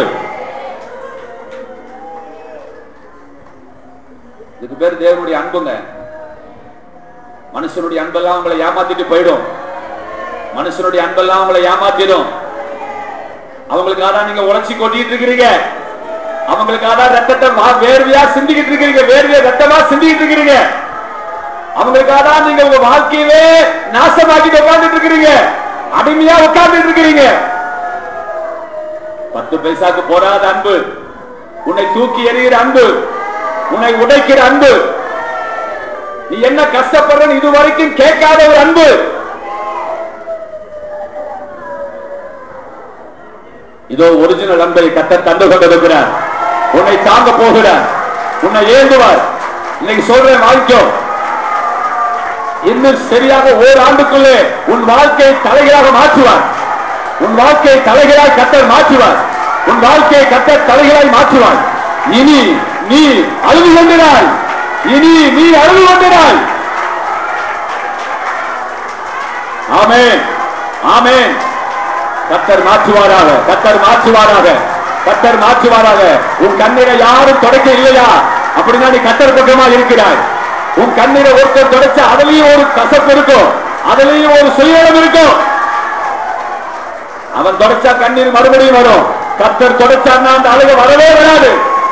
இதுக்கு பேர் தேவனுடைய அன்புங்க மனுஷனுடைய அன்பெல்லாம் உங்களை ஏமாத்திட்டு போயிடும் மனுஷனுடைய அன்பெல்லாம் உங்களை ஏமாத்திடும் அவங்களுக்காக தான் நீங்க உழைச்சி கொட்டிட்டு இருக்கிறீங்க அவங்களுக்காக தான் ரத்தத்தை வா- வேர்வையா சிந்திக்கிட்டு இருக்கிறீங்க வேர்வையா ரத்தமா சிந்திக்கிட்டு இருக்கிறீங்க அவங்களுக்காக தான் நீங்க உங்க வாழ்க்கையவே நாசமாக்கிட்டு உட்கார்ந்துட்டு இருக்கிறீங்க அடிமையா உட்கார்ந்துட்டு இருக்கிறீங்க பத்து பைசாக்கு போடாத அன்பு உன்னை தூக்கி எறிகிற அன்பு உன்னை உடைக்கிற அன்பு நீ என்ன கஷ்டப்படுறன்னு இது வரைக்கும் கேட்காத ஒரு அன்பு இதோ ஒரிஜினல் அன்பை கத்த தந்து கொண்டிருக்கிறார் உன்னை தாங்க போகிறார் உன்னை ஏந்துவார் இன்னைக்கு சொல்றேன் வாழ்க்கை இன்னும் சரியாக ஓராண்டுக்குள்ளே உன் வாழ்க்கையை தலைகளாக மாற்றுவார் உன் வாழ்க்கையை தலைகளாய் கத்தர் மாற்றுவார் உன் வாழ்க்கையை கத்தர் தலைகளாய் மாற்றுவார் இனி நீ அழுது கொண்டினாய் இனி நீ அழுது கொண்டினாய் ஆமென் ஆமென் கத்தர் மாற்றுவாராக கத்தர் மாற்றுவாராக கத்தர் மாற்றுவாராக உன் கண்ணீரை யாரும் தொடக்க இல்லையா அப்படின்னா நீ கத்தர் பக்கமா இருக்கிறாய் உன் கண்ணீரை ஒருத்தர் தொடச்ச அதுலயும் ஒரு கசப்பு இருக்கும் அதுலயும் ஒரு சுயநலம் இருக்கும் அவன் தொடச்சா கண்ணீர் மறுபடியும் வரும் கத்தர் தொடச்சான்னா அந்த அழுக வரவே வராது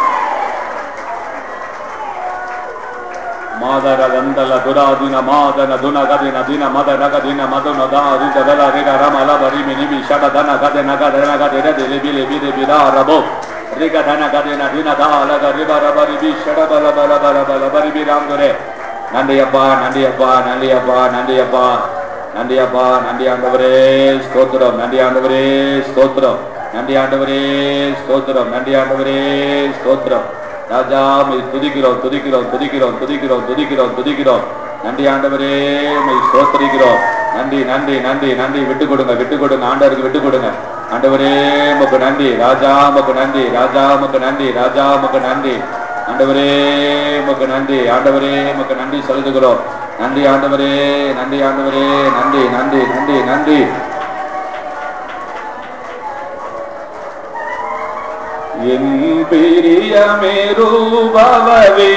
ಮಾದರ ಗಂಧಲ ದುರಾದಿನ ಮಾದನ ದುನ ಗದಿನ ದಿನ ಮದ ನಗದಿನ ಮಧುನ ದಾರಿ ದಲ ರಿಗ ರಮಲ ಬರಿ ಮಿನಿ ಶಡ ದನ ಗದೆ ನಗ ದನ ಗದೆ ರದೆ ಲಿಬಿ ಲಿಬಿ ಲಿಬಿ ರಾ ರಬೋ ರಿಗ ದನ ಗದಿನ ದಿನ ದಾಲ ಗರಿ ಬರ ಬರಿ ಬಿ ಶಡ ಬಲ ಬಲ ಬಲ ಬಲ ಬರಿ ಬಿ ರಾಮ್ ದೊರೆ நன்றியப்பா நன்றியப்பா நன்றியப்பா நன்றியப்பா நன்றியப்பா நன்றி ஆண்டவரே ஸ்தோத்திரம் நன்றி ஆண்டவரே ஸ்தோத்திரம் நன்றி ஆண்டவரே ஸ்தோத்திரம் நன்றி ஆண்டவரே ஸ்தோத்திரம் ராஜா உம்மை துதிக்கிறோம் துதிக்கிறோம் துதிக்கிறோம் துதிக்கிறோம் துதிக்கிறோம் துதிக்கிறோம் நன்றி ஆண்டவரே உம்மை ஸ்தோத்திரிக்கிறோம் நன்றி நன்றி நன்றி நன்றி விட்டு கொடுங்க விட்டு கொடுங்க ஆண்டவருக்கு விட்டு கொடுங்க ஆண்டவரே உமக்கு நன்றி ராஜா உமக்கு நன்றி ராஜா உமக்கு நன்றி ராஜா உமக்கு நன்றி ஆண்டவரே உமக்கு நன்றி ஆண்டவரே உமக்கு நன்றி செலுத்துகிறோம் நன்றி ஆண்டவரே நன்றி ஆண்டவரே நன்றி நன்றி நன்றி நன்றி என் பிரியமே ரூபவே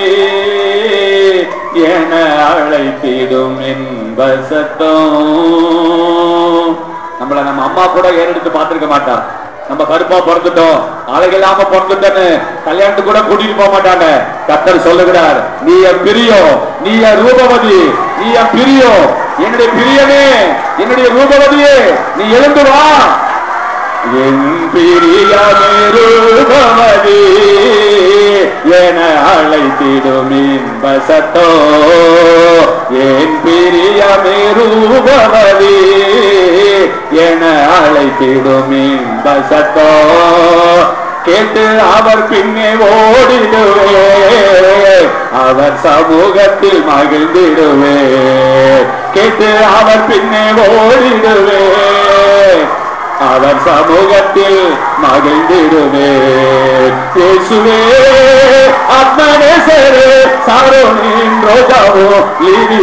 என அழைத்திடும் என்ப சத்தம் நம்மள நம்ம அம்மா கூட ஏறெடுத்து பார்த்திருக்க மாட்டா நம்ம கருப்பா பிறந்துட்டோம் அழகில்லாம பிறந்துட்டோன்னு கல்யாணத்துக்கு கூட கூட்டிட்டு போக மாட்டாங்க கத்தர் சொல்லுகிறார் நீ என் பிரியம் நீ என் ரூபவதி நீ என் பிரியம் என்னுடைய பிரியமே என்னுடைய ரூபவதியே நீ எழுந்து வா என் பிரியமே ரூபவதி என அழைத்திடும் இன்ப சத்தோ என் பிரியமே ரூபவதி என அழைத்திடும் இன்ப சத்தோ கேட்டு அவர் பின்னே ஓடிடுவே அவர் சமூகத்தில் மகிழ்ந்திடுவே கேட்டு அவர் பின்னே ஓடிடுவே அவர் சமூகத்தில் மகிழ்ந்திடுவே இயேசுவே ஆத்மநேசரே சாரோனின் ரோஜாவோ லிரி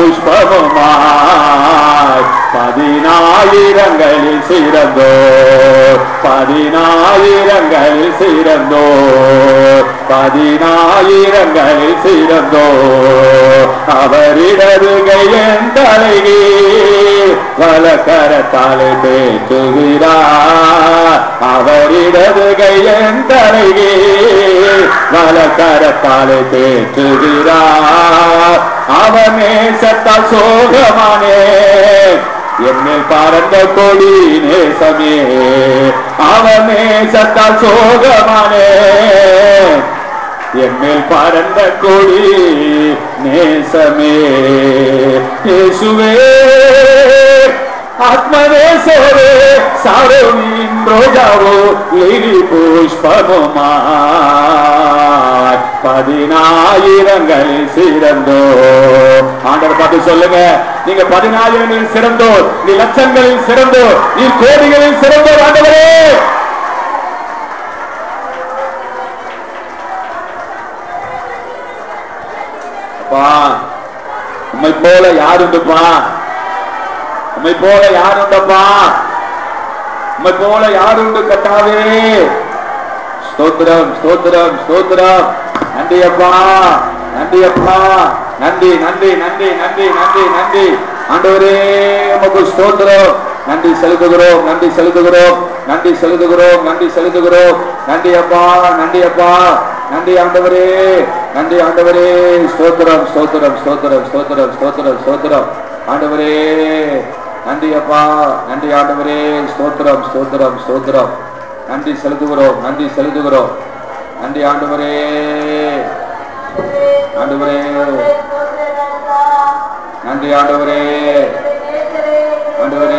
புஷ்பமாய் பதினாயிரங்களில் சிறந்தோ பதினாயிரங்களில் சிறந்தோ பதினாயிரங்களில் சிறந்தோ அவரிடருகை என் தலைகி வலக்கரத்தாலே பேசுகிறார் அவரிடருகை என் தலைகி வலக்கரத்தாலே பேசுகிறார் அவனே சத்தால் சோகமானே என்னில் பறந்த கொடி நேசமே அவனே சத்தால் சோகமானே என்னில் பறந்த கொடி நேசமே இயேசுவே ஆத்மநேசரே சாரோனின் ரோஜாவோ லிரி புஷ்பமுமாய் பதினாயிரங்களில் சிறந்தோ ஆண்டவர் பார்த்து சொல்லுங்க நீங்க பதினாயிரங்களில் சிறந்தோர் நீ லட்சங்களில் சிறந்தோர் நீ கோடிகளில் சிறந்தோர் ஆண்டவரே அப்பா உம்மை போல யார் உண்டுப்பா உம்மை போல யார் உண்டப்பா உம்மை போல யார் உண்டு கட்டாவே ஸ்தோத்திரம் ஸ்தோத்திரம் ஸ்தோத்திரம் நன்றி அப்பா நன்றி அப்பா நன்றி நன்றி நன்றி நன்றி நன்றி நன்றி ஆண்டவரே உமக்கு ஸ்தோத்திரம் நன்றி செலுத்துகிறோம் நன்றி செலுத்துகிறோம் நன்றி செலுத்துகிறோம் நன்றி செலுத்துகிறோம் நன்றி அப்பா நன்றி அப்பா நன்றி ஆண்டவரே நன்றி ஆண்டவரே ஸ்தோத்திரம் ஸ்தோத்திரம் ஸ்தோத்திரம் ஸ்தோத்திரம் ஸ்தோத்திரம் ஸ்தோத்திரம் ஆண்டவரே நன்றி அப்பா நன்றி ஆண்டவரே ஸ்தோத்திரம் ஸ்தோத்திரம் ஸ்தோத்திரம் நன்றி செலுத்துகிறோம் நன்றி செலுத்துகிறோம் நன்றி ஆண்டவரே ஆண்டவரே நன்றி ஆண்டவரே ஆண்டவரே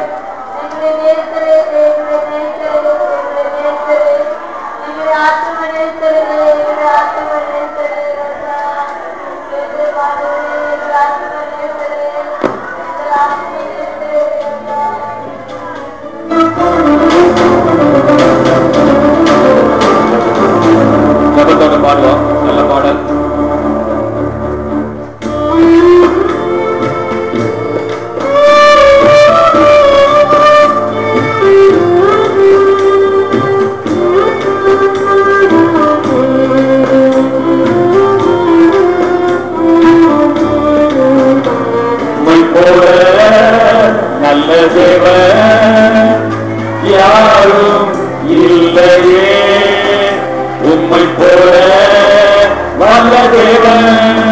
ஜபத்தோட பாடுவோம் நல்ல பாடல் உம்மை போல நல்ல தேவன் யாரும் இல்லையே உம்மை போல வல்ல தேவன்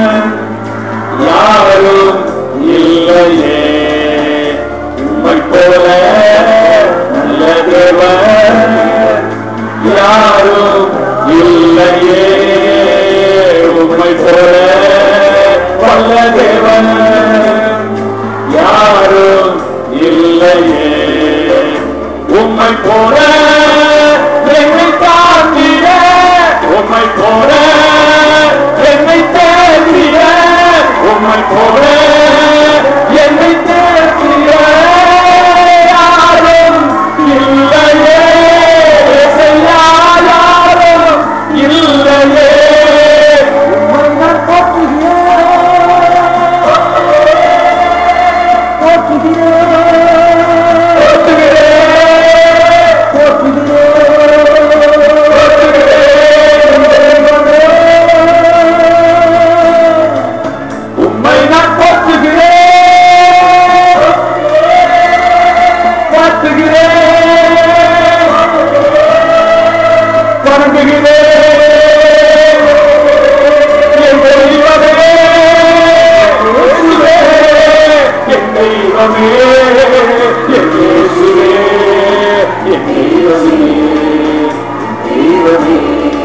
யாரும் இல்லையே உம்மை போல நல்ல தேவன் யாரும் இல்லையே உம்மை போல வல்ல தேவன் யாரும் இல்லையே உம்மை போல என்னை தாங்கிட உம்மை போல என்னை தேடிட உம்மை போல என்னை தேடிட யாரும் இல்லையே இசையா யாரும் இல்லையே உம்மை நான் போற்றுகிறேன் உம்மை நான் போற்றுகிறேன் போற்றுகிறேன் வணங்குகிறேன் என் தெய்வமே இயேசுவே, என் தெய்வமே என் இயேசுவே, என் தெய்வமே தெய்வமே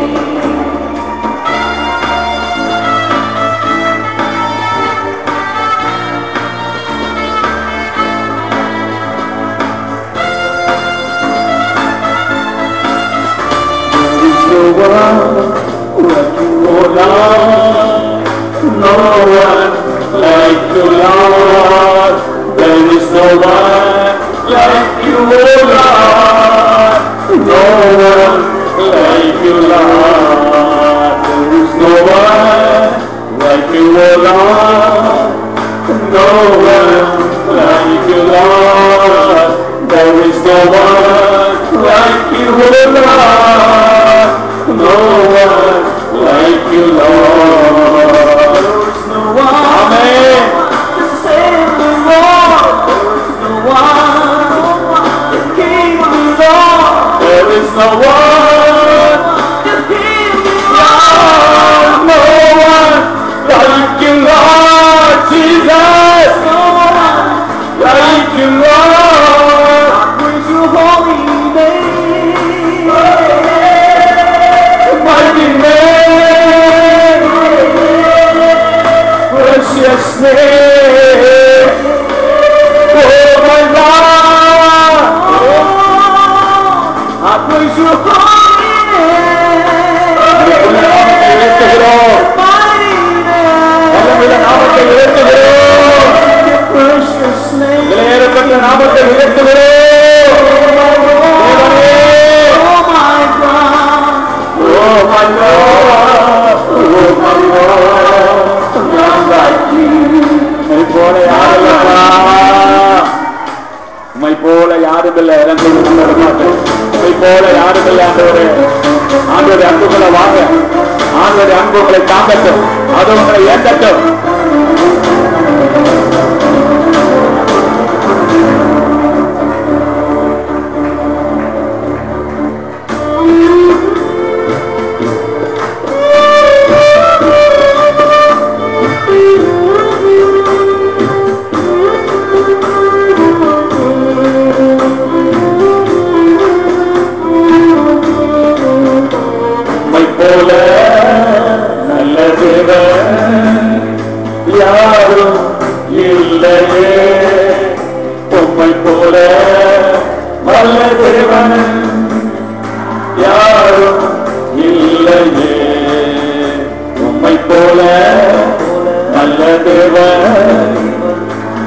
no one like you, oh Lord. No one like you, Lord. There is no one like you, oh Lord. No one like you, Lord. There is no one like you, oh Lord. No one like you, Lord. There is no one like you, oh Lord. No one like you, Lord. There is no one. Amen. To save the Lord. There is no one. To keep the Lord. There is no one. To keep the Lord. No one like you, Lord Jesus. No one like you, Lord. Praise your holy name. Mighty name. Precious name. Oh my God. I praise your holy name. வல்லமையுள்ள நாமத்தை உயர்த்துகிறோம் விலையேறப்பட்ட நாமத்தை உயர்த்துகிறோம் தேவனே. Oh my God. Oh my God. None like you. உம்மை போல யாரும் இல்லப்பா. உம்மை போல யாரும் இல்லை இறந்து மாட்டேன் உம்மை போல யாரும் இல்லை ஆண்டவரே ஆண்டவரே அன்புகளை வாங்க ஆண்டவரே அன்பு உங்களை தாங்கட்டும் அது உங்களை ஏற்றட்டும்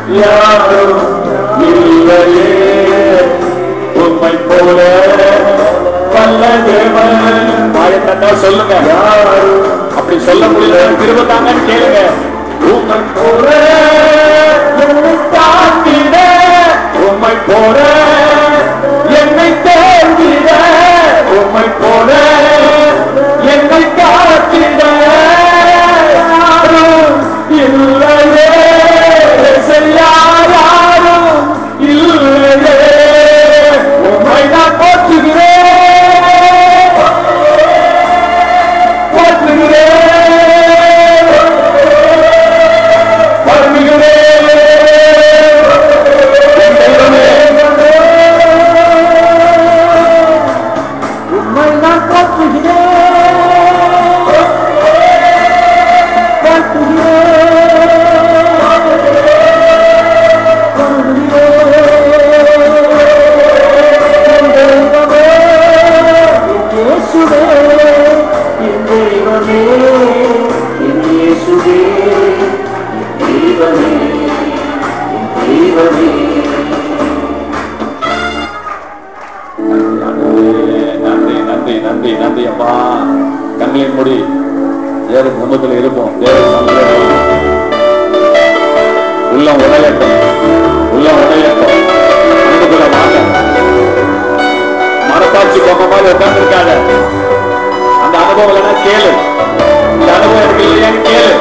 யாரும் இல்லையே உம்மை போல வல்ல தேவன் வாயத்தட்டா சொல்லுங்க யாரும் அப்படி சொல்ல முடியல திரும்ப தாங்கன்னு கேளுங்க உம்மை போல என்னை தாக்கிட உம்மை போல என்னை தேர்ந்திட உம்மை போல என்னை காத்திட யாரும் இல்லையே செய்யா யாரும் இல்லையே உம்மை நான் போற்றுகிறேன் போற்றுகிறேன் வருகிறேன் என் தெய்வமே. உம்மை நான் போற்றுகிறேன் நன்றி நன்றி நன்றி நன்றி அப்பா கண்களின் முடி தேவ சமூகத்தில் இருப்போம் தேவ சமூகத்தில் உள்ளம் உடையட்டும் உள்ளம் உடையட்டும் அன்புக்குள்ள வாங்க மனசாட்சி பொம்மை மாதிரி உட்கார்ந்துருக்காங்க அந்த அனுபவம் இல்லைன்னா கேளு இந்த அனுபவம் இருக்கு இல்லையான்னு கேளு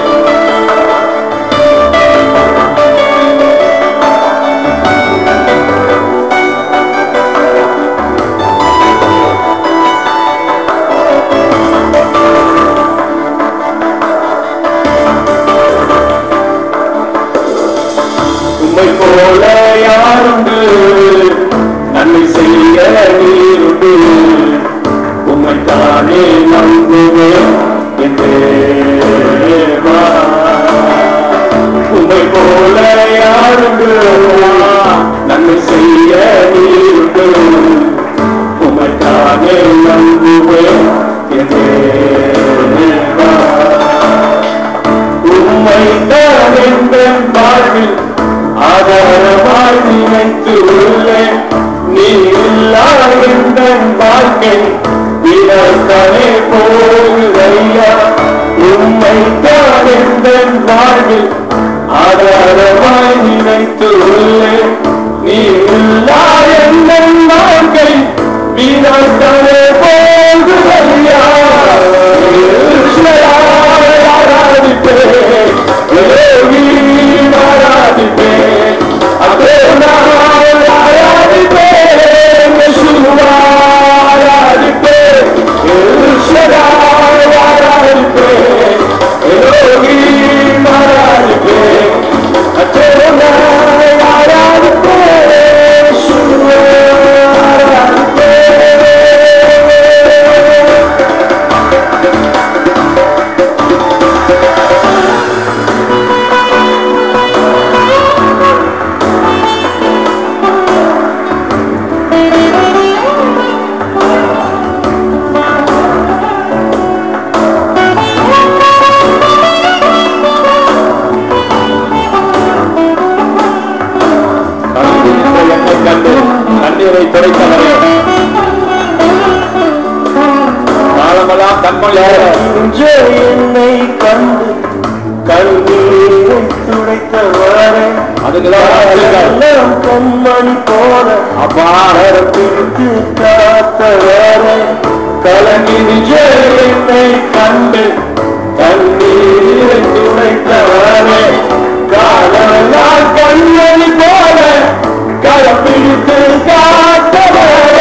உம்மை போல யாருண்டு நன்மை செய்ய நீருண்டு உம்மை தானே நம்புவேன் என் தேவா. உம்மை போல யாருண்டு நன்மை செய்ய நீருண்டு உம்மை தானே நம்புவேன் என் தேவா. உம்மை தான் எங்கள் வாழ்வில் ஆதாரமாய் நினைத்து உள்ளேன் நீ இல்லா எங்கள் வாழ்க்கை விடத்தனே போகுதையா உம்மை தான் எங்கள் வாழ்வில் ஆதாரமாய் நினைத்து உள்ளேன் நீ இல்லா எங்கள் வாழ்க்கை விடத்தனே போகுதையா கண்டு கண்ணீரை துடைத்தவரே காலமெல்லாம் கண்மொழி இன்று என்னை கண்டு கண்ணீரை துடைத்தவரே அதுக்குதான் எல்லாம் கண்மணி போல அப்பா பிடித்து காத்தவரே கலங்கி நிஜம் என்னை கண்டு கண்ணீரை துடைத்தவரே காலமெல்லாம் கண்மணி போல கலப்பிடித்து காத்தவரே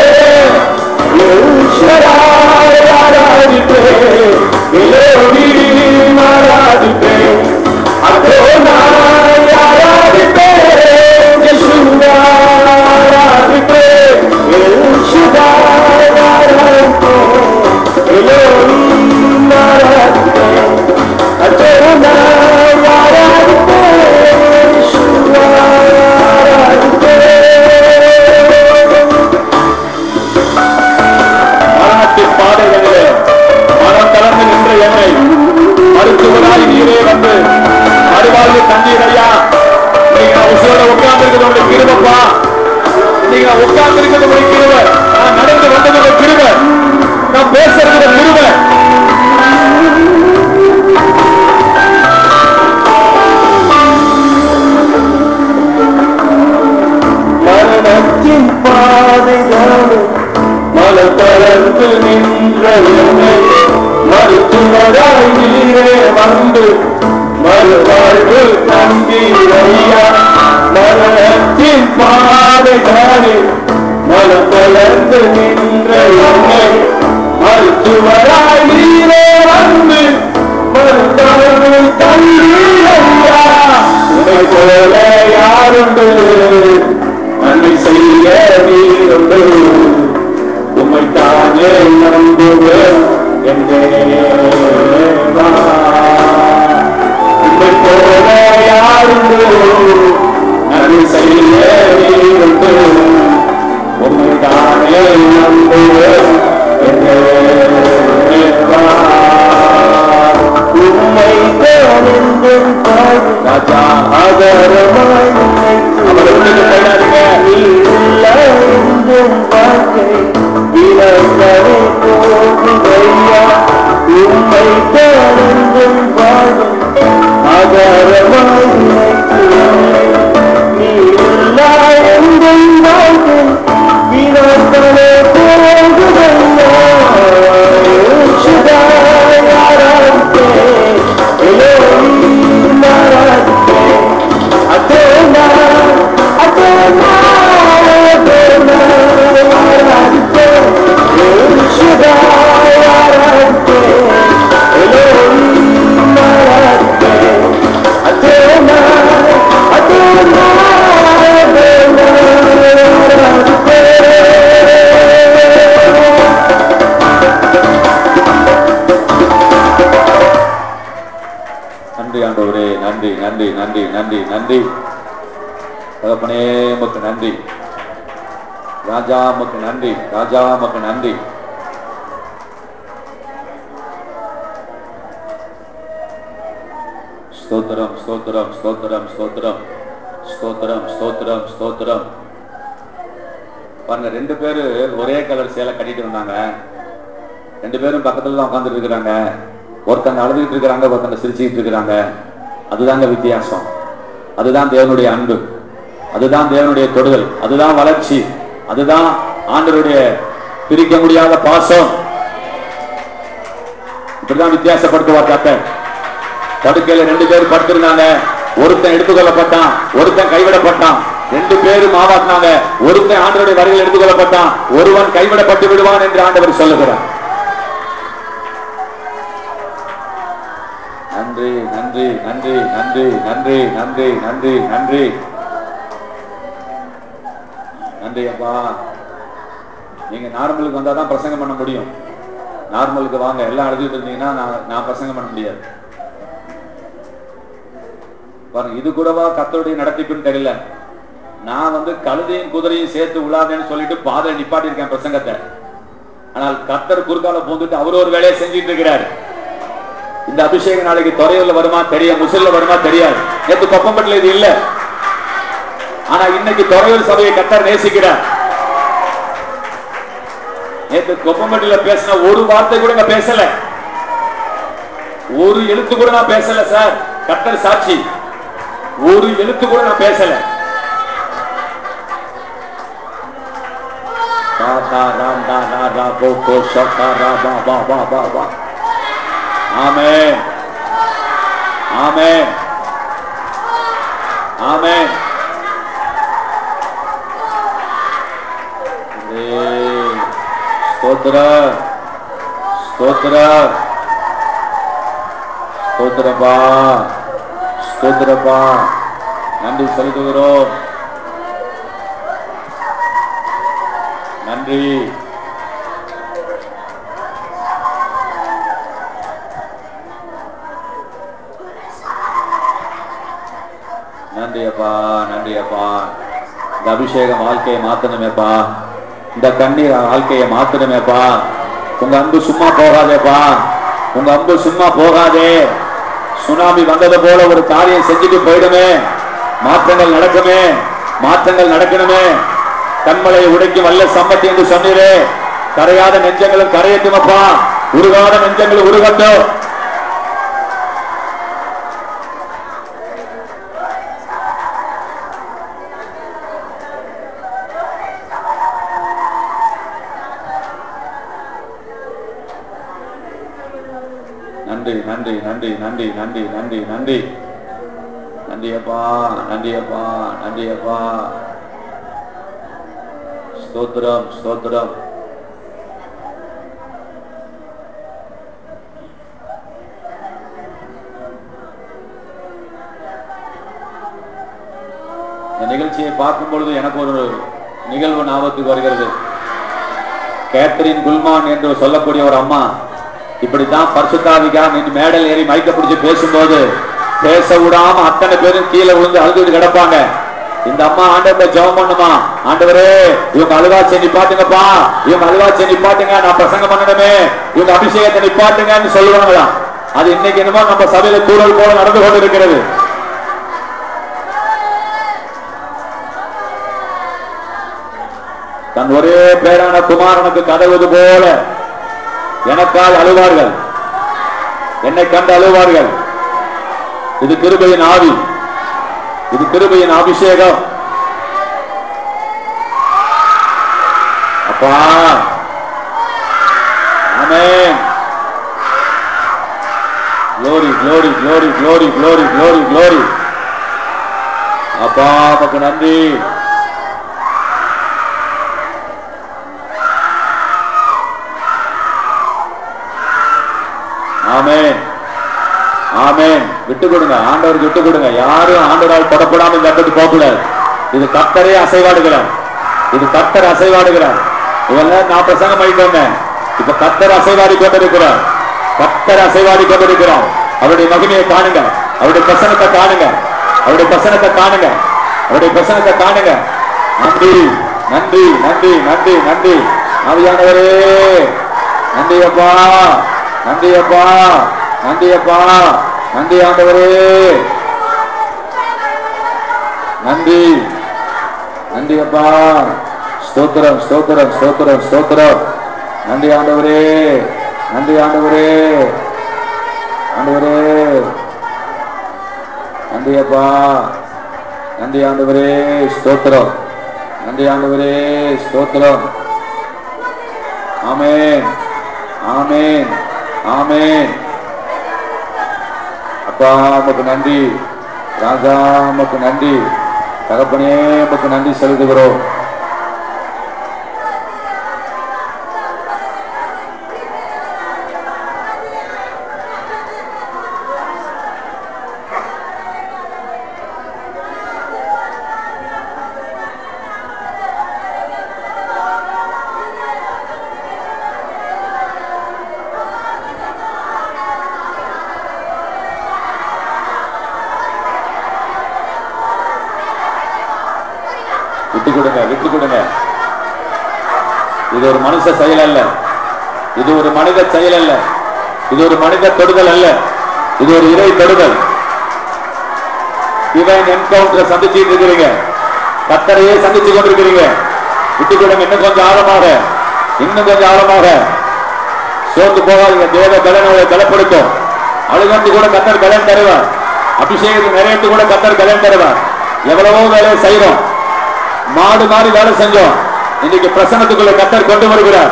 ஈஸ்வராய் ஆராதிப்பேன் இலோகி ஆராதிப்பேன் அதோனாய் ஆராதிப்பேன் யேசுவா ஆராதிப்பேன் யேசுவாய் ஆராதிப்பேன் இலோகி ஆராதிப்பேன் அதோனாய் ஆராதிப்பேன் யேசுவா உங்களுடைய கிருபப்பா நீங்க உட்கார்ந்து இருக்கிறது கிருப நான் நடந்து வந்தது கிருப நான் பேசுறது கிருப மரணத்தின் பாதைதானே மலம் தளர்ந்து நின்ற என்னை மருத்துவராய் நீரே வந்து மறுவாழ்வு தந்தீரையா மரணத்தின் பாதைதானே மலம் தளர்ந்து நின்ற என்னை மருத்துவராய் நீரே வந்து மருத்துவர்கள் தந்தீரையா உமை போல யாருண்டு நன்மை செய்ய நீருண்டு உம்மை தானே நம்புவேன் என் தேவா. உம்மை போல யாருண்டு நன்மை செய்ய நீருண்டு உம்மை தானே நம்புவேன் என் தேவா. உம்மை தேவனென்றும் பாடு ராஜா ஆதாரமாய் உம்மை அவரை விட்டுட்டு போயிடாதீங்க. நீருள்ள என்றும் வாழ்க்கை இலக்கணை போகுதையா உம்மை தேவனென்றும் பாடும் ஆதாரமாய் உம்மை நீருள்ள என்றும் வாழ்க்கை இலக்கணை போகுதையா நன்றி ஆண்டவரே நன்றி நன்றி நன்றி நன்றி நன்றி தகப்பனே உமக்கு நன்றி ராஜா உமக்கு நன்றி ராஜா உமக்கு நன்றி ஸ்தோத்திரம் ஸ்தோத்திரம் ஸ்தோத்திரம் ஸ்தோத்திரம் ஸ்தோத்திரம் ஸ்தோத்திரம் ஸ்தோத்திரம் பாருங்க ரெண்டு பேரு ஒரே கலர் சேலை கட்டிட்டு இருந்தாங்க ரெண்டு பேரும் பக்கத்துல தான் உட்காந்துட்டு இருக்கிறாங்க ஒருத்தங்க அழுதுகிட்டு இருக்கிறாங்க ஒருத்தங்க சிரிச்சுக்கிட்டு இருக்கிறாங்க அதுதாங்க வித்தியாசம் அதுதான் தேவனுடைய அன்பு அதுதான் தேவனுடைய தொடுதல் அதுதான் வளர்ச்சி அதுதான் ஆண்டவருடைய பிரிக்க முடியாத பாசம் இப்படிதான் வித்தியாசப்படுத்துவார் கர்த்தர் படுக்கையில ரெண்டு பேரும் படுத்திருந்தாங்க ஒருத்தன் எடுத்துக்கொள்ளப்பட்டான் ஒருத்தன் கைவிடப்பட்டான் ரெண்டு பேரும் மாவாட்டினாங்க ஒருத்தன் ஆண்டவருடைய வரையில் எடுத்துக்கொள்ளப்பட்டான் ஒருவன் கைவிடப்பட்டு விடுவான் என்று ஆண்டவர் சொல்லுகிறார் நன்றி நன்றி நன்றி நன்றி நன்றி நன்றி நன்றி நன்றி நன்றி அப்பா நீங்க நார்மலுக்கு வந்தா தான் பிரசங்கம் பண்ண முடியும் நார்மலுக்கு வாங்க எல்லாம் அழுதுட்டு இருந்தீங்கன்னா நான் நான் பிரசங்கம் பண்ண முடியாது பாருங்க இது கூடவா கத்தருடைய நடத்திப்புன்னு தெரியல நான் வந்து கழுதையும் குதிரையும் சேர்த்து விழாதேன்னு சொல்லிட்டு பாதை நிப்பாட்டி இருக்கேன் பிரசங்கத்தை ஆனால் கத்தர் குறுக்கால பூந்துட்டு அவர் ஒரு வேலையை செஞ்சிட்டு இருக்கிறார் இந்த அபிஷேக நாளைக்கு துறையூர்ல வருமா தெரியும் முசில்ல வருமா தெரியாது நேற்று கொப்பம்பட்டில் இது இல்ல ஆனா இன்னைக்கு துறையூர் சபையை கத்தர் நேசிக்கிறார் நேற்று கொப்பம்பட்டில பேசின ஒரு வார்த்தை கூட நான் பேசல ஒரு எழுத்து கூட நான் பேசல சார் கத்தர் சாட்சி ஒரு எழுத்து கூட நான் பேசல ரா ரா ரா ரா ரா ரா போ போ ஷக்கா ரா பா பா பா பா பா ஆமென் ஆமென் ஆமென் ஏய், ஸ்தோத்திர ஸ்தோத்திர ஸ்தோத்திரப்பா ஸ்தோத்திரப்பா நன்றி செலுத்துகிறோம் நன்றி நன்றி அப்பா நன்றி அப்பா இந்த அபிஷேகம் வாழ்க்கையை மாத்தணுமேப்பா இந்த கண்ணீர் வாழ்க்கையை மாத்தணுமேப்பா உங்க அன்பு சும்மா போகாதேப்பா உங்க அன்பு சும்மா போகாதே சுனாமி வந்தது போல ஒரு காரியம் செஞ்சுட்டு போயிடுமே மாற்றங்கள் நடக்குமே மாற்றங்கள் நடக்கணுமே கண்மலையை உடைக்கும் வல்ல சம்பத்தி என்று சொன்னீரே கரையாத நெஞ்சங்களும் கரையட்டும் அப்பா உருகாத நெஞ்சங்களும் உருகட்டும் நன்றி நன்றி நன்றி நன்றி நன்றி நன்றி நன்றி நன்றி அப்பா நன்றி அப்பா நன்றி அப்பா ஸ்தோத்திரம் ஸ்தோத்திரம் இந்த நிகழ்ச்சியை பார்க்கும் பொழுது எனக்கு ஒரு நிகழ்வு ஞாபகத்துக்கு வருகிறது கேத்ரின் குல்மான் என்று சொல்லக்கூடிய ஒரு அம்மா இப்படித்தான் பரிசுத்தாவிக்கா நின்று மேடல் ஏறி மைக்க பிடிச்சு பேசும்போது பேச விடாம அத்தனை பேரும் கீழே விழுந்து அழுதுட்டு கிடப்பாங்க இந்த அம்மா ஆண்டவரை ஜெபம் பண்ணுமா ஆண்டவரே இவங்க அழுவாச்சியை நிப்பாட்டுங்கப்பா இவங்க அழுவாச்சியை நிப்பாட்டுங்க நான் பிரசங்கம் பண்ணணுமே இவங்க அபிஷேகத்தை நிப்பாட்டுங்கன்னு சொல்லுவாங்களாம் அது இன்னைக்கு என்னமோ நம்ம சபையில கூறல் போல நடந்து கொண்டு இருக்கிறது தன் ஒரே பேரான குமாரனுக்கு கதவுது போல எனக்கால் அழுவார்கள் என்னை கண்டு அழுவார்கள் இது கிருபையின் ஆவி இது கிருபையின் அபிஷேகம் அப்பா ஆமென் glory glory glory glory glory glory glory அப்பா உமக்கு நன்றி ஆமென் ஆமென் விட்டு கொடுங்க ஆண்டவருக்கு விட்டு கொடுங்க யாரும் ஆண்டவரால் தொடப்படாம இந்த இடத்துக்கு போகக்கூடாது இது கத்தரே அசைவாடுகிறார் இது கத்தர் அசைவாடுகிறார் இவெல்லாம் நான் பிரசங்கம் பண்ணிட்டு வந்தேன் இப்ப கத்தர் அசைவாடி கொண்டிருக்கிறார் கத்தர் அசைவாடி கொண்டிருக்கிறார் அவருடைய மகிமையை காணுங்க அவருடைய பிரசனத்தை காணுங்க அவருடைய பிரசனத்தை காணுங்க அவருடைய பிரசனத்தை காணுங்க நன்றி நன்றி நன்றி நன்றி நன்றி ஆவியானவரே நன்றி அப்பா நன்றி அப்பா நன்றி அப்பா நன்றி ஆண்டவரே நன்றி நன்றி அப்பா ஸ்தோத்திரம் ஸ்தோத்திரம் ஸ்தோத்திரம் ஸ்தோத்திரம் நன்றி ஆண்டவரே நன்றி ஆண்டவரே ஆண்டவரே நன்றி அப்பா நன்றி ஆண்டவரே ஸ்தோத்திரம் நன்றி ஆண்டவரே ஸ்தோத்திரம் ஆமென் ஆமென் ஆமென் அப்பா உமக்கு நன்றி ராஜா உமக்கு நன்றி தகப்பனே உமக்கு நன்றி செலுத்துகிறோம் விட்டு கொடுங்க விட்டு கொடுங்க இது ஒரு மனுஷ செயல் அல்ல இது ஒரு மனித செயல் அல்ல இது ஒரு மனித தொடுதல் அல்ல இது ஒரு இறை தொடுதல் டிவைன் என்கவுண்டர் சந்திச்சுட்டு இருக்கிறீங்க கத்தரையே சந்திச்சு கொண்டிருக்கிறீங்க விட்டு கொடுங்க இன்னும் கொஞ்சம் ஆழமாக இன்னும் கொஞ்சம் ஆழமாக சோர்ந்து போகாதீங்க தேவ பலன் உங்களை பலப்படுத்தும் அழுகத்து கூட கத்தர் பலன் தருவார் அபிஷேகத்துக்கு நிறையத்து கூட கத்தர் பலன் தருவார் எவ்வளவோ வேலையை செய்யறோம் மாடு மாதிரி வேலை செஞ்சோம் இன்னைக்கு பிரசனத்துக்குள்ள கத்தர் கொண்டு வருகிறார்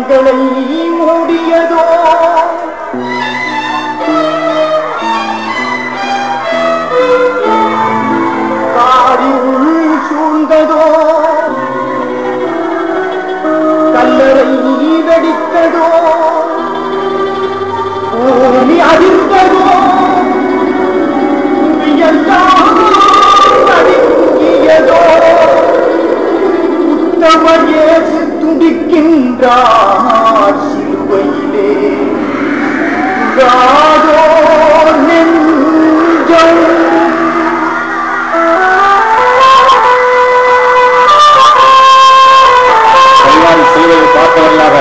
கண்களை மூடியதோ காரில் சூழ்ந்ததோ கல்லறை வெடித்ததோ பூமி அதிர்ந்ததோ புவியெல்லாம் நடுங்கியதோ உத்தமையே துடிக்கின்றார் சிலுவையிலே உறாதோ நெஞ்சம் கல்வாரி சிலுவையை பார்த்தவர்களாக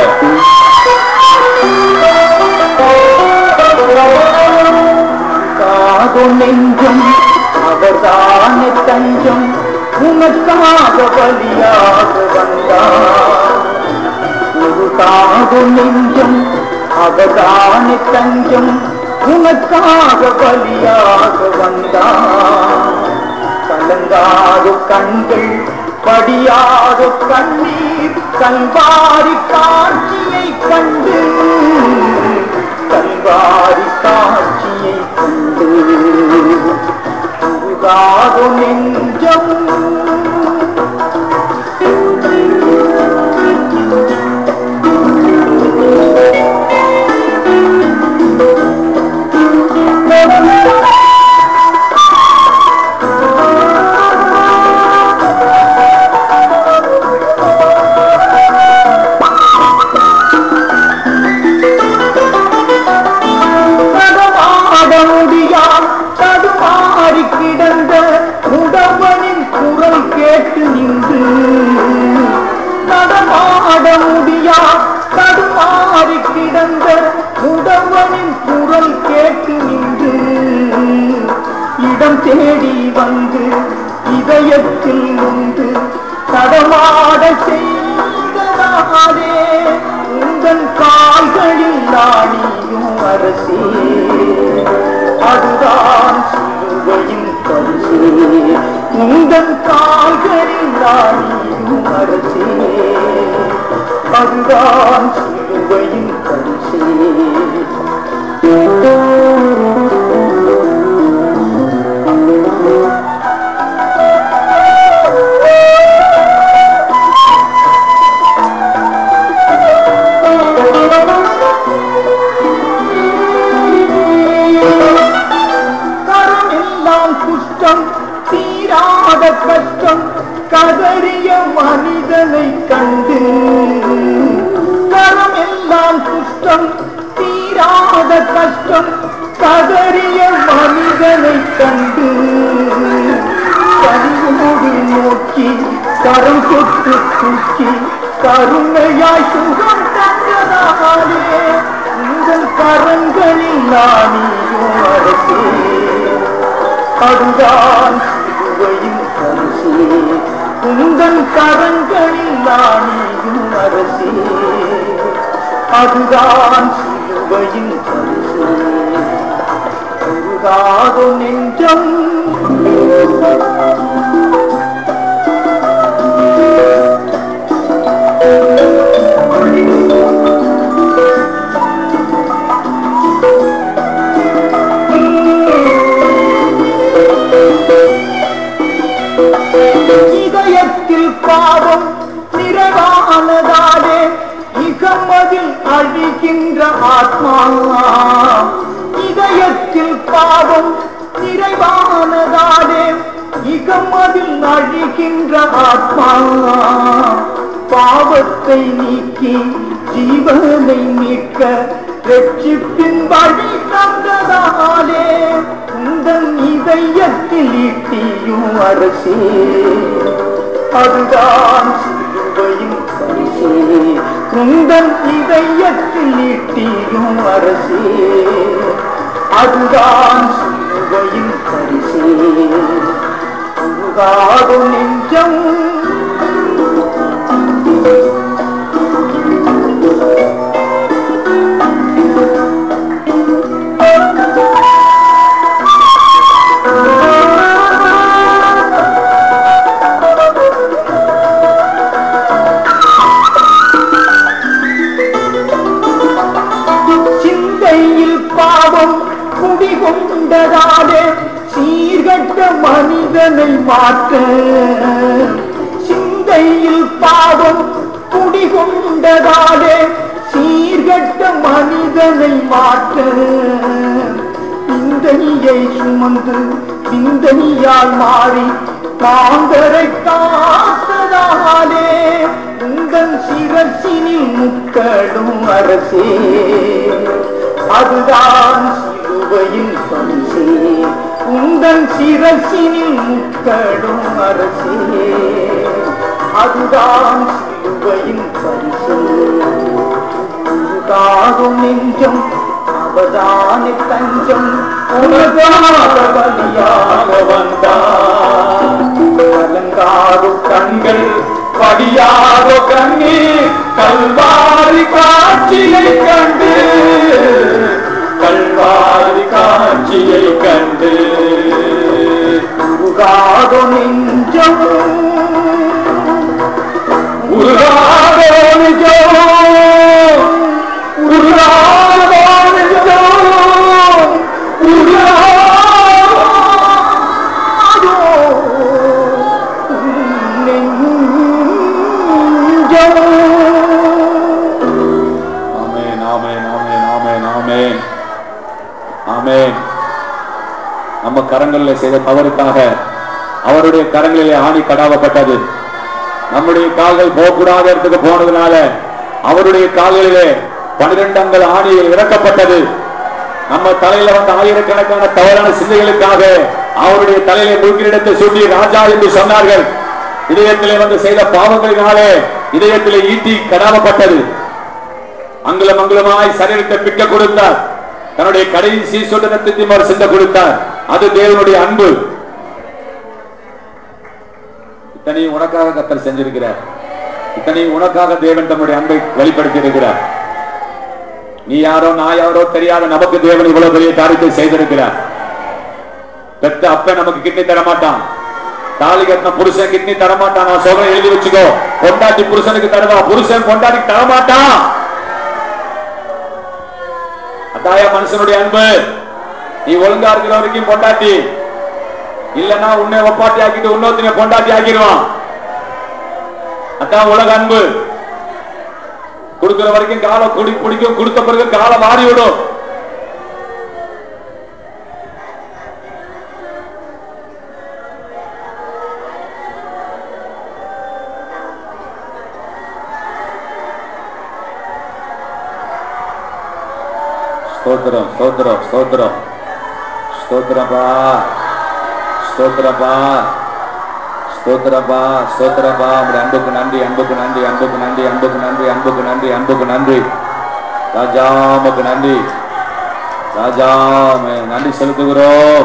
காகும் நெஞ்சம் அவர்தானே தஞ்சம் உனக்காக பலியாக வந்தார் ஒரு காகும் நெஞ்சம் அவர்தானே தஞ்சம் உனக்காக பலியாக வந்தார் கலங்காத கண்கள் படியாத கண்ணீர் கல்வாரி காட்சியை கண்டு கல்வாரி காட்சியை கண்டு உருகாத நெஞ்சம் நடமாட முடியாம் தடுமாறி கிடந்த உடம்பனின் குரல் கேட்டு நின்று நடமாட முடியாம் தடுமாறி கிடந்த உடம்பனின் குரல் கேட்டு நின்று இடம் தேடி வந்து இதயத்தில் உண்டு தடமாட செய்தனாலே உங்கள் கால்களில் நாணியும் அரசே அதுதான் சிலுவையின் பரிசே உங்கள் கால்களில் நாணியும் அரசே அதுதான் சிலுவையின் பரிசே கரமெல்லாம் குஷ்டம் தீராத கஷ்டம் கதறிய மனிதனை கண்டு கரமெல்லாம் குஷ்டம் தீராத கஷ்டம் கதறிய மனிதனை கண்டு கனிவோடு நோக்கி கரம் தொட்டு தூக்கி கருணையாய் சுகம் தந்ததாலே உங்கள் கரங்களில் நானியும் அரசே அதுதான் சிலுவையின் பரிசே உங்கள் கரங்களில் நானியும் அரசே அதுதான் சிலுவையின் பரிசே உருகாத நெஞ்சம் இதயத்தில் பாவம் நிறைவானதாலே இகமதில் அழிகின்ற ஆத்மா இதயத்தில் பாவம் நிறைவானதாலே இகமதில் அழிகின்ற ஆத்மா பாவத்தை நீக்கி ஜீவனை மீட்க ரட்சிப்பின் வழி தந்ததாலே உங்கள் இதயத்தில் ஈட்டியும் அரசே அதுதான் சிலுவையின் பரிசே உங்கள் இதயத்தில் ஈட்டியும் அரசே அதுதான் சிலுவையின் பரிசே உருகாத நெஞ்சம் பாவம் குடிகொண்டதாலே சீர்கட்ட மனிதனை மாற்ற சிந்தையில் பாவம் குடிகொண்டதாலே சீர்கட்ட மனிதனை மாற்ற பிந்தனியை சுமந்து பிந்தனியால் மாறி காந்தரை காத்ததாலே உங்கள் சிரசினில் முக்கடும் அரசே அதுதான் சிலுவையின் பரிசே உங்கள் சிரசினில் முக்கடும் அரசே அதுதான் சிலுவையின் பரிசே உருகாகும் நெஞ்சம் அவதான தஞ்சம் உனக்காக பலியாக வந்தார் கலங்காரும் கண்கள் படியாக கண்ணீர் கல்வாரி காட்சியை கண்டு கல்வாரி காட்சியை கண்டு உருகாதோ நெஞ்சம் உருகாதோ நெஞ்சம் உருகாதோ நெஞ்சம் உருகாதோ நெஞ்சம் ஆமென் ஆமென் ஆமென் ஆமென் ஆமென் ஆமென் நம்ம கரங்களில் செய்த தவறுக்காக அவருடைய கரங்களிலே ஆணி கடாவப்பட்டது நம்முடைய கால்கள் போகக்கூடாத இடத்துக்கு போனதுனால அவருடைய கால்களிலே பனிரெண்டங்கள் ஆணியில் இறக்கப்பட்டது நம்ம தலையில வந்த ஆயிரக்கணக்கான தவறான சிந்தைகளுக்காக அவருடைய தலையிலே முழுக்கிடத்தை சுட்டி ராஜா என்று சொன்னார்கள் இதயத்திலே வந்து செய்த பாவங்களினாலே இதயத்திலே ஈட்டி கடாவப்பட்டது அங்குலம் அங்குலமாய் சரீரத்தை பிக்க கொடுத்தார் தன்னுடைய கடைசி சுடனத்தையும் அவர் சிந்த கொடுத்தார் அது தேவனுடைய அன்பு இத்தனையும் உனக்காக கத்தர் செஞ்சிருக்கிறார் இத்தனையும் உனக்காக தேவன் தம்முடைய அன்பை வெளிப்படுத்தி இருக்கிறார் நீ யாரோ நான் யாரோ தெரியாத நமக்கு தேவன் இவ்வளவு பெரிய காரியத்தை செய்திருக்கிறார் பெத்த அப்ப நமக்கு கிட்னி தர மாட்டான் தாலி கட்டின புருஷன் கிட்னி தர மாட்டான் நான் சொல்றேன் எழுதி வச்சுக்கோ பொண்டாட்டி புருஷனுக்கு தருவா புருஷன் பொண்டாட்டி தர மாட்டான் அதாய மனுஷனுடைய அன்பு நீ ஒழுங்கா இருக்கிற வரைக்கும் பொண்டாட்டி இல்லன்னா உன்னை ஒப்பாட்டி ஆக்கிட்டு இன்னொருத்தனை பொண்டாட்டி ஆக்கிடுவான் அதான் உலக அன்பு கொடுக்கிற வரைக்கும் காலை குடி பிடிக்கும் கொடுத்த பிறகு காலை மாறி விடும் ஸ்தோத்திரம் ஸ்தோத்திரம் ஸ்தோத்திரம் ஸ்தோத்திரப்பா ஸ்தோத்திரப்பா ஸ்தோத்திரப்பா ஸ்தோத்திரப்பா உங்களுடைய அன்புக்கு நன்றி அன்புக்கு நன்றி அன்புக்கு நன்றி அன்புக்கு நன்றி அன்புக்கு நன்றி அன்புக்கு நன்றி ராஜாமுக்கு நன்றி ராஜா நன்றி செலுத்துகிறோம்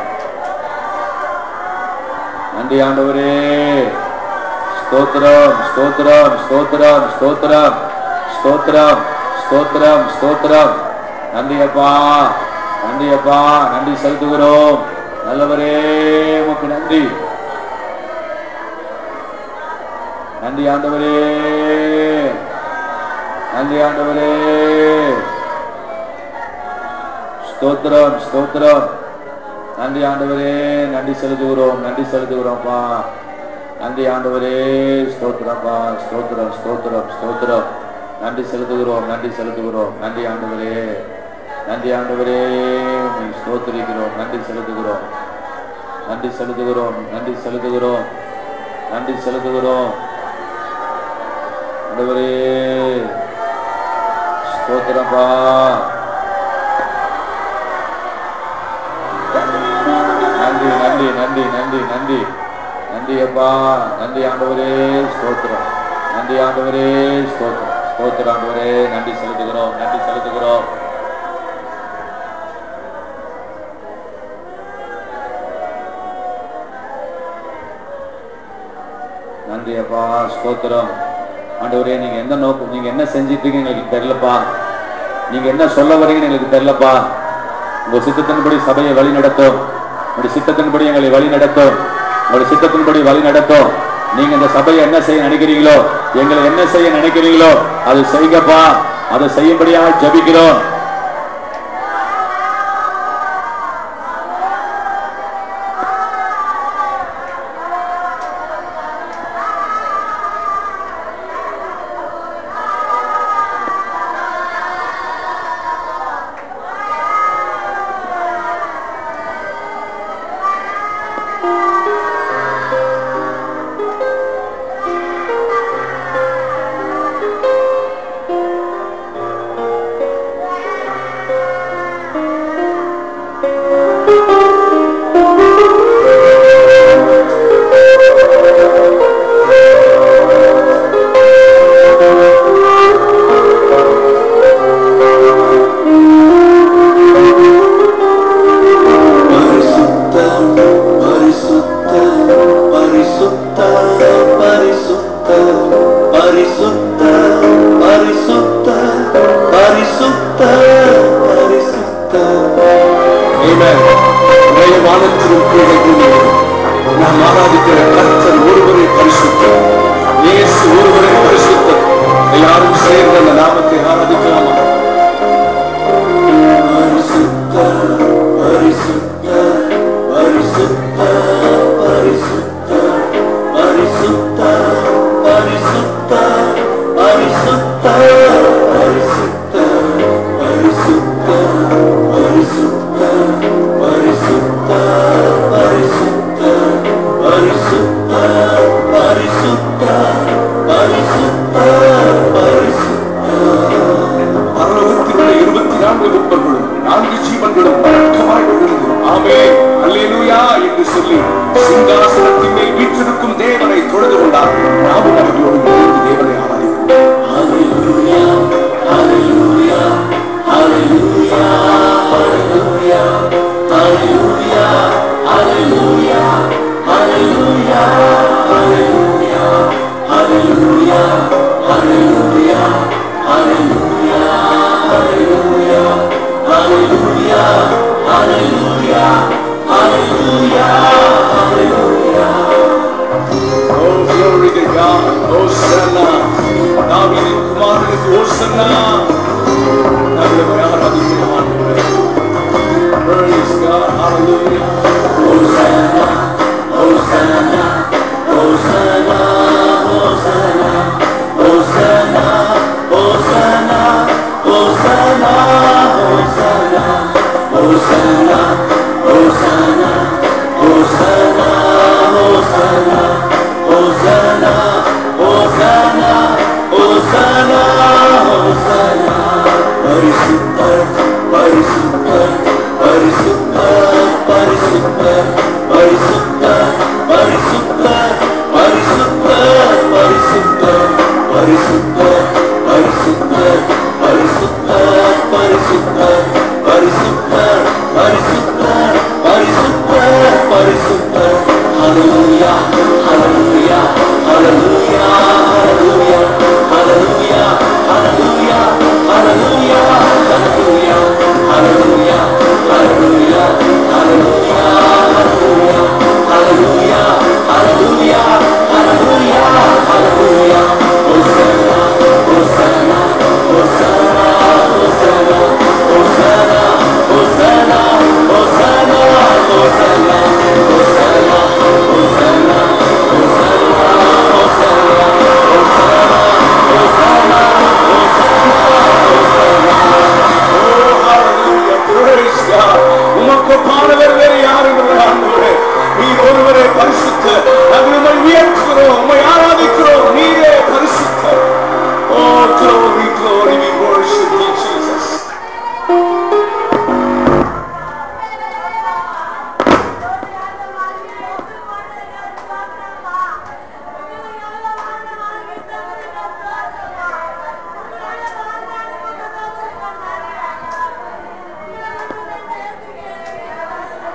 நன்றி ஆண்டவரே ஸ்தோத்திரம் ஸ்தோத்திரம் ஸ்தோத்திரம் ஸ்தோத்திரம் ஸ்தோத்திரம் ஸ்தோத்திரம் ஸ்தோத்திரம் நன்றி அப்பா நன்றி அப்பா நன்றி செலுத்துகிறோம் நல்லவரே உமக்கு நன்றி நன்றி ஆண்டவரே நன்றி ஆண்டவரே ஸ்தோத்திரம் ஸ்தோத்திரம் நன்றி ஆண்டவரே நன்றி செலுத்துகிறோம் நன்றி செலுத்துகிறோம்ப்பா நன்றி ஆண்டவரே ஸ்தோத்திரப்பா ஸ்தோத்திரம் ஸ்தோத்திரம் ஸ்தோத்திரம் நன்றி செலுத்துகிறோம் நன்றி செலுத்துகிறோம் நன்றி ஆண்டவரே நன்றி ஆண்டவரே உம்மை ஸ்தோத்திரிக்கிறோம் நன்றி செலுத்துகிறோம் நன்றி செலுத்துகிறோம் நன்றி செலுத்துகிறோம் நன்றி செலுத்துகிறோம் ஆண்டவரே ஸ்தோத்திரப்பா நன்றி நன்றி நன்றி நன்றி நன்றி நன்றி அப்பா நன்றி ஆண்டவரே ஸ்தோத்திரம் நன்றி ஆண்டவரே ஸ்தோத்திரம் ஸ்தோத்திரம் ஆண்டவரே நன்றி செலுத்துகிறோம் நன்றி செலுத்துகிறோம் நன்றி அப்பா ஸ்தோத்திரம் ஆண்டவரே நீங்க என்ன நோக்கம் நீங்க என்ன செஞ்சிட்டு இருக்கீங்க எங்களுக்கு தெரியலப்பா நீங்க என்ன சொல்ல வரீங்கன்னு எங்களுக்கு தெரியலப்பா உங்க சித்தத்தின்படி சபையை வழி நடத்தும் உங்களுடைய சித்தத்தின்படி எங்களை வழி நடத்தும் உங்களுடைய சித்தத்தின்படி வழி நடத்தும் நீங்க இந்த சபையை என்ன செய்ய நினைக்கிறீங்களோ எங்களை என்ன செய்ய நினைக்கிறீங்களோ அது செய்கப்பா அதை செய்யும்படியாக ஜபிக்கிறோம் Amen. மேலே வானத்திலும் கீழே பூமியிலும் நாம் ஆராதிக்கிற கர்த்தர் ஒருவரே பரிசுத்தர் இயேசு ஒருவரே பரிசுத்தர் எல்லாரும் சேர்ந்து அந்த நாமத்தை ஆராதிக்கலாமா பரிசுத்தர் பரிசுத்தர் பரிசுத்தர் பரிசுத்தர் பரிசுத்தர் பரிசுத்தர் பரிசுத்தர் பரிசுத்தர் பரிசுத்தர் பரிசுத்தர் பரிசுத்தர் பரிசுத்தர் பரிசுத்தர் பரிசுத்தர் பரிசுத்தர் பரிசுத்தர் பரலோகத்தில் உள்ள இருபத்தி நான்கு முப்பர்களும் நான்கு ஜீவன்களும் வழக்கமாய் விழுந்து ஆமே அல்லேலூயா என்று சொல்லி சிங்காசனத்தின் மேல் வீற்றிருக்கும் தேவனை தொழுது கொண்டார் நாமும் அவர்களோடு இணைந்து தேவனை ஆராதிப்போம் அல்லேலூயா அல்லேலூயா அல்லேலூயா அல்லேலூயா அல்லேலூயா அல்லேலூயா அல்லேலூயா அல்லேலூயா அல்லேலூயா அல்லேலூயா அல்லேலூயா அல்லேலூயா அல்லேலூயா அல்லேலூயா அல்லேலூயா அல்லேலூயா Oh, glory to God. Hosanna. தாவீதின் குமாரனுக்கு ஹோசன்னா நம்மளை ஆராதிக்கிறோம் ஆண்டவரே. Praise God. Hallelujah. Hosanna. Hosanna. Hosanna. Hosanna. Hosanna. Hosanna. Hosanna. Hosanna. Hosanna. Hosanna. Hosanna. Hosanna. Hosanna. Hosanna. Hosanna. Hosanna. பரிசுத்தர் பரிசுத்தர் பரிசுத்தர் பரிசுத்தர் பரிசுத்தர் பரிசுத்தர் பரிசுத்தர் பரிசுத்தர் பரிசுத்தர் பரிசுத்தர் பரிசுத்தர் பரிசுத்தர் பரிசுத்தர் பரிசுத்தர் பரிசுத்தர் பரிசுத்தர் ஹalleluya ஹalleluya ஹalleluya ஹalleluya ஹalleluya ஹalleluya ஹalleluya ஹalleluya ஹalleluya ஹalleluya ஹalleluya ஹalleluya ஹalleluya ஹalleluya ஹalleluya ஹோசன்னா ஹோசன்னா ஹோசன்னா ஹோசன்னா ஹோசன்னா ஹோசன்னா ஹோசன்னா ஹோசன்னா ஹோசன்னா ஹோசன்னா உமக்கொப்பானவர் வேறு யாரும் இல்லை ஆண்டவரே நீர் ஒருவரே பரிசுத்த நாங்கள் உம்மை உயர்த்துகிறோம் உம்மை ஆராதிக்கிறோம் நீரே பரிசுத்த ஓ glory glory we worship you Jesus Thank you.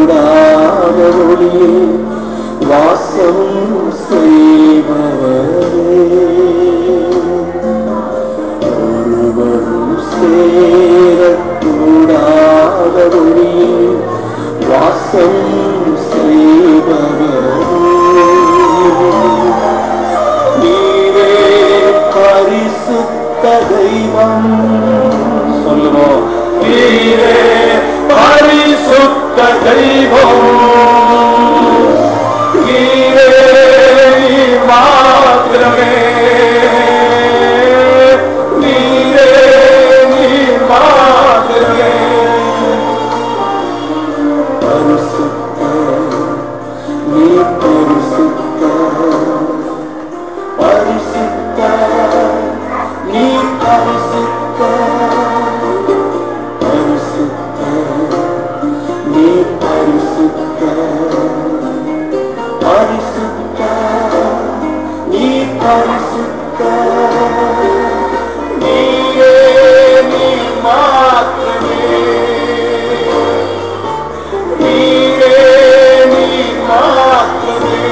கூடாத ஒளியில் வாசம் செய்பவரே ஒருவரும் சேரக்கூடாத ஒளியில் வாசம் செய்பவரே நீரே பரிசுத்த தெய்வம் சொல்லுவோம் நீரே பரிசுத்த தெய்வம் நீரே நீர் மாத்திரமே நீரே நீர் மாத்திரமே பரிசுத்த நீ பரிசுத்த பரிசுத்த நீ பரிசுத்த பரிசுத்த நீ பரிசுத்த பரிசுத்த நீ பரிசுத்த நீயே நீ மாத்திரமே நீயே நீ மாத்திரமே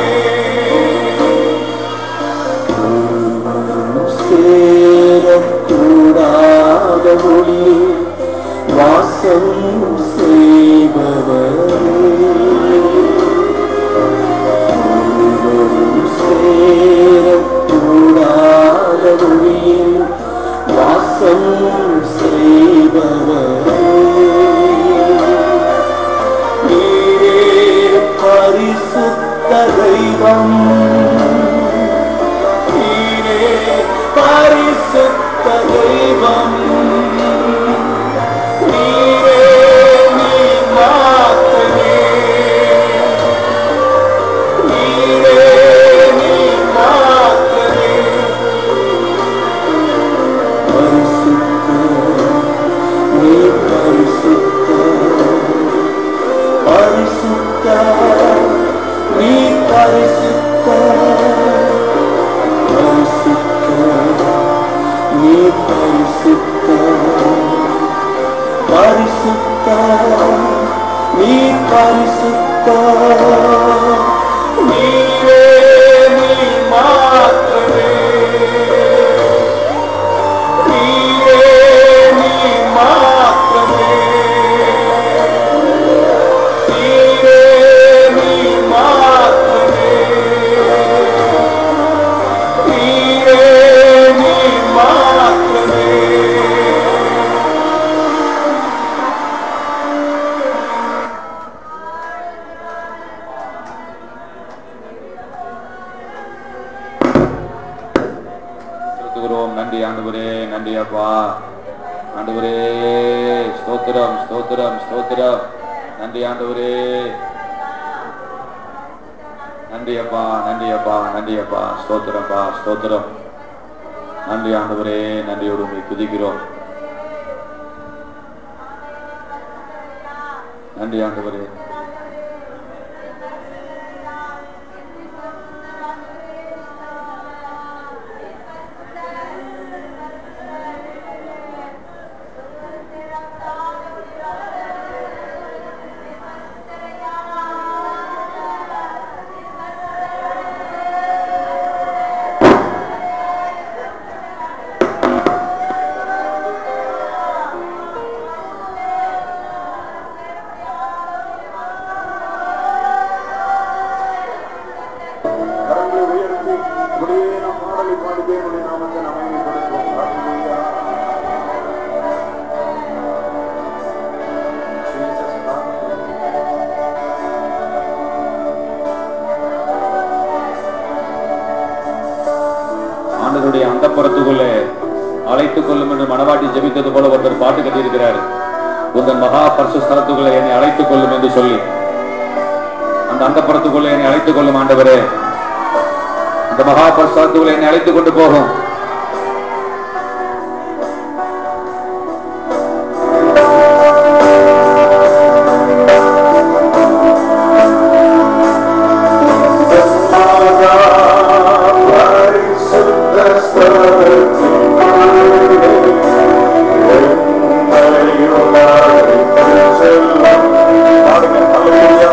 சேரக்கூடாத ஒளி வாசம் செய்பவரே ஒருவரும் சேரக்கூடாத ஒளியில் வாசம் செய்பவரே நீரே பரிசுத்த தெய்வம் நீரே பரிசுத்த தெய்வம் நீரே நீ மாத்தனே நீரே நீ மாத்தனே பரிசுத்த நீ பரிசுத்த பரிசுத்த நீ பரிசுத்த பரிசுத்த நீ பரிசுத்த பரிசுத்த நீ பரிசுத்த நீரே நீ மாத்திரமே நீரே நீ மாத்திரமே நீரே நீ மாத்திரமே நீரே நீ மாத்திரமே செலுத்துகிறோம் நன்றி ஆண்டவரே நன்றி அப்பா ஆண்டவரே ஸ்தோத்திரம் ஸ்தோத்திரம் ஸ்தோத்திரம் நன்றி ஆண்டவரே நன்றி அப்பா நன்றி அப்பா நன்றி அப்பா ஸ்தோத்திரப்பா ஸ்தோத்திரம் நன்றி ஆண்டவரே நன்றியோடு உண்மை துதிக்கிறோம் நன்றி ஆண்டவரே கரங்களை உயர்த்தி அப்படியே நம் பாடலை பாடி தேவனுடைய நாமத்தை நாம் மகிமைப்படுத்துவோம். ஹalleluya. Jesus, hallelujah. ஆண்டவருடைய அந்த புறத்துக்குள்ளே அழைத்துக் கொள்ளும் என்று மனவாட்டி ஜெபித்தது போல ஒருத்தர் பாட்டு கட்டியிருக்கிறார் உங்கள் மகா பரிசு ஸ்தலத்துக்குள்ளே என்னை அழைத்துக் கொள்ளும் என்று சொல்லி அந்த அந்த புறத்துக்குள்ளே என்னை அழைத்துக் கொள்ளும் ஆண்டவரே அந்த மகா பரிசு ஸ்தலத்துக்குள்ளே என்னை அழைத்துக் கொண்டு போகும் பரிசுத்த ஸ்தலத்திற்குள்ளே என்னை அழைத்துச் செல்லும். பாடுங்க, ஹalleluya.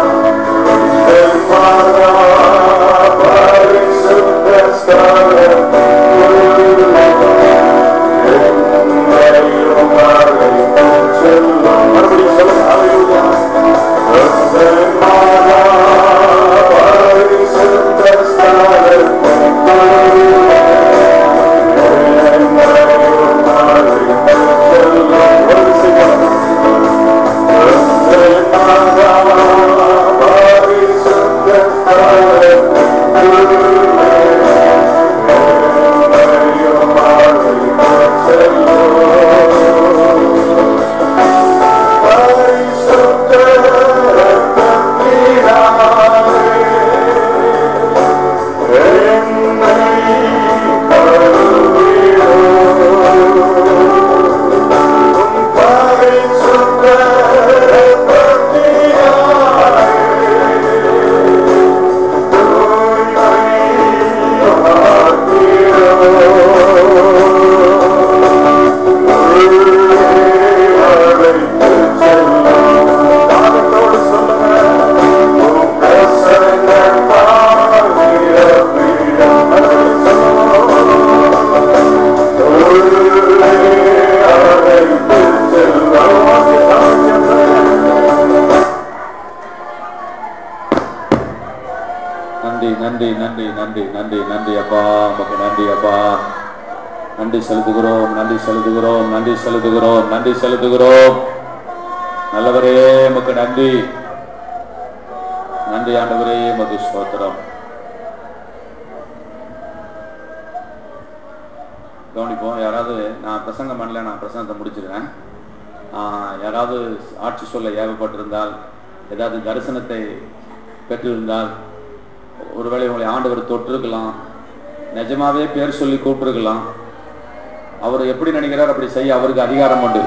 நன்றி நன்றி நன்றி நன்றி நன்றி நன்றி அப்பா உமக்கு நன்றி அப்பா நன்றி செலுத்துகிறோம் நன்றி செலுத்துகிறோம் நன்றி செலுத்துகிறோம் நன்றி செலுத்துகிறோம் நல்லவரே உமக்கு நன்றி நன்றி ஆண்டவரே உமக்கு ஸ்தோத்திரம் கவனிப்போம் யாராவது நான் பிரசங்கம் பண்ணல நான் பிரசங்கத்தை முடிச்சிடுறேன் ஆஹ், யாராவது ஆட்சி சொல்ல ஏவப்பட்டிருந்தால் ஏதாவது தரிசனத்தை பெற்றிருந்தால் ஒருவேளை உங்களை ஆண்டவர் தொட்டிருக்கலாம் நிஜமாவே பேர் சொல்லி கூப்பிட்டுருக்கலாம் அவர் எப்படி நினைக்கிறார் அப்படி செய்ய அவருக்கு அதிகாரம் உண்டு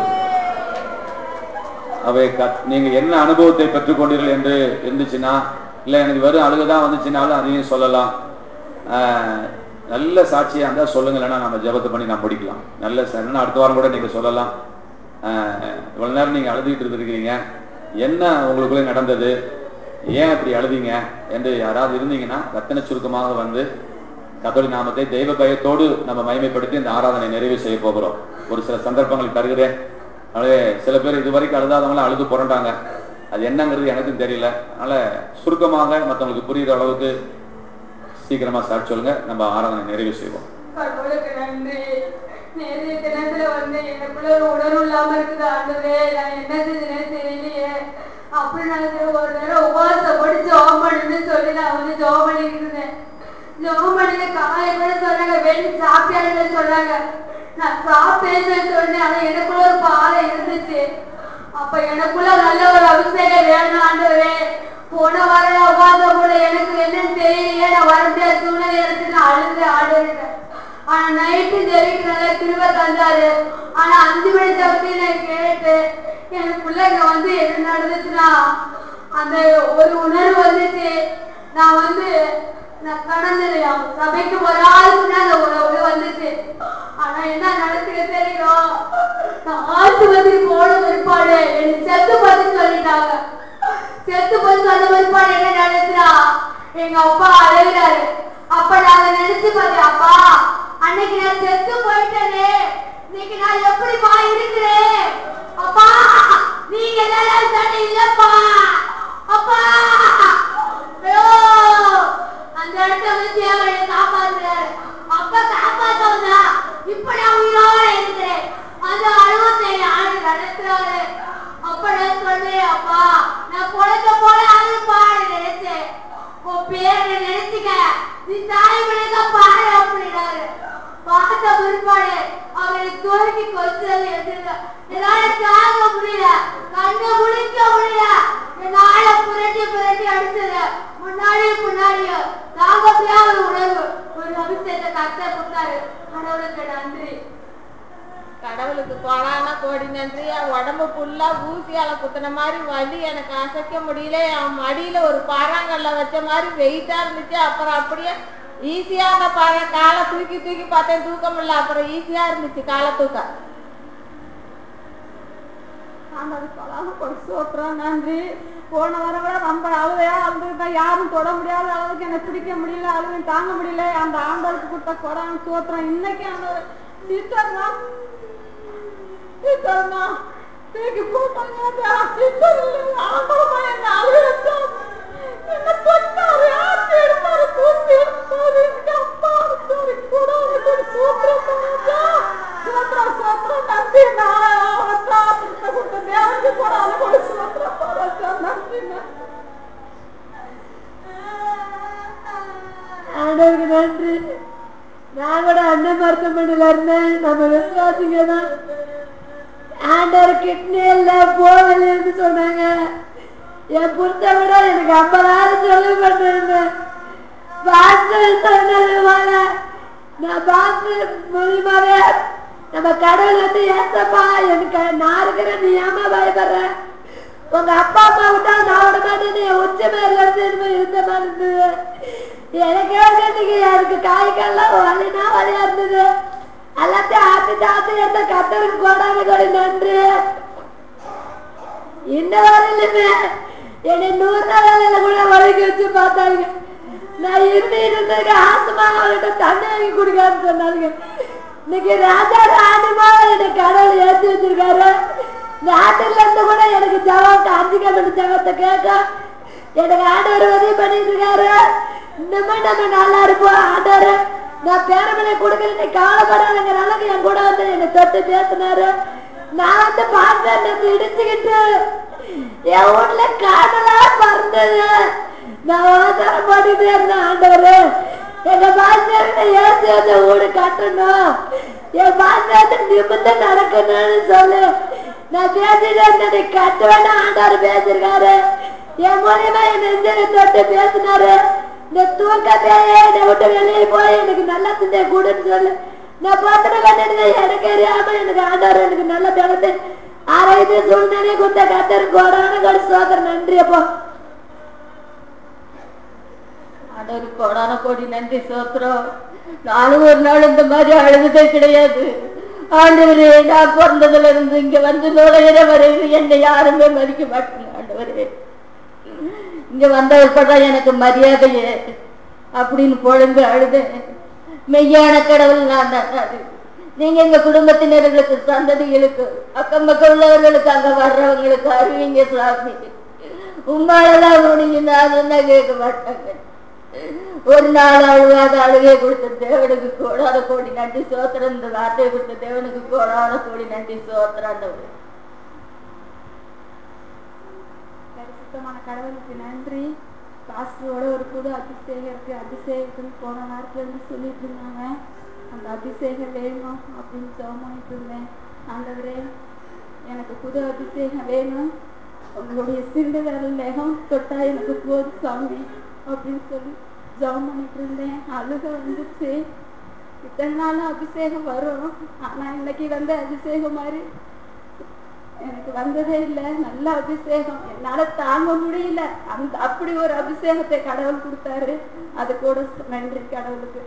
அவை கத்- நீங்க என்ன அனுபவத்தை பெற்றுக்கொண்டீர்கள் என்று இருந்துச்சுன்னா இல்ல எனக்கு வெறும் அழுகுதான் வந்துச்சுனாலும் அதையும் சொல்லலாம் ஆஹ், நல்ல சாட்சியா இருந்தா சொல்லுங்க இல்லைன்னா நம்ம ஜெபத்தை பண்ணி நான் முடிக்கலாம் நல்ல ச- இல்லைன்னா அடுத்த வாரம் கூட நீங்க சொல்லலாம் ஆஹ், இவ்வளவு நேரம் நீங்க அழுதுகிட்டு இருந்திருக்கிறீங்க என்ன உங்களுக்குள்ளே நடந்தது ஏன் இப்படி அழுதீங்க என்று யாராவது இருந்தீங்கன்னா ரத்தன சுருக்கமாக வந்து கத்தோலி நாமத்தை தெய்வ பயத்தோடு நம்ம மகிமைப்படுத்தி இந்த ஆராதனை நிறைவு செய்ய போகிறோம் ஒரு சில சந்தர்ப்பங்கள் தருகிறேன் அதனால சில பேர் இது வரைக்கும் அழுதாதவங்களாம் அழுது புரண்டாங்க அது என்னங்கிறது எனக்கும் தெரியல அதனால சுருக்கமாக மற்றவங்களுக்கு புரியுற அளவுக்கு சீக்கிரமா சாட்சி சொல்லுங்க நம்ம ஆராதனை நிறைவு செய்வோம் கடவுளுக்கு நன்றி நேற்றைய தினத்துல வந்து எனக்குள்ள ஒரு உணர்வு இல்லாம இருக்குது ஆண்டவே நான் என்ன செஞ்சேனே தெரியலையே அப்படி நான் ஒரு நேரம் உபவாசம் போட்டு ஜோம் பண்ணுன்னு சொல்லி நான் வந்து ஜோம் பண்ணிட்டு இருந்தேன் ஜோம் பண்ணிட்டு காலை கூட சொன்னாங்க வெளியே சாப்பிட்டாருன்னு சொன்னாங்க நான் சாப்பிட்டேன்னு சொன்னேன் ஆனா எனக்குள்ள ஒரு பாறை இருந்துச்சு அப்ப எனக்குள்ள நல்ல ஒரு அபிஷேகம் வேணும் ஆண்டவரே போன வாரம் உபாசம் கூட எனக்கு என்னன்னு தெரியலையே நான் வர முடியாத சூழ்நிலை இருக்கு நான் அழுது ஆடுறேன் ஆனா நைட்டு ஜெயிக்கு நல்லா திரும்ப தந்தாரு ஆனா அஞ்சு மணி தவிர்த்து நான் கேட்டு எனக்கு பிள்ளைங்க வந்து என்ன நடந்துச்சுன்னா அந்த ஒரு உணர்வு வந்துச்சு நான் வந்து நான் கடந்து சபைக்கு ஒரு ஆளுக்கு அந்த உணர்வு வந்துச்சு ஆனா என்ன நடக்குது தெரியும் நான் ஆஸ்பத்திரி போன பிற்பாடு எனக்கு செத்து பார்த்து சொல்லிட்டாங்க செத்து போய் சொன்ன பிற்பாடு என்ன நடந்துச்சுன்னா எங்க அப்பா அழுகிறாரு அப்ப நாங்க நினைச்சு பார்த்தேன் அப்பா அன்னைக்கு நான் செத்து போயிட்டேனே இன்னைக்கு நான் எப்படிப்பா இருக்கிறேன் அப்பா நீங்க எல்லாரும் சொன்ன இல்லப்பா அப்பா ஐயோ அந்த இடத்துல வந்து தேவனை காப்பாத்துறாரு அப்ப காப்பாத்தவங்க இப்ப நான் உயிரோட இருக்கிறேன் அந்த அழுவத்தை ஆண்டு நடத்துறாரு அப்ப நான் சொன்னேன் அப்பா நான் குழந்தை போல அழுப்பாடு நினைச்சேன் உன் பேரை நினைச்சுக்க நீ தாய் பிள்ளைங்க பாரு அப்படின்னாரு பார்த்த பிற்பாடு அவரை தூக்கி கொஞ்சம் எதிர்க்க என்னால தாங்க முடியல கண்ணை முடிக்க முடியல என்னால புரட்டி புரட்டி அடிச்சது முன்னாடியும் முன்னாடியும் தாங்க முடியாத ஒரு உணர்வு ஒரு அபிஷேகத்தை கத்த கொடுத்தாரு கடவுளுக்கு நன்றி கடவுளுக்கு கோடான கோடி நன்றி என் உடம்பு ஃபுல்லா ஊசியால குத்துன மாதிரி வலி எனக்கு அசைக்க முடியல என் மடியில ஒரு பாறாங்கல்ல வச்ச மாதிரி வெயிட்டா இருந்துச்சு அப்புறம் அப்படியே ஈஸியா அந்த பாறை காலை தூக்கி தூக்கி பார்த்தேன் தூக்க முடியல அப்புறம் ஈஸியா இருந்துச்சு காலை தூக்க சோத்திரம் நன்றி போன வாரம் கூட ரொம்ப அழுவையா அழுதுதான் யாரும் தொட முடியாத அளவுக்கு எனக்கு பிடிக்க முடியல அழுவை தாங்க முடியல அந்த ஆண்டவருக்கு கொடுத்த கொடான் சோத்திரம் இன்னைக்கு அந்த சிஸ்டர்னா சிஸ்டர்னா தூக்கி போட்டாங்க சிஸ்டர் இல்லை ஆண்டவமா என்ன அழுக வச்சாங்க என்ன தொட்டாரு ஆட்டி எடுத்தாரு தூக்கி எடுத்தாரு எனக்கு அப்பா சாரி கூட ஒரு சோத்திரம் பண்ணா சோத்திரம் சோத்திரம் நன்றி நான் அவத்தா கொடுத்த தேவனுக்கு கூட அனுபவி சோத்திரம் பண்ணா நன்றி ஆண்டவருக்கு நன்றி நான் கூட அண்ணன் மருத்துவமனையில இருந்தேன் நம்ம விசுவாசிங்க தான் ஆண்டவர் கிட்னி எல்லாம் போகலன்னு சொன்னாங்க என் புருஷ விட எனக்கு ஐம்பதாயிரம் செலவு பண்ணிருந்தேன் பாஸ்டர் சொன்னது போல நான் பாஸ்டர் மூலியமாவே நம்ம கடவுள் வந்து ஏசப்பா எனக்கு நான் இருக்கிறேன் நீ ஏமா பயப்படுற உங்க அப்பா அம்மா விட்டா நான் விட மாட்டேன்னு என் உச்ச மேல இருந்து இருந்த மாதிரி இருந்தது எனக்கே இன்னைக்கு எனக்கு காய்கள்லாம் வலினா வலியா இருந்தது எல்லாத்தையும் ஆத்தி தாத்தி எடுத்த கத்தருக்கு கொடாங்க கொடி நன்றி இந்த வரையிலுமே என்னை நூறு நாளில கூட வரைக்கும் வச்சு பார்த்தாங்க நான் இருந்து இருந்ததுக்கு ஆசமா அவர்கிட்ட தண்ணி வாங்கி குடிக்கான்னு சொன்னாங்க இன்னைக்கு ராஜா ராணிமா என்னை கடவுள் ஏற்றி வச்சிருக்காரு நாட்டுல இருந்து கூட எனக்கு ஜவாப்ட அஞ்சு கம்பெனி ஜவாப்த கேட்க எனக்கு ஆண்டவர் உதவி பண்ணிட்டு இருக்காரு இன்னுமே நம்ம நல்லா இருப்போம் ஆண்டவரே நான் பேரமலை கொடுக்கல கவலைப்படாதங்கிற அளவுக்கு என் கூட வந்து என்னை தொட்டு பேசினாரு நான் வந்து பார்த்தேன் இடிச்சுக்கிட்டு என் வீட்டுல காதலா பறந்தது நான் அவசரம் பண்ணிட்டு இருந்தேன் ஆண்டவரு எங்க பாஸ்டர்கிட்ட ஏசி வந்து வீடு கட்டணும் என் பாஸ்டர் நிமிர்ந்து நடக்கணும்னு சொல்லு நான் பேசிட்டு இருந்தேன் நீ கட்ட வேண்டாம் ஆண்டவர் பேசிருக்காரு என் மூலியமா என் நெஞ்சில தொட்டு பேசினாரு இந்த தூக்கத்தை என்னை விட்டு வெளியே போய் எனக்கு நல்ல சிந்தை கூடுன்னு சொல்லு நான் பார்த்துட்டு கண்டிட்டு எனக்கு அறியாம எனக்கு ஆண்டவர் எனக்கு நல்ல பலத்தை ஆரோக்கிய சூழ்நிலை குத்த கத்தர் கோடான கடி சோதர் நன்றி அப்போ ஆண்டவருக்கு கோடான கோடி நன்றி சோத்திரம் நானும் ஒரு நாள் இந்த மாதிரி அழுதுதே கிடையாது ஆண்டவரே நான் பிறந்ததுல இருந்து இங்க வந்து நுழையிற வரையில் என்னை யாருமே மதிக்க மாட்டேங்க ஆண்டவரே இங்க வந்தவர்பதான் எனக்கு மரியாதையே அப்படின்னு பொழுது அழுதேன் மெய்யான கடவுள் நான் தான் அது. நீங்க எங்க குடும்பத்தினர்களுக்கு சந்ததிகளுக்கு அக்கம் பக்கம் உள்ளவர்களுக்கு அங்க வர்றவங்களுக்கு அறிவிங்க சாமி உம்மாலதான் முடியும் நான் என்ன கேட்க மாட்டாங்க ஒரு நாள் அழுவாத அழுகை கொடுத்த தேவனுக்கு கோடாத கோடி நன்றி சோத்திரம் இந்த வார்த்தையை கொடுத்த தேவனுக்கு கோடாத கோடி நன்றி சோத்திராண்டவர் பரிசுத்தமான கடவுளுக்கு நன்றி பாஸ்டரோட ஒரு புது அபிஷேகம் இருக்கு அபிஷேகத்துக்கு போன நேரத்துல இருந்து சொல்லிட்டு இருந்தாங்க அந்த அபிஷேகம் வேணும் அப்படின்னு ஜெபம் பண்ணிட்டு இருந்தேன் ஆண்டவரே எனக்கு புது அபிஷேகம் வேணும் உங்களுடைய சிறு விரல் மேகம் தொட்டா எனக்கு போதும் சாமி அப்படின்னு சொல்லி ஜெபம் பண்ணிட்டு இருந்தேன் அழுக வந்துச்சு இத்தனை நாள் அபிஷேகம் வரும் ஆனா இன்னைக்கு வந்து அபிஷேகம் மாதிரி எனக்கு வந்ததே இல்லை நல்ல அபிஷேகம் என்னால தாங்க முடியல அந்த அப்படி ஒரு அபிஷேகத்தை கடவுள் கொடுத்தாரு அது கூட நன்றி கடவுளுக்கு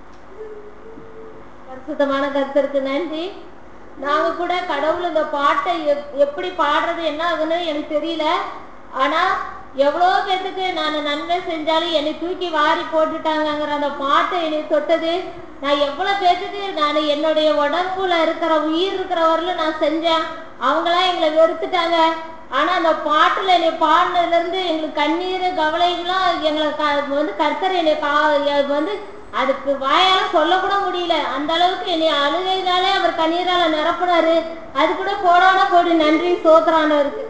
பரிசுத்தமான கருத்திற்கு நன்றி நாங்க கூட கடவுள் இந்த பாட்டை எப்- எப்படி பாடுறது என்ன ஆகுன்னு எனக்கு தெரியல ஆனா எவ்வளோ பேத்துக்கு நான் நன்மை செஞ்சாலும் என்னை தூக்கி வாரி போட்டுட்டாங்கங்கிற அந்த பாட்டை என்னை தொட்டது நான் எவ்வளோ பேத்துக்கு நான் என்னுடைய உடம்புல இருக்கிற உயிர் இருக்கிற வரலும் நான் செஞ்சேன் அவங்களாம் எங்களை வெறுத்துட்டாங்க ஆனா அந்த பாட்டுல என்னை பாடினதுல இருந்து எங்களுக்கு கண்ணீர் கவலைகள்லாம் எங்களை க- வந்து கர்த்தர் என்னை கா- வந்து அதுக்கு வாயால சொல்லக்கூட முடியல அந்த அளவுக்கு என்னை அழுகைதாலே அவர் கண்ணீரால நிரப்புனாரு அது கூட கோடான கோடி நன்றி சோத்திராண்டவருக்கு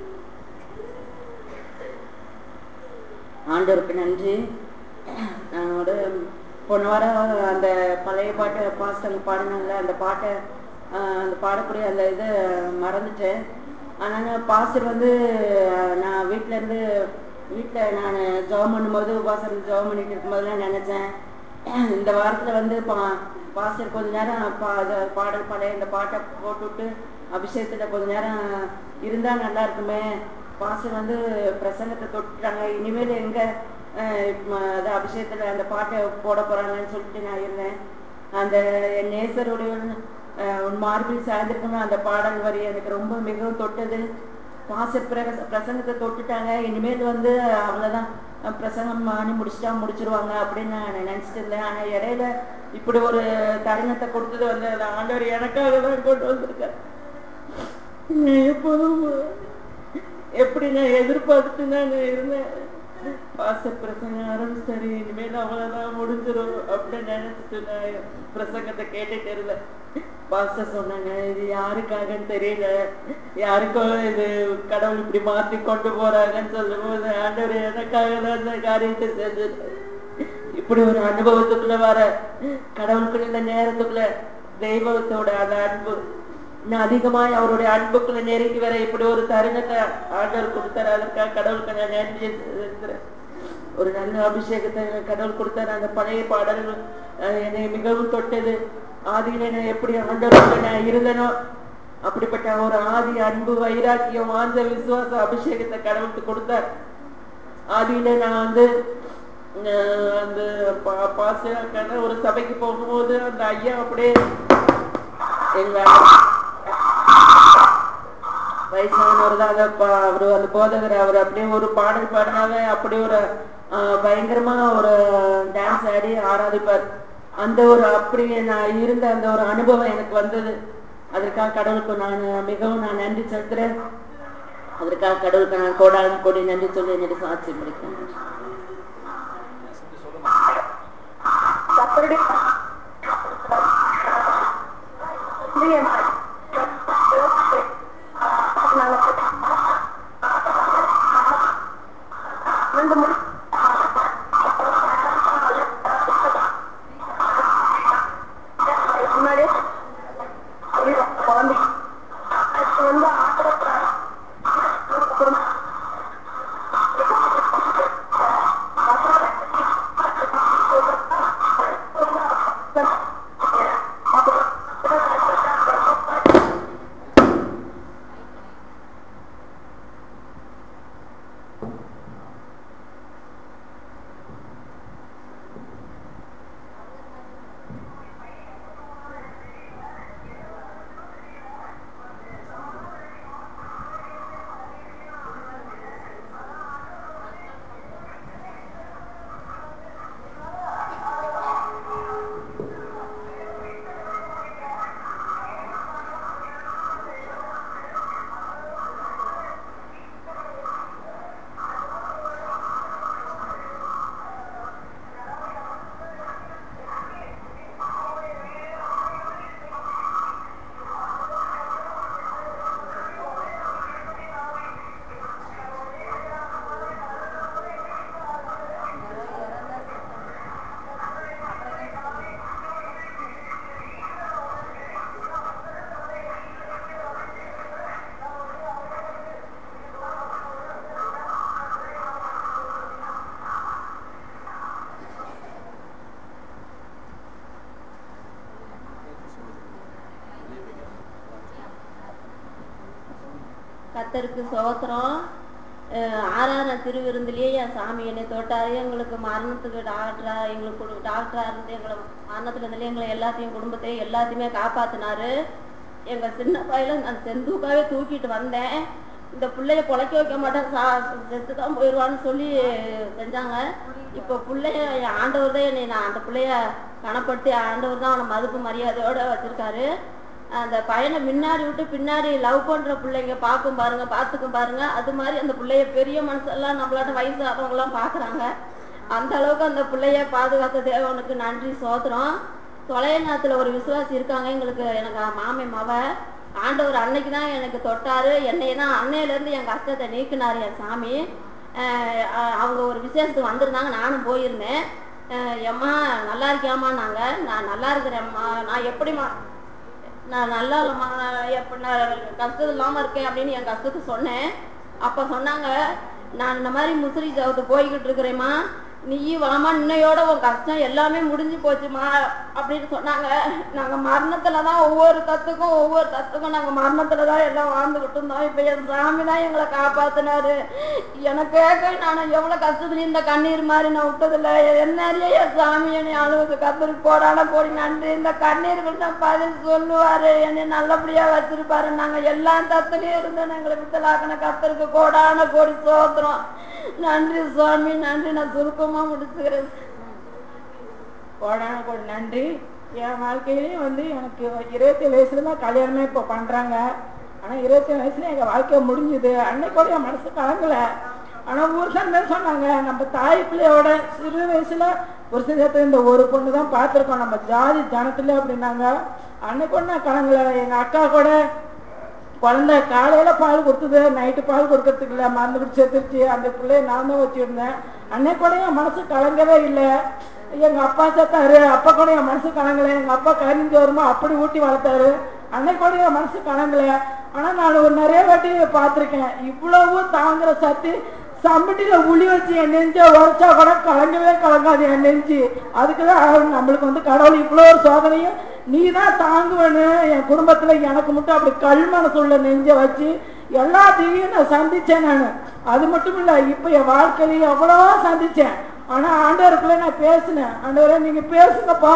ஆண்டவருக்கு நன்றி நான் ஒரு போன வாரம் அந்த பழைய பாட்டை பாஸ்டர் பாடினாங்க அந்த பாட்டை ஆஹ், அந்த பாடக்கூடிய அந்த இதை மறந்துட்டேன் ஆனால் பாஸ்டர் வந்து ஆஹ், நான் வீட்டில் இருந்து வீட்டில் நான் ஜெபம் பண்ணும்போது உபாசம் ஜெபம் பண்ணிட்டு இருக்கும்போதெல்லாம் நினச்சேன் இந்த வாரத்தில் வந்து பா பாஸ்டர் கொஞ்ச நேரம் பா இத பாடல் பழைய இந்த பாட்டை போட்டுவிட்டு அபிஷேகத்தில் கொஞ்ச நேரம் இருந்தால் நல்லா இருக்குமே பாஸ்டர் வந்து பிரசங்கத்தை தொட்டுட்டாங்க இனிமேல் எங்கே அது அபிஷேகத்தில் அந்த பாட்டை போட போகிறாங்கன்னு சொல்லிட்டு நான் இருந்தேன் அந்த என் நேசருடைய அஹ், உன் மார்பில் சாய்ந்திருக்கணும் அந்த பாடல் வரி எனக்கு ரொம்ப மிகவும் தொட்டது பாஸ்டர் பிரக பிரசங்கத்தை தொட்டுட்டாங்க இனிமேல் வந்து அவ்வளோதான் அஹ், பிரசங்கம் பண்ணி முடிச்சிட்டா முடிச்சிருவாங்க அப்படின்னு நான் நினச்சிட்டு இருந்தேன் ஆனால் இடையில இப்படி ஒரு தருணத்தை கொடுத்தது வந்து அந்த ஆண்டவர் எனக்காக தான் கொண்டு வந்திருக்கேன் நான் எப்போதும் எப்படி நான் எதிர்பார்த்து நான் இருந்தேன் பாச பிரசங்கம் ஆரம்பிச்சாரு இனிமேல் அவ்வளவுதான் முடிஞ்சிடும் அப்படின்னு நினைச்சிட்டு நான் பிரசங்கத்தை கேட்டுட்டு இருந்தேன் பாஸ்டர் சொன்னாங்க இது யாருக்காகன்னு தெரியல யாருக்கோ இது கடவுள் இப்படி மாத்தி கொண்டு போறாங்கன்னு சொல்லும்போது ஆண்டவர் எனக்காக தான் இந்த காரியத்தை செஞ்சது இப்படி ஒரு அனுபவத்துக்குள்ள வர கடவுளுக்குள்ள இந்த நேரத்துக்குள்ள தெய்வத்தோட அந்த அன்பு இன்னும் அதிகமாய் அவருடைய அன்புக்குள்ள நெருங்கி வர இப்படி ஒரு தருணத்தை ஆண்டவர் கொடுத்தாரு அதற்காக கடவுளுக்கு நான் நன்றி செலுத்துறேன் ஒரு நல்ல அபிஷேகத்தை எனக்கு கடவுள் கொடுத்தாரு அந்த பழைய பாடல்கள் அஹ், என்னை மிகவும் தொட்டது ஆதியில நான் எப்படி ஆண்டவருக்கு நான் இருந்தனோ அப்படிப்பட்ட ஒரு ஆதி அன்பு வைராக்கியம் ஆழ்ந்த விசுவாச அபிஷேகத்தை கடவுளுக்கு கொடுத்தார் ஆதியில நான் வந்து அஹ், அந்த பா- பாச ஒரு சபைக்கு போகும்போது அந்த ஐயா அப்படியே எங்க வயசானவர் தான் அதை பா- அவரு அந்த போதகர் அவர் அப்படியே ஒரு பாடல் பாடினாவே அப்படி ஒரு ஆஹ், பயங்கரமா ஒரு டான்ஸ் ஆடி ஆராதிப்பார் அந்த ஒரு அப்படி நான் இருந்த அந்த ஒரு அனுபவம் எனக்கு வந்தது அதற்காக கடவுளுக்கு நான் மிகவும் நான் நன்றி செலுத்துறேன் அதற்காக கடவுளுக்கு நான் கோடான கோடி நன்றி சொல்லி என்னுடைய சாட்சி முடிக்கிறேன் அவருடைய இது என் ரெண்டு முறை முன்னாடி குழந்தை அது வந்து அப்புறம் கத்தருக்கு சோத்திரம் அஹ் ஆறாயிரம் திருவிருந்துலேயே என் சாமி என்னை தொட்டாரு எங்களுக்கு மரணத்துக்கு டாக்டரா எங்களுக்கு கொடு- டாக்டரா இருந்து எங்களை மரணத்துல இருந்து எங்களை எல்லாத்தையும் குடும்பத்தையும் எல்லாத்தையுமே காப்பாத்தினாரு எங்க சின்ன பையில நான் செந்தூக்காவே தூக்கிட்டு வந்தேன் இந்த பிள்ளைய பொழைக்க வைக்க மாட்டேன் சா செத்து தான் போயிடுவான்னு சொல்லி செஞ்சாங்க இப்போ பிள்ளைய என் ஆண்டவர் தான் என்னை நான் அந்த பிள்ளைய கணப்படுத்தி ஆண்டவர் தான் அவனை மதிப்பு மரியாதையோட வச்சிருக்காரு அந்த பையனை முன்னாடி விட்டு பின்னாடி லவ் பண்ற பிள்ளைங்க பார்க்கும் பாருங்க பார்த்துக்கும் பாருங்க அது மாதிரி அந்த பிள்ளைய பெரிய மனசெல்லாம் நம்மளாட்ட வயசானவங்க எல்லாம் பாக்குறாங்க அந்த அளவுக்கு அந்த பிள்ளைய பாதுகாத்த தேவனுக்கு நன்றி சோத்திரம் தொலைநாத்துல ஒரு விசுவாசி இருக்காங்க எங்களுக்கு எனக்கு மாமி மவ ஆண்டவர் அன்னைக்கு தான் எனக்கு தொட்டாரு என்னைய தான் அன்னையில இருந்து என் கஷ்டத்தை நீக்கினாரு என் சாமி அஹ் அஹ் அவங்க ஒரு விசேஷத்துக்கு வந்திருந்தாங்க நானும் போயிருந்தேன் அஹ் எம்மா நல்லா இருக்கியாம்மா நாங்க நான் நல்லா இருக்கிறேம்மா நான் எப்படிம்மா நான் நல்லா இல்லைம்மா நான் எப்ப நான் கஷ்டம் இல்லாமல் இருக்கேன் அப்படின்னு என் கஷ்டத்தை சொன்னேன் அப்போ சொன்னாங்க நான் இந்த மாதிரி முசிறி ஜவுத்து போய்கிட்டு இருக்கிறேம்மா நீயும் வாமா இன்னையோட உன் கஷ்டம் எல்லாமே முடிஞ்சு போச்சுமா அப்படின்னு சொன்னாங்க நாங்கள் மரணத்தில் தான் ஒவ்வொரு தத்துக்கும் ஒவ்வொரு தத்துக்கும் நாங்கள் மரணத்தில் தான் எல்லாம் வாழ்ந்துக்கிட்டு இருந்தோம் இப்போ என் சாமி தான் எங்களை காப்பாத்தினாரு எனக்கு கேட்க நான் எவ்வளோ கஷ்டத்துல இந்த கண்ணீர் மாதிரி நான் விட்டதில்ல என்னறிய என் சாமி என்னை அழுவுது கத்தருக்கு போடாட போடி நன்றி இந்த கண்ணீருக்கு நான் பதில் சொல்லுவாரு என்னை நல்லபடியா வச்சிருப்பாரு நாங்க எல்லா தத்துலயும் இருந்து எங்களை வித்தலாக்கின கத்தருக்கு கோடான கோடி சோத்திரம் நன்றி சுவாமி நன்றி நான் சுருக்கமா முடிச்சுக்கிறேன் கோடான கோடி நன்றி என் வாழ்க்கையிலையும் வந்து எனக்கு இருபத்தி வயசுல தான் கல்யாணமே இப்போ பண்றாங்க ஆனா இருபத்தி வயசுல எங்க வாழ்க்கை முடிஞ்சுது அன்னைக்கூட என் மனசு கலங்கல ஆனா ஊர் தான் சொன்னாங்க நம்ம தாய் பிள்ளையோட சிறு வயசுல ஒரு சிலத்தை இந்த ஒரு பொண்ணு தான் பார்த்துருக்கோம் நம்ம ஜாதி ஜனத்துல அப்படின்னாங்க அன்னைக்கு நான் கலங்கல எங்க அக்கா கூட குழந்தை காலையில பால் கொடுத்தது நைட்டு பால் கொடுக்கறதுக்கு இல்லை மறந்துட்டு செத்துருச்சு அந்த பிள்ளைய நான் தான் வச்சிருந்தேன் அன்னைக்கு கூட என் மனசு கலங்கவே இல்லை எங்க அப்பா செத்தாரு அப்பா கூட என் மனசு கலங்கல எங்க அப்பா கரிஞ்சு வருமா அப்படி ஊட்டி வளர்த்தாரு அன்னைக்கு கூட என் மனசு கலங்கல ஆனா நான் ஒரு நிறைய வாட்டி பார்த்திருக்கேன் இவ்வளவு தாங்குற சக்தி சம்பட்டியில உளி வச்சு என் நெஞ்ச உரைச்சா கூட கலங்கவே கலங்காது என் நெஞ்சு அதுக்குதான் நம்மளுக்கு வந்து கடவுள் இவ்வளோ ஒரு சோதனையும் நீ தான் தாங்குவேன்னு என் குடும்பத்துல எனக்கு மட்டும் அப்படி கல் மனசுள்ள நெஞ்ச வச்சு எல்லாத்தையும் நான் சந்திச்சேன் நான் அது மட்டும் இல்ல இப்ப என் வாழ்க்கையில எவ்வளவோ சந்திச்சேன் ஆனா ஆண்டவருக்குள்ள நான் பேசினேன் ஆண்டவரே நீங்க பேசுங்கப்பா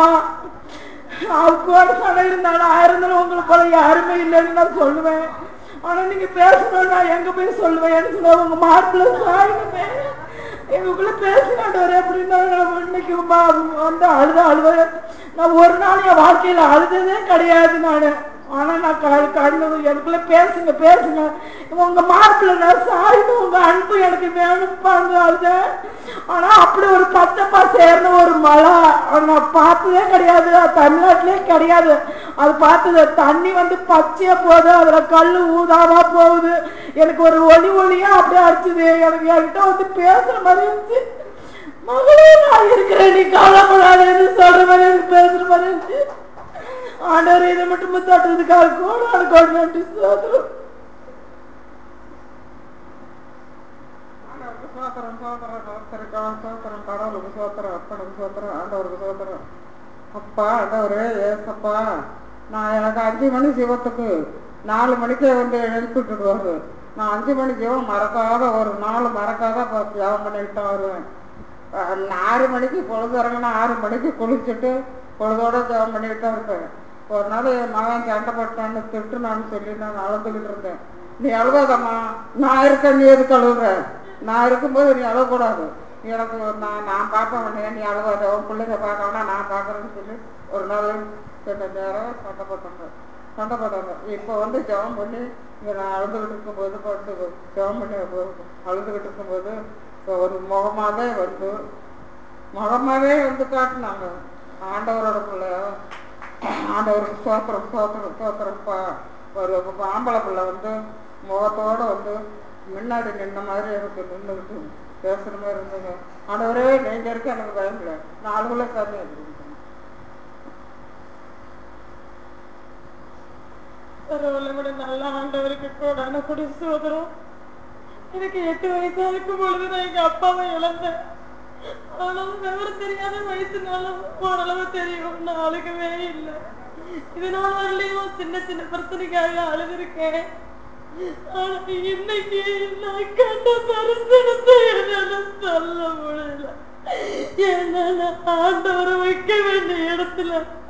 அவங்கோட சண்டை இருந்தாலும் ஆயிருந்தாலும் உங்களுக்கு போல யாருமே இல்லைன்னு நான் சொல்லுவேன் ஆனா நீங்க பேசணும் நான் எங்க போய் சொல்லுவேன் சொன்னா உங்க மார்பிள்ள சாயணுமே எங்களுக்குள்ள பேசினாண்டவர் அப்படின்னா நான் இன்னைக்கு ம- வந்து அழுத அழுத நான் ஒரு நாள் என் வாழ்க்கையில அழுததே கிடையாது நான் ஆனா நான் கழு கண்ணு எனக்குள்ள பேசுங்க பேசுங்க உங்க மார்பில் நான் சாயிட்டு உங்க அன்பு எனக்கு வேணும்பாங்க அது ஆனா அப்படி ஒரு பச்சைப்பா சேர்ந்த ஒரு மழை நான் பார்த்ததே கிடையாது அது தமிழ்நாட்டிலே கிடையாது அது பார்த்தது தண்ணி வந்து பச்சையா போகுது அதுல கல் ஊதாவா போகுது எனக்கு ஒரு ஒளி ஒளியா அப்படியே அடிச்சுது எனக்கு என்கிட்ட வந்து பேசுற மாதிரி இருந்துச்சு மகளே நான் இருக்கிறேன் நீ கவலைப்படாதேன்னு சொல்ற மாதிரி எனக்கு பேசுற மாதிரி இருந்துச்சு ஆண்டவர் இதை மட்டும் தட்டுறதுக்காக கோடான கோடி நன்றி சோதரம் சோத்திரம் சோத்திரம் சோத்திரம் சோத்திரம் கடவுளுக்கு சோத்திரம் அப்பனுக்கு சோத்திரம் ஆண்டவருக்கு சோத்திரம் அப்பா ஆண்டவரே ஏசப்பா நான் எனக்கு அஞ்சு மணி சிவத்துக்கு நாலு மணிக்கே வந்து எழுப்பி விட்டுடுவாரு நான் அஞ்சு மணி ஜீவம் மறக்காத ஒரு நாலு மறக்காத ப- ஜெபம் பண்ணிட்டு தான் வருவேன் அஹ் ஆறு மணிக்கு பொழுது இறங்கினா ஆறு மணிக்கு குளிச்சுட்டு பொழுதோட ஜெபம் பண்ணிட்டு தான் இருப்பேன் ஒரு நாள் என் மகன் சண்டை போட்டான்னு திட்டுனான்னு சொல்லி நான் அழுதுகிட்டு இருந்தேன் நீ அழுகாதம்மா நான் இருக்கேன் நீ எதுக்கு அழுகுற நான் இருக்கும்போது நீ அழக்கூடாது எனக்கு ஒரு நான் நான் பார்ப்பேன் உன்னைய, நீ அழுகாத உன் பிள்ளைங்க பார்க்கணும்னா நான் பார்க்குறேன்னு சொல்லி ஒரு நாள் ரெண்டு நேரம் சண்டை போட்டாங்க சண்டை போட்டாங்க இப்போ வந்து ஜெபம் பண்ணி இங்கே நான் அழுதுகிட்டு இருக்கும்போது படுத்து ஜெபம் பண்ணி அழுதுகிட்டு இருக்கும்போது இப்போ ஒரு முகமாவே வந்து முகமாவே வந்து காட்டினாங்க ஆண்டவரோட பிள்ளை ஆண்டவருக்கு சோத்திரம் சோத்திரம் சோத்திரம்ப்பா ஒரு ஆம்பளை பிள்ளை வந்து முகத்தோட வந்து முன்னாடி நின்ன மாதிரி எனக்கு நின்றுக்கிட்டு பேசுற மாதிரி இருந்தது ஆண்டவரே நீங்க இருக்க எனக்கு பயம் இல்லை நாலுக்குள்ள சாமி அப்படின்னு பரவாயில்ல விட நல்ல ஆண்டவருக்கு கோடான கொடி சோதரம் எனக்கு எட்டு வயசா இருக்கும் பொழுது நான் எங்க அப்பாவை இழந்தேன் ஆனாலும் விவரம் தெரியாத வயசுனால ஓரளவு தெரியும் நான் அழுகவே இல்லை இதனால வரலையும் சின்ன சின்ன பிரச்சனைக்காக அழுதுருக்கேன் ஆனா இன்னைக்கு நான் கண்ட தரிசனத்தை என்னால சொல்ல முடியல என்னால ஆண்டவரை வைக்க வேண்டிய இடத்துல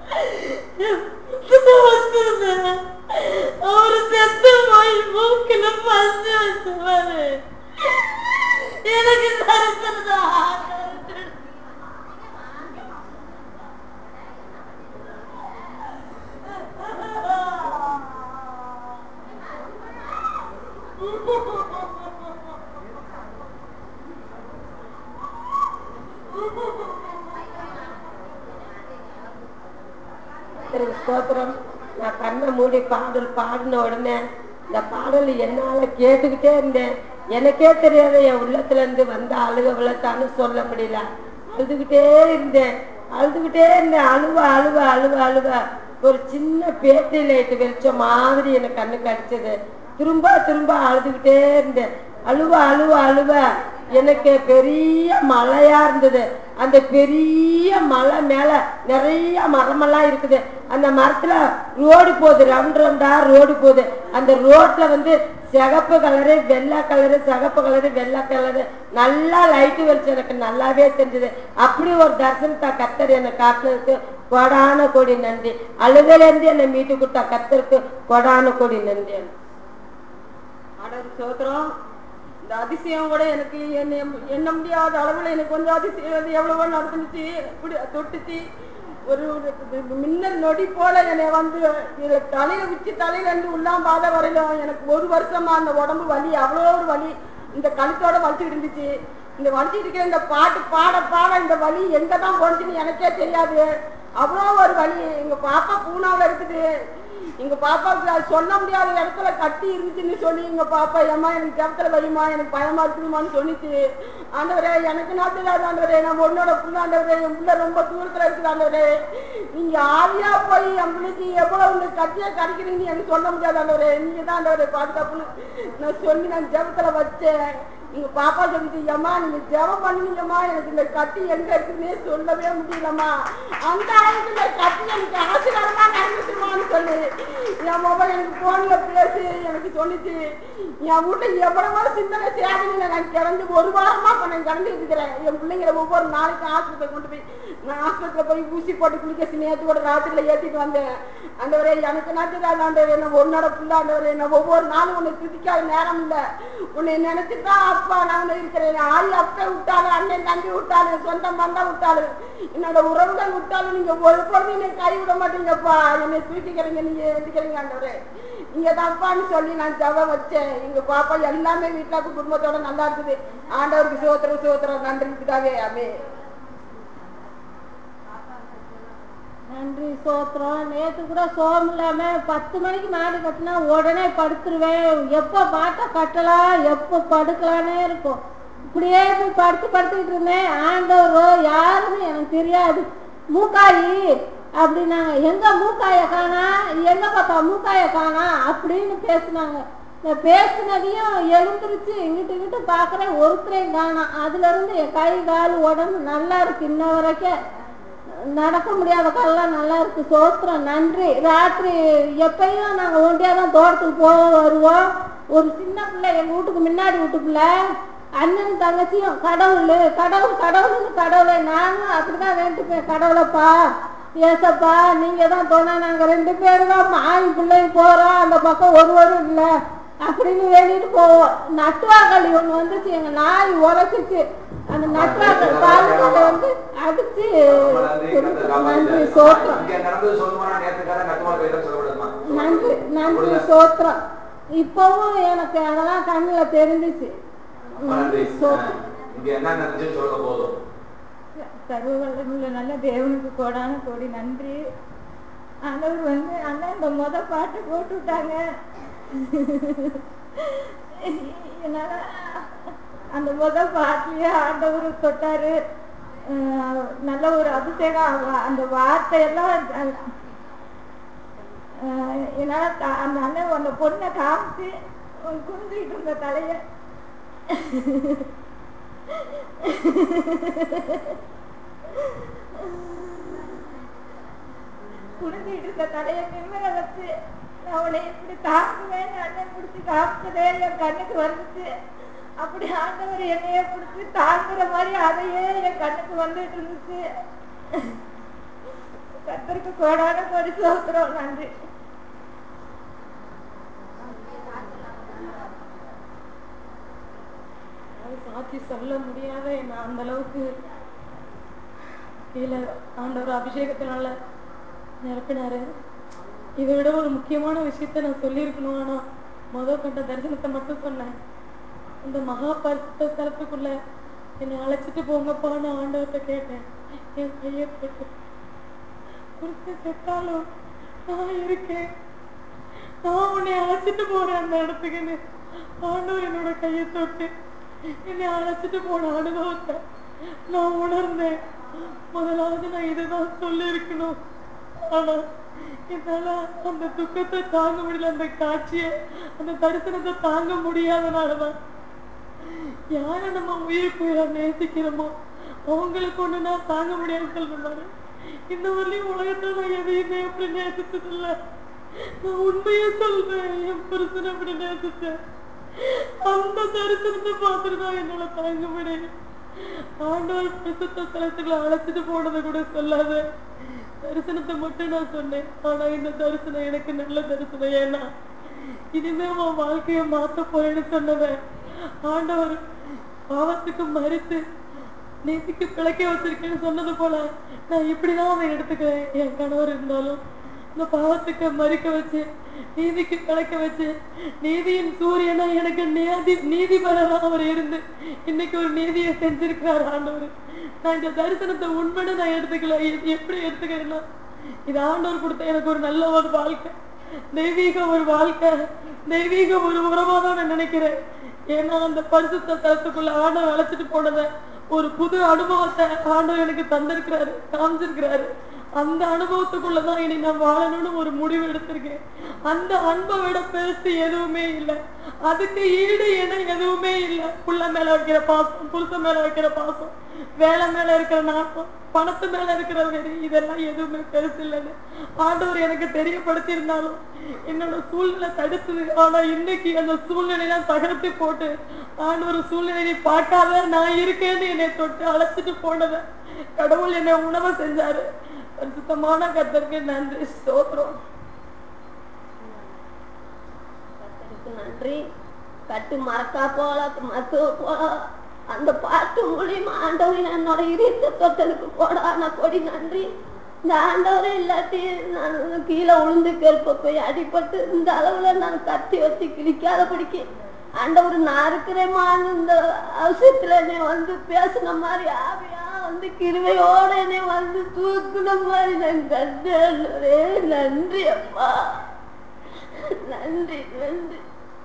வச்சிருந்தேன் அவரு செத்த போய் மூக்கில பஞ்சு வச்சுவாரு எனக்கு தரிசனத்தை ஆண்டவர் கர்த்தருக்கு ஸ்தோத்திரம் நான் கண்ணை மூடி பாடல் பாடின உடனே இந்த பாடல் என்னால கேட்டுக்கிட்டே இருந்தேன் எனக்கே தெரியாத என் உள்ளத்துல இருந்து வந்த அழுக விளத்தான்னு சொல்ல முடியல அழுதுகிட்டே இருந்தேன் அழுதுகிட்டே இருந்தேன் அழுவ அழுவ அழுவ அழுவ ஒரு சின்ன பேட்டரி லைட்டு வெளிச்சம் மாதிரி எனக்கு கண்ணுக்கு அடிச்சது திரும்ப திரும்ப அழுதுகிட்டே இருந்தேன் அழுவ அழுவ அழுவ எனக்கு பெரிய மலையா இருந்தது அந்த பெரிய மலை மேல நிறைய மரமெல்லாம் இருக்குது அந்த மரத்துல ரோடு போகுது ரவுண்ட் ரவுண்டா ரோடு போகுது அந்த ரோட்ல வந்து சிகப்பு கலரு வெள்ளை கலரு சிகப்பு கலரு வெள்ளை கலரு நல்லா லைட்டு வெளிச்சம் எனக்கு நல்லாவே தெரிஞ்சது அப்படி ஒரு தரிசனத்தை கத்தர் என்னை காட்டுனதுக்கு கொடான கோடி நன்றி அழுதுல இருந்து என்னை மீட்டு கொடுத்தா கத்தருக்கு கொடான கோடி நன்றி ஆண்டவர் சோத்திரம் இந்த அதிசயம் கூட எனக்கு என்ன எண்ண முடியாத அளவுல எனக்கு கொஞ்சம் அதிசயம் அது எவ்வளவோ நடந்துச்சு இப்படி தொட்டுச்சு ஒரு ஒரு மின்னல் நொடி போல என்னை வந்து இது தலையில உச்சி தலையில இருந்து உள்ளாம் பாத வரையிலும் எனக்கு ஒரு வருஷமா அந்த உடம்பு வலி அவ்வளோ ஒரு வலி இந்த கழுத்தோட வலிச்சுட்டு இருந்துச்சு இந்த வலிச்சுட்டு இருக்கிற இந்த பாட்டு பாட பாட இந்த வலி எங்க தான் போனுச்சுன்னு எனக்கே தெரியாது அவ்வளோ ஒரு வலி எங்க பாப்பா பூனாவில் இருக்குது எங்க பாப்பாவுக்கு அது சொல்ல முடியாத இடத்துல கட்டி இருந்துச்சுன்னு சொல்லி எங்க பாப்பா ஏமா எனக்கு ஜபத்துல வையுமா எனக்கு பயமா இருக்குதுமான்னு சொல்லிச்சு ஆண்டவரே எனக்கு நாட்டுதான் ஆண்டவரே நான் உன்னோட புள்ள ஆண்டவரே என் புள்ள ரொம்ப தூரத்துல இருக்குது ஆண்டவரே நீங்க ஆவியா போய் என் பிள்ளைக்கு எவ்வளவு உங்க கட்டியா கிடைக்கிறீங்கன்னு எனக்கு சொல்ல முடியாது ஆண்டவரே நீங்க தான் ஆண்டவரே பாதுகாப்புன்னு நான் சொல்லி நான் ஜபத்துல வச்சேன் எங்க பாப்பா சொல்லிட்டு ஏம்மா நீங்க ஜெபம் பண்ணுவீங்கம்மா எனக்கு இந்த கட்டி எங்க இருக்குன்னே சொல்லவே முடியலம்மா அந்த அளவுக்கு இந்த கட்டி எனக்கு ஆசீர்வாதமா நடந்துச்சுமான்னு சொல்லி என் மொபைல் எனக்கு போன்ல பேசி எனக்கு சொல்லிச்சு என் வீட்டுல எவ்வளவோ சிந்தனை சேவையில நான் கிடந்து ஒரு வாரமா இப்ப நான் கிடந்துட்டு இருக்கிறேன் என் பிள்ளைங்களை ஒவ்வொரு நாளைக்கும் ஆஸ்பத்திரி கொண்டு போய் நான் ஆஸ்பத்திரியில போய் ஊசி போட்டு குளிக்க நேற்று கூட ராத்திரில ஏத்திட்டு வந்தேன் ஆண்டவரே எனக்கு நாட்டுதான் ஆண்டவரே நான் உன்னோட பிள்ளை ஆண்டவரே நான் ஒவ்வொரு நாளும் உன்னை துதிக்காத நேரம் இல்ல உன்னை நினைச்சுதான் அப்பா நான் இருக்கிறேன் ஆள் அப்ப விட்டாலும் அண்ணன் தம்பி விட்டாலும் சொந்த பந்தம் விட்டாலும் என்னோட உறவுகள் விட்டாலும் நீங்க ஒரு பொழுது என்னை கைவிட மாட்டீங்கப்பா என்னை தூக்கிக்கிறீங்க நீங்க எடுத்துக்கிறீங்க ஆண்டவரே நீங்க தப்பான்னு சொல்லி நான் ஜபம் வச்சேன் எங்க பாப்பா எல்லாமே வீட்டுல குடும்பத்தோட நல்லா இருக்குது ஆண்டவருக்கு சோத்திரம் சோத்திரம் நன்றி இருக்குதாவே அமே நன்றி சோத்திரம் நேத்து கூட சோகம் இல்லாம பத்து மணிக்கு மாடி கட்டினா உடனே படுத்துருவேன் எப்போ பாட்டை கட்டலாம் எப்போ படுக்கலானே இருக்கும் இப்படியே போய் படுத்து படுத்துக்கிட்டு இருந்தேன் ஆண்டவரோ யாருன்னு எனக்கு தெரியாது மூக்காயி அப்படின்னாங்க எங்க மூக்காய காணா எங்க பார்த்தா மூக்காய காணா அப்படின்னு பேசுனாங்க இந்த பேசுனதையும் எழுந்திருச்சு இங்கிட்டு இங்கிட்டு பார்க்குறேன் ஒருத்தரையும் காணாம் அதுல இருந்து என் கை கால் உடம்பு நல்லா இருக்கு இன்ன வரைக்கும் நடக்க முடியாத காலெல்லாம் நல்லா இருக்கு சோத்திரம் நன்றி ராத்திரி எப்பயும் நாங்க ஒண்டியா தான் தோட்டத்துக்கு போக வருவோம் ஒரு சின்ன பிள்ளை எங்க வீட்டுக்கு முன்னாடி வீட்டுக்குள்ள அண்ணன் தங்கச்சியும் கடவுள் கடவுள் கடவுள்னு கடவுளை நானும் அப்படிதான் வேண்டிப்பேன் கடவுளைப்பா ஏசப்பா நீங்க தான் தோணா நாங்க ரெண்டு பேரும் தான் மாய் பிள்ளை போறோம் அந்த பக்கம் ஒருவரும் இல்லை அப்படின்னு வேண்டிட்டு போவோம் நட்டுவாக்களி ஒண்ணு வந்துச்சு எங்க நாய் உரைச்சிச்சு அந்த நட்டுவாக்கள் காலுக்கு வந்து அடிச்சு நன்றி சோத்திரம் இங்க நடந்தது சொல்லுமா நேரத்துக்காக நட்டுமா கையில சொல்லக்கூடாதுமா நன்றி நன்றி சோத்திரம் இப்பவும் எனக்கு அதெல்லாம் கண்ணுல தெரிஞ்சிச்சு நன்றி சோத்திரம் இங்க என்ன நடந்துச்சுன்னு சொல்ல போதும் சர்வவல்லமுள்ள நல்ல தேவனுக்கு கோடான கோடி நன்றி ஆண்டவர் வந்து அண்ணா இந்த முத பாட்டு போட்டு விட்டாங்க என்னால அந்த முத பாட்டுலயே ஆண்டவர் தொட்டாரு அஹ் நல்ல ஒரு அபிஷேகம் அவ- அந்த வார்த்தையெல்லாம் அஹ் அஹ் என்னால த- அந்த அண்ணன் அந்த பொண்ணை காமிச்சு குனிஞ்சிட்டு இருந்த தலைய குனிஞ்சிட்டு இருந்த தலையை நிம்மர வச்சு நான் உன்னை இப்படி தாக்குவேன் அண்ணன் பிடிச்சி காமிச்சதே என் கண்ணுக்கு வந்துச்சு அப்படி ஆண்டவர் என்னையே பிடிச்சி தாக்குற மாதிரி அதையே என் கண்ணுக்கு வந்துட்டு இருந்துச்சு கத்தருக்கு கோடான கோடி சோத்திரம் நன்றி அது சாட்சி சொல்ல முடியாத என்ன அந்த அளவுக்கு கீழே ஆண்டவர் அபிஷேகத்தினால நிரப்பினாரு இதை விட ஒரு முக்கியமான விஷயத்த நான் சொல்லியிருக்கணும் ஆனா முதல் கண்ட தரிசனத்தை மட்டும் சொன்னேன் இந்த மகா பரிசுத்த ஸ்தலத்துக்குள்ள என்னை அழைச்சிட்டு போங்கப்பான்னு ஆண்டவர்கிட்ட கேட்டேன் என் கையை போட்டு புருஷன் செத்தாலும் நான் இருக்கேன் நான் உன்னை அழைச்சிட்டு போறேன் அந்த இடத்துக்குன்னு ஆண்டவர் என்னோட கையை தொட்டு என்னை அழைச்சிட்டு போன அனுபவத்தை நான் உணர்ந்தேன் முதலாவது நான் இதுதான் சொல்லி இருக்கணும் ஆனா என்னால அந்த துக்கத்தை தாங்க முடியல அந்த காட்சியை அந்த தரிசனத்தை தாங்க முடியாதனாலதான் யாரை நம்ம உயிர் போயிட நேசிக்கிறோமோ அவங்களுக்கு ஒண்ணுனா தாங்க முடியாதுன்னு சொல்றாரு இந்த வரையும் உலகத்துல நான் எதையுமே அப்படி நேசிச்சது இல்ல நான் உண்மையா சொல்றேன் என் புருஷன் அப்படி நேசிச்சேன் அந்த தரிசனத்தை பார்த்துட்டு தான் என்னால தாங்க முடியும் ஆண்டவர் பிரசுத்த ஸ்தலத்துக்குள்ள அழைச்சிட்டு போனதை கூட சொல்லாத தரிசனத்தை மட்டும் நான் சொன்னேன் ஆனா இந்த தரிசனம் எனக்கு நல்ல தரிசனம் ஏன்னா இனிமே உன் வாழ்க்கைய மாத்த போறேன்னு சொன்னவன் ஆண்டவர் பாவத்துக்கு மறித்து நேசிக்கு பிழைக்க வச்சிருக்கேன்னு சொன்னது போல நான் இப்படிதான் அவன் எடுத்துக்கிறேன் என் கணவர் இருந்தாலும் இந்த பாவத்துக்கு மறிக்க வச்சு நீதிக்கு பிழைக்க வச்சு நீதியின் சூரியனா எனக்கு நீதி நீதிபரா அவர் இருந்து இன்னைக்கு ஒரு நீதியை செஞ்சிருக்கிறார் ஆண்டவர் நான் இந்த தரிசனத்தை உண்மைன்னு நான் எடுத்துக்கல இது எப்படி எடுத்துக்கிறேன்னா இது ஆண்டவர் கொடுத்த எனக்கு ஒரு நல்ல ஒரு வாழ்க்கை தெய்வீக ஒரு வாழ்க்கை தெய்வீக ஒரு உறவா தான் நான் நினைக்கிறேன் ஏன்னா அந்த பரிசுத்த தளத்துக்குள்ள ஆண்டவர் அழைச்சிட்டு போனதை ஒரு புது அனுபவத்தை ஆண்டவர் எனக்கு தந்திருக்கிறாரு காமிச்சிருக்கிறாரு அந்த அனுபவத்துக்குள்ளதான் இனி நான் வாழணும்னு ஒரு முடிவு எடுத்திருக்கேன் அந்த அன்பை விட பெருசு எதுவுமே இல்லை அதுக்கு ஈடு இணை எதுவுமே இல்லை புள்ள மேல வைக்கிற பாசம் புருஷன் மேல வைக்கிற பாசம் வேலை மேல இருக்கிற நாட்டம் பணத்து மேல இருக்கிற வெறி இதெல்லாம் எதுவுமே பெருசு இல்லைன்னு ஆண்டவர் எனக்கு தெரியப்படுத்தி இருந்தாலும் என்னோட சூழ்நிலை தடுத்தது ஆனா இன்னைக்கு அந்த சூழ்நிலையெல்லாம் தகர்த்து போட்டு ஆண்டவர் சூழ்நிலையை பார்க்காத நான் இருக்கேன்னு என்னை தொட்டு அழைச்சிட்டு போனதை கடவுள் என்னை உணவை செஞ்சாரு பரிசுத்தமான கத்தருக்கு நன்றி ஸ்தோத்திரம் கர்த்தருக்கு நன்றி கட்டு மறக்கா போல மத்துவ போல அந்த பாட்டு மூலியமா ஆண்டவர் என்னோட இதயத்தை தொட்டதுக்கு போடான கொடி நன்றி இந்த ஆண்டவரே எல்லாத்தையும் நான் கீழே விழுந்து கருப்ப போய் அடிபட்டு இந்த அளவுல நான் கத்தி வச்சு கிழிக்காத பிடிக்க ஆண்டவர் நான் இருக்கிறேமான்னு இந்த அவசியத்துல என்னை வந்து பேசின மாதிரி ஆவியா வந்து கிருவையோட என்னை வந்து தூக்குன மாதிரி நான் கண்டே நன்றி அப்பா நன்றி நன்றி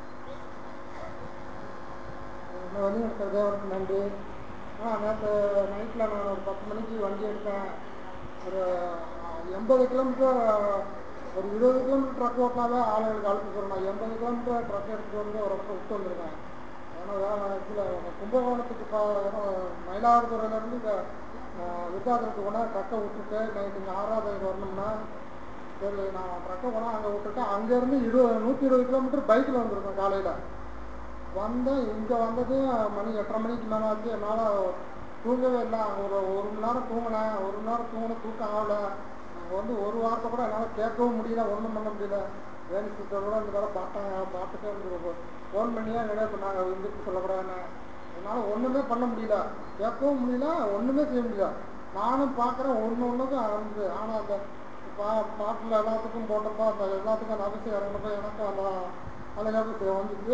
நான் வந்து எனக்கு தேவனுக்கு நன்றி ஆ நேற்று நைட்டில் நான் ஒரு பத்து மணிக்கு வண்டி எடுத்தேன் ஒரு எண்பது கிலோமீட்டர் ஒரு இருபது கிலோமீட்டர் ட்ரக் ஓட்டினாவே ஆளுங்களுக்கு அழுத்து போகிறேன் நான் எண்பது கிலோமீட்டர் ட்ரக் எடுத்துகிட்டு வந்து ஒரு இடத்துல விட்டு வந்திருக்கேன் ஏன்னா வேறு இதில் கும்பகோணத்துக்கு பா ஏன்னா மயிலாடுதுறையிலேருந்து இந்த விருதாபுரத்துக்கு போனால் ட்ரக்கை விட்டுட்டு நைட்டு இங்கே ஆறாவது வரணும்னா சரி நான் ட்ரக்கை போனால் அங்கே விட்டுட்டு அங்கேருந்து இருபது நூற்றி இருபது கிலோமீட்டர் பைக்கில் வந்திருக்கேன் காலையில் வந்தேன் இங்கே வந்தது மணி எட்டரை மணிக்கு மேலே ஆச்சு என்னால் தூங்கவே இல்லை ஒரு ஒரு மணி நேரம் தூங்கினேன் ஒரு மணி நேரம் தூங்கின தூக்கம் ஆகல அங்கே வந்து ஒரு வாரத்தை கூட என்னால் கேட்கவும் முடியல ஒன்றும் பண்ண முடியல வேணி சிஸ்டர் கூட இந்த தடவை பார்த்தேன் பார்த்துட்டே இருந்து ஃபோன் பண்ணியே நினைவு பண்ணாங்க இருந்துட்டு சொல்லக்கூடாதுன்னு என்னால் ஒன்றுமே பண்ண முடியல கேட்கவும் முடியல ஒன்றுமே செய்ய முடியல நானும் பார்க்குறேன் ஒன்று ஒன்றுக்கும் ஆரம்பிச்சு ஆனால் அந்த பா பாட்டில் எல்லாத்துக்கும் போட்டப்போ அந்த எல்லாத்துக்கும் அந்த அவசியம் இறங்கினப்போ எனக்கும் அந்த அலையாபத்து வந்துச்சு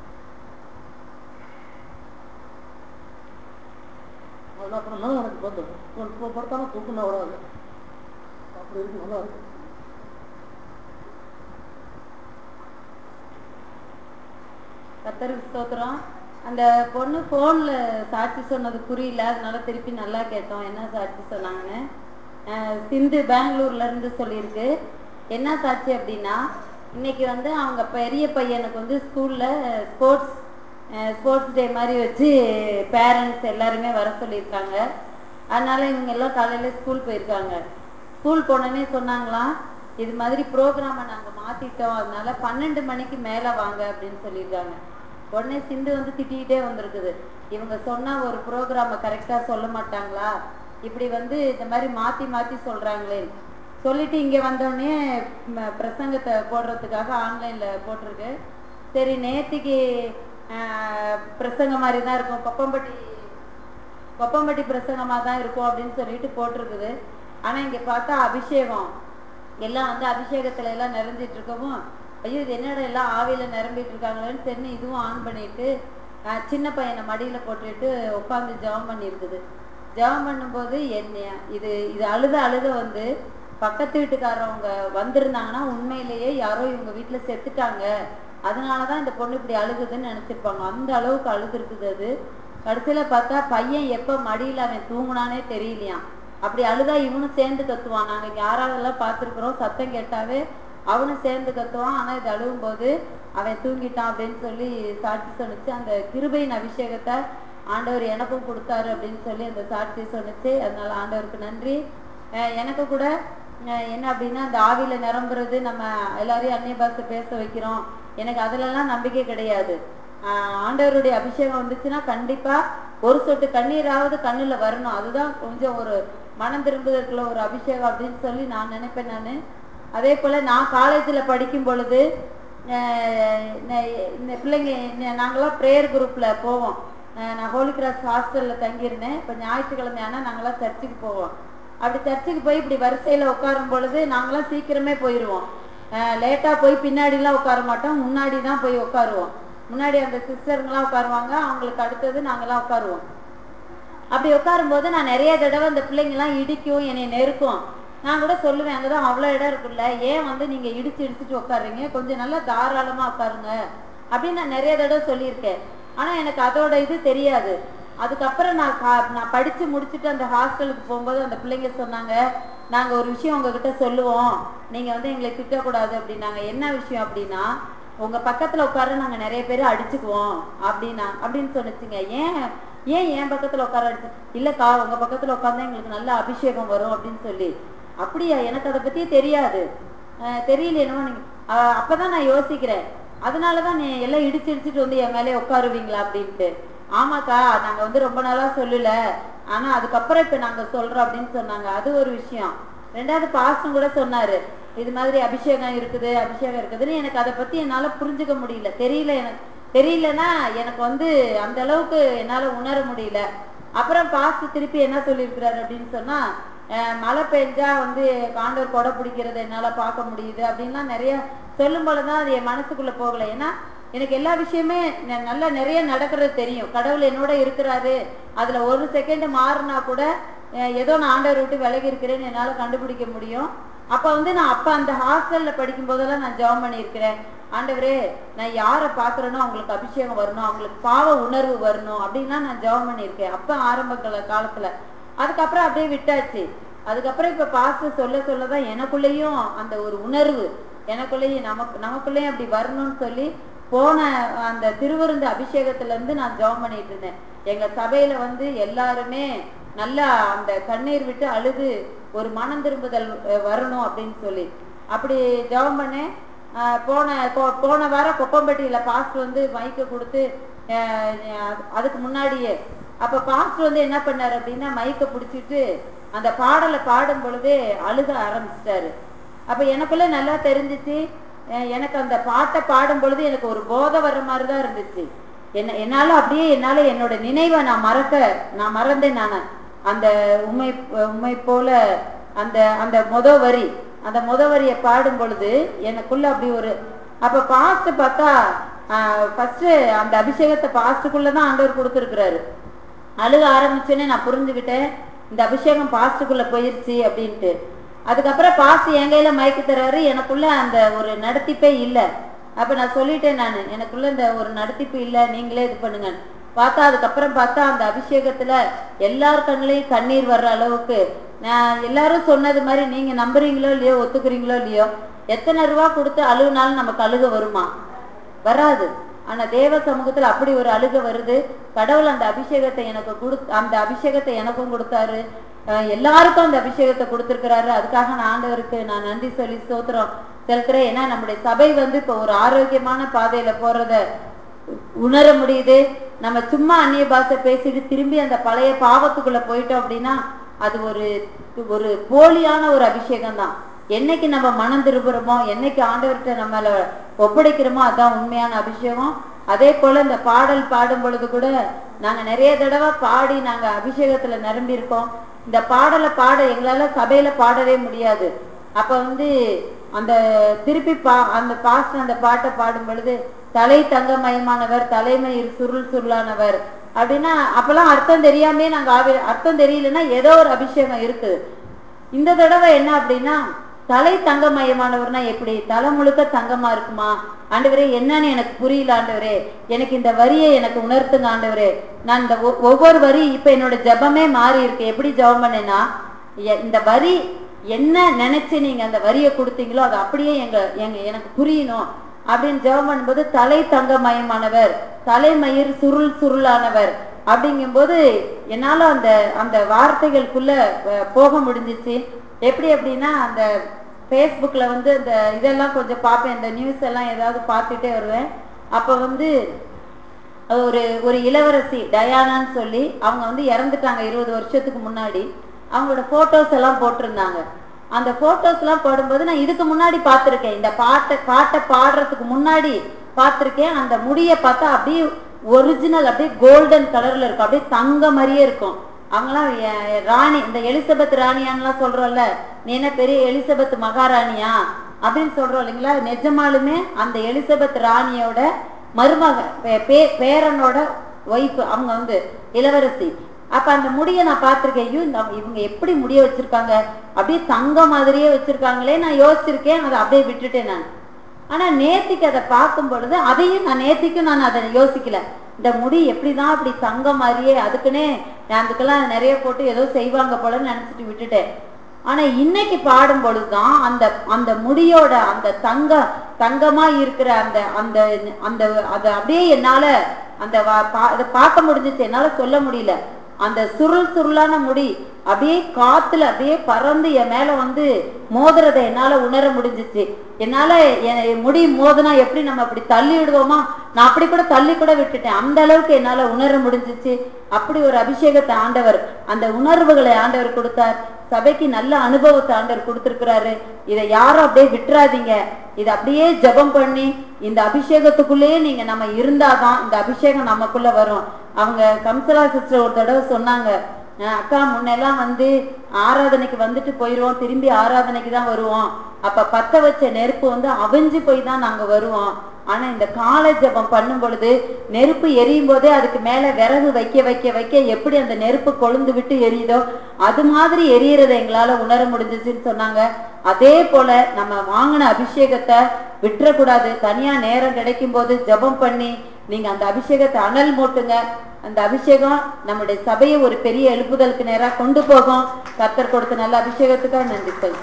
அதுக்கப்புறம் தான் எனக்கு வந்து இப்போ படுத்தாலும் தூக்கமே வராது அப்படி இருக்கு நல்லா இருக்கு கத்தருக்கு ஸ்தோத்திரம் அந்த பொண்ணு ஃபோனில் சாட்சி சொன்னது புரியல அதனால திருப்பி நல்லா கேட்டோம் என்ன சாட்சி சொன்னாங்கன்னு அஹ் சிந்து பெங்களூர்ல இருந்து சொல்லியிருக்கு என்ன சாட்சி அப்படின்னா இன்னைக்கு வந்து அவங்க பெரிய பையனுக்கு வந்து ஸ்கூல்ல ஸ்போர்ட்ஸ் ஸ்போர்ட்ஸ் டே மாதிரி வச்சு பேரண்ட்ஸ் எல்லாருமே வர சொல்லியிருக்காங்க அதனால இவங்க எல்லாம் காலையில ஸ்கூல் போயிருக்காங்க ஸ்கூல் போனோன்னே சொன்னாங்களாம் இது மாதிரி ப்ரோக்ராமை நாங்கள் மாத்திட்டோம் அதனால பன்னெண்டு மணிக்கு மேலே வாங்க அப்படின்னு சொல்லியிருக்காங்க உடனே சிந்து வந்து திட்டிக்கிட்டே வந்திருக்குது இவங்க சொன்னா ஒரு ப்ரோக்ராமை கரெக்டாக சொல்ல மாட்டாங்களா இப்படி வந்து இந்த மாதிரி மாற்றி மாற்றி சொல்கிறாங்களே சொல்லிட்டு இங்கே வந்தோடனே ம, பிரசங்கத்தை போடுறதுக்காக ஆன்லைனில் போட்டிருக்கு சரி நேத்திக்கு ஆஹ், பிரசங்கம் மாதிரி தான் இருக்கும் கொப்பம்பட்டி கொப்பம்பட்டி பிரசங்கமாக தான் இருக்கும் அப்படின்னு சொல்லிட்டு போட்டிருக்குது ஆனால் இங்கே பார்த்தா அபிஷேகம் எல்லாம் வந்து அபிஷேகத்துல எல்லாம் நிறைஞ்சிட்டு இருக்கவும் ஐயோ இது என்னடா எல்லாம் ஆவியில நிரம்பிட்டு இருக்காங்களேன்னு தெரிஞ்சு இதுவும் ஆன் பண்ணிட்டு ஆஹ், சின்ன பையனை மடியில போட்டுட்டு உட்காந்து ஜெபம் பண்ணியிருக்குது ஜெபம் பண்ணும்போது என்ன இது இது அழுத அழுத வந்து பக்கத்து வீட்டுக்காரவங்க வந்திருந்தாங்கன்னா உண்மையிலேயே யாரோ இவங்க வீட்டுல செத்துட்டாங்க அதனாலதான் இந்த பொண்ணு இப்படி அழுகுதுன்னு நினைச்சிருப்பாங்க அந்த அளவுக்கு அழுது இருக்குது அது கடைசியில பார்த்தா பையன் எப்ப மடியில அவன் தூங்குனானே தெரியலையாம் அப்படி அழுதா இவனும் சேர்ந்து கத்துவான் நாங்க இங்க யாராவதெல்லாம் பார்த்துருக்குறோம் சத்தம் கேட்டாவே அவனும் சேர்ந்து கத்துவான் ஆனா இது அழுவும் போது அவன் தூங்கிட்டான் அப்படின்னு சொல்லி சாட்சி சொன்னுச்சு அந்த கிருபையின் அபிஷேகத்தை ஆண்டவர் எனக்கும் கொடுத்தாரு அப்படின்னு சொல்லி அந்த சாட்சி சொன்னுச்சு அதனால ஆண்டவருக்கு நன்றி அஹ் எனக்கு கூட அஹ் என்ன அப்படின்னா அந்த ஆவியில நிரம்புறது நம்ம எல்லாரையும் அந்நிய பாஷை பேச வைக்கிறோம் எனக்கு அதுலலாம் நம்பிக்கை கிடையாது ஆஹ் ஆண்டவருடைய அபிஷேகம் வந்துச்சுன்னா கண்டிப்பா ஒரு சொட்டு கண்ணீராவது கண்ணுல வரணும் அதுதான் கொஞ்சம் ஒரு மனம் திரும்புதற்குள்ள ஒரு அபிஷேகம் அப்படின்னு சொல்லி நான் நினைப்பேன் நான் அதே போல நான் காலேஜில் படிக்கும் பொழுது ஆஹ் ந- இந்த பிள்ளைங்க ந- நாங்கெல்லாம் ப்ரேயர் குரூப்ல போவோம் ஆஹ் நான் ஹோலி கிராஸ் ஹாஸ்டல்ல தங்கியிருந்தேன் இப்போ ஞாயிற்றுக்கிழமை ஆனால் நாங்கெல்லாம் சர்ச்சுக்கு போவோம் அப்படி சர்ச்சுக்கு போய் இப்படி வரிசையில உட்காரும் பொழுது நாங்கெல்லாம் சீக்கிரமே போயிடுவோம் லேட்டாக போய் பின்னாடிலாம் உட்கார மாட்டோம் முன்னாடி தான் போய் உட்காருவோம் முன்னாடி அந்த சிஸ்டருங்கெல்லாம் உட்காருவாங்க அவங்களுக்கு அடுத்தது நாங்கெல்லாம் உட்காருவோம் அப்படி உட்காரும்போது நான் நிறைய தடவை அந்த பிள்ளைங்கெல்லாம் இடிக்கும் என்னை நெருக்கும் நான் கூட சொல்லுவேன் அங்கதான் அவ்வளோ இடம் இருக்குல்ல ஏன் வந்து நீங்க இடிச்சு இடிச்சுட்டு உட்காருங்க கொஞ்சம் நல்லா தாராளமா உட்காருங்க அப்படின்னு நான் நிறைய தடவை சொல்லியிருக்கேன் ஆனா எனக்கு அதோட இது தெரியாது அதுக்கப்புறம் நான் கா- நான் படிச்சு முடிச்சுட்டு அந்த ஹாஸ்டலுக்கு போகும்போது அந்த பிள்ளைங்க சொன்னாங்க நாங்க ஒரு விஷயம் உங்ககிட்ட சொல்லுவோம் நீங்க வந்து எங்களை திட்டக்கூடாது அப்படின்னாங்க என்ன விஷயம் அப்படின்னா உங்க பக்கத்துல உட்கார நாங்க நிறைய பேர் அடிச்சுக்குவோம் அப்படின்னா அப்படின்னு சொன்னுச்சுங்க ஏன் ஏன் என் பக்கத்துல உட்கார அடிச்சு இல்லக்கா உங்க பக்கத்துல உட்கார்ந்தா எங்களுக்கு நல்ல அபிஷேகம் வரும் அப்படின்னு சொல்லி அப்படியா எனக்கு அதை பத்தி தெரியாது அஹ் தெரியல என்னமோ நீங்க அஹ் அப்பதான் நான் யோசிக்கிறேன் அதனாலதான் நீ எல்லாம் இடிச்சு இடிச்சிட்டு வந்து என் மேலே உட்காருவீங்களா அப்படின்ட்டு ஆமாக்கா நாங்க வந்து ரொம்ப நாளா சொல்லல ஆனா அதுக்கப்புறம் இப்ப நாங்க சொல்றோம் அப்படின்னு சொன்னாங்க அது ஒரு விஷயம் ரெண்டாவது பாஸ்டம் கூட சொன்னாரு இது மாதிரி அபிஷேகம் இருக்குது அபிஷேகம் இருக்குதுன்னு எனக்கு அதை பத்தி என்னால புரிஞ்சுக்க முடியல தெரியல எனக்கு தெரியலன்னா எனக்கு வந்து அந்த அளவுக்கு என்னால உணர முடியல அப்புறம் பாஸ்ட் திருப்பி என்ன சொல்லியிருக்கிறாரு அப்படின்னு சொன்னா அஹ், மழை பெஞ்சா வந்து காண்டவர் கொடை பிடிக்கிறத என்னால பார்க்க முடியுது அப்படின்லாம் நிறைய சொல்லும் போதுதான் அது என் மனசுக்குள்ள போகல ஏன்னா எனக்கு எல்லா விஷயமே ந- நல்லா நிறைய நடக்கிறது தெரியும் கடவுள் என்னோட இருக்கிறாரு அதுல ஒரு செகண்ட் மாறினா கூட அஹ், ஏதோ நான் ஆண்டவர் விட்டு விலகி இருக்கிறேன்னு என்னால கண்டுபிடிக்க முடியும் அப்ப வந்து நான் அப்ப அந்த ஹாஸ்டல்ல படிக்கும் போதெல்லாம் நான் ஜெபம் பண்ணியிருக்கிறேன் ஆண்டவரே நான் யாரை பாக்குறேனோ அவங்களுக்கு அபிஷேகம் வரணும் அவங்களுக்கு பாவ உணர்வு வரணும் அப்படின்லாம் நான் ஜெபம் பண்ணியிருக்கேன் அப்ப ஆரம்ப கால- காலத்துல அதுக்கப்புறம் அப்படியே விட்டாச்சு அதுக்கப்புறம் இப்ப பாஸ்டர் சொல்ல சொல்லதான் எனக்குள்ளேயும் அந்த ஒரு உணர்வு எனக்குள்ளேயும் நமக்கு நமக்குள்ளேயும் அப்படி வரணும்னு சொல்லி போன அந்த திருவிருந்து அபிஷேகத்துல இருந்து நான் ஜெபம் பண்ணிட்டு இருந்தேன் எங்க சபையில வந்து எல்லாருமே நல்லா அந்த கண்ணீர் விட்டு அழுது ஒரு மனம் திரும்புதல் அஹ், வரணும் அப்படின்னு சொல்லி அப்படி ஜெபம் பண்ணேன் ஆஹ், போன போ- போன வாரம் கொப்பம்பட்டியில பாஸ்டர் வந்து மைக்கை கொடுத்து ஆஹ், அது- அதுக்கு முன்னாடியே அப்ப பாஸ்டர் வந்து என்ன பண்ணாரு அப்படின்னா மைக்கை பிடிச்சிட்டு அந்த பாடலை பாடும் பொழுதே அழுக ஆரம்பிச்சிட்டாரு அப்ப எனக்குள்ள நல்லா தெரிஞ்சிச்சு அஹ் எனக்கு அந்த பாட்டை பாடும் பொழுது எனக்கு ஒரு போதை வர்ற மாதிரி தான் இருந்துச்சு என்ன என்னால அப்படியே என்னால என்னோட நினைவை நான் மறக்க நான் மறந்தேன் நான் அந்த உண்மை உண்மை போல அந்த அந்த முத வரி அந்த முத வரியை பாடும் பொழுது எனக்குள்ள அப்படி ஒரு அப்ப பாஸ்ட் பார்த்தா ஃபர்ஸ்ட் அந்த அபிஷேகத்தை பாஸ்டுக்குள்ள தான் ஆண்டவர் கொடுத்துருக்கிறாரு அழுக ஆரம்பிச்சோன்னே நான் புரிஞ்சுக்கிட்டேன் இந்த அபிஷேகம் பாஸ்டுக்குள்ள போயிருச்சு அப்படின்ட்டு அதுக்கப்புறம் பாஸ்ட் என் கையில மயக்கி தர்றாரு எனக்குள்ள அந்த ஒரு நடத்திப்பே இல்லை அப்ப நான் சொல்லிட்டேன் நான் எனக்குள்ள இந்த ஒரு நடத்திப்பு இல்லை நீங்களே இது பண்ணுங்க பார்த்தா அதுக்கப்புறம் பார்த்தா அந்த அபிஷேகத்துல எல்லார் கண்ணுலயும் கண்ணீர் வர்ற அளவுக்கு நான் எல்லாரும் சொன்னது மாதிரி நீங்க நம்புறீங்களோ இல்லையோ ஒத்துக்கிறீங்களோ இல்லையோ எத்தனை ரூபா கொடுத்து அழுகுனாலும் நமக்கு அழுக வருமா வராது ஆனா தேவ சமூகத்துல அப்படி ஒரு அழுக வருது கடவுள் அந்த அபிஷேகத்தை எனக்கு கொடு அந்த அபிஷேகத்தை எனக்கும் கொடுத்தாரு அஹ் எல்லாருக்கும் அந்த அபிஷேகத்தை கொடுத்திருக்கிறாரு அதுக்காக நான் ஆண்டவருக்கு நான் நன்றி சொல்லி ஸ்தோத்திரம் செலுத்துறேன் ஏன்னா நம்முடைய சபை வந்து இப்போ ஒரு ஆரோக்கியமான பாதையில போறத உணர முடியுது நம்ம சும்மா அந்நிய பாஷை பேசிட்டு திரும்பி அந்த பழைய பாவத்துக்குள்ள போயிட்டோம் அப்படின்னா அது ஒரு ஒரு போலியான ஒரு அபிஷேகம் தான் என்னைக்கு நம்ம மனம் திரும்புறோமோ என்னைக்கு ஆண்டவர்கிட்ட நம்மள ஒப்படைக்கிறோமோ அதான் உண்மையான அபிஷேகம் அதே போல இந்த பாடல் பாடும் பொழுது கூட நாங்க நிறைய தடவை பாடி நாங்க அபிஷேகத்துல நிரம்பி இருக்கோம் இந்த பாடலை பாட எங்களால சபையில பாடவே முடியாது அப்ப வந்து அந்த திருப்பி பா அந்த பாஸ்ட் அந்த பாட்டை பாடும் பொழுது தலை தங்கமயமானவர் தலைமயிர் சுருள் சுருளானவர் அப்படின்னா அப்பெல்லாம் அர்த்தம் தெரியாமே நாங்க ஆவி- அர்த்தம் தெரியலன்னா ஏதோ ஒரு அபிஷேகம் இருக்குது இந்த தடவை என்ன அப்படின்னா தலை தங்கமயமானவர்னா எப்படி தலை முழுக்க தங்கமா இருக்குமா ஆண்டவரே என்னன்னு எனக்கு புரியல ஆண்டவரே எனக்கு இந்த வரியை எனக்கு உணர்த்துங்க ஆண்டவரே நான் இந்த ஒ- ஒவ்வொரு வரி இப்ப என்னோட ஜெபமே மாறி இருக்கு எப்படி ஜெபம் பண்ணேன்னா எ- இந்த வரி என்ன நினைச்சு நீங்க அந்த வரியை கொடுத்தீங்களோ அது அப்படியே எங்க எங்க எனக்கு புரியணும் அப்படின்னு ஜெபம் பண்ணும்போது தலை தங்கமயமானவர் தலைமயிர் சுருள் சுருளானவர் அப்படிங்கும்போது என்னால அந்த அந்த வார்த்தைகளுக்குள்ள அஹ், போக முடிஞ்சிச்சு எப்படி அப்படின்னா அந்த ஃபேஸ்புக்கில் வந்து இந்த இதெல்லாம் கொஞ்சம் பார்ப்பேன் இந்த நியூஸ் எல்லாம் ஏதாவது பார்த்துட்டே வருவேன் அப்போ வந்து ஒரு ஒரு இளவரசி டயானான்னு சொல்லி அவங்க வந்து இறந்துட்டாங்க இருபது வருஷத்துக்கு முன்னாடி அவங்களோட போட்டோஸ் எல்லாம் போட்டிருந்தாங்க அந்த போட்டோஸ் எல்லாம் போடும்போது நான் இதுக்கு முன்னாடி பார்த்திருக்கேன் இந்த பாட்டை பாட்டை பாடுறதுக்கு முன்னாடி பார்த்திருக்கேன் அந்த முடியை பார்த்தா அப்படியே ஒரிஜினல் அப்படியே கோல்டன் கலர்ல இருக்கும் அப்படியே தங்க மாதிரியே இருக்கும் அவங்களாம் எ- ராணி இந்த எலிசபெத் ராணியான்லாம் சொல்றோம்ல நீ என்ன பெரிய எலிசபெத் மகாராணியா அப்படின்னு சொல்றோம் இல்லைங்களா நிஜமாலுமே அந்த எலிசபெத் ராணியோட மருமக பே- பே- பேரனோட ஒய்ஃப் அவங்க வந்து இளவரசி அப்ப அந்த முடியை நான் பார்த்திருக்கேன் ஐயோ இந்த இவங்க எப்படி முடிய வச்சிருக்காங்க அப்படியே தங்க மாதிரியே வச்சிருக்காங்களே நான் யோசிச்சிருக்கேன் அதை அப்படியே விட்டுட்டேன் நான் ஆனா நேத்திக்கு அதை பார்க்கும் பொழுது அதையும் நான் நேத்திக்கும் நான் அதை யோசிக்கல இந்த முடி எப்படிதான் அப்படி தங்க மாதிரியே அதுக்குன்னே நான் அதுக்கெல்லாம் நிறைய போட்டு ஏதோ செய்வாங்க போலன்னு நினைச்சிட்டு விட்டுட்டேன் ஆனா இன்னைக்கு பாடும் பொழுதுதான் அந்த அந்த முடியோட அந்த தங்க தங்கமா இருக்கிற அந்த அந்த அந்த அது அப்படியே என்னால அந்த வா- பா- அதை பார்க்க முடிஞ்சிச்சு என்னால சொல்ல முடியல அந்த சுருள் சுருளான முடி அப்படியே காத்துல அப்படியே பறந்து என் மேல வந்து மோதுறதை என்னால உணர முடிஞ்சிச்சு என்னால என் முடி மோதுனா எப்படி நம்ம அப்படி தள்ளி விடுவோமா நான் அப்படி கூட தள்ளி கூட விட்டுட்டேன் அந்த அளவுக்கு என்னால உணர முடிஞ்சிச்சு அப்படி ஒரு அபிஷேகத்தை ஆண்டவர் அந்த உணர்வுகளை ஆண்டவர் கொடுத்தார் சபைக்கு நல்ல அனுபவத்தை ஆண்டவர் கொடுத்திருக்கிறாரு இதை யாரும் அப்படியே விட்டுறாதீங்க இதை அப்படியே ஜெபம் பண்ணி இந்த அபிஷேகத்துக்குள்ளேயே நீங்க நம்ம இருந்தாதான் இந்த அபிஷேகம் நமக்குள்ள வரும் அவங்க கம்சலா சிஸ்டர் ஒரு தடவை சொன்னாங்க அஹ் அக்கா முன்னெல்லாம் வந்து ஆராதனைக்கு வந்துட்டு போயிடுவோம் திரும்பி ஆராதனைக்கு தான் வருவோம் அப்ப பத்த வச்ச நெருப்பு வந்து அவிஞ்சு போய் தான் நாங்க வருவோம் ஆனா இந்த காலை ஜெபம் பண்ணும் பொழுது நெருப்பு எரியும் போதே அதுக்கு மேல விறகு வைக்க வைக்க வைக்க எப்படி அந்த நெருப்பு கொழுந்து விட்டு எரியுதோ அது மாதிரி எரியறதை எங்களால உணர முடிஞ்சிச்சுன்னு சொன்னாங்க அதே போல நம்ம வாங்கின அபிஷேகத்தை விட்டுறக்கூடாது தனியா நேரம் கிடைக்கும் போது ஜெபம் பண்ணி நீங்க அந்த அபிஷேகத்தை அனல் மூட்டுங்க அந்த அபிஷேகம் நம்முடைய சபையை ஒரு பெரிய எழுப்புதலுக்கு நேரா கொண்டு போகும் கர்த்தர் கொடுத்த நல்ல அபிஷேகத்துக்காக நன்றி சொல்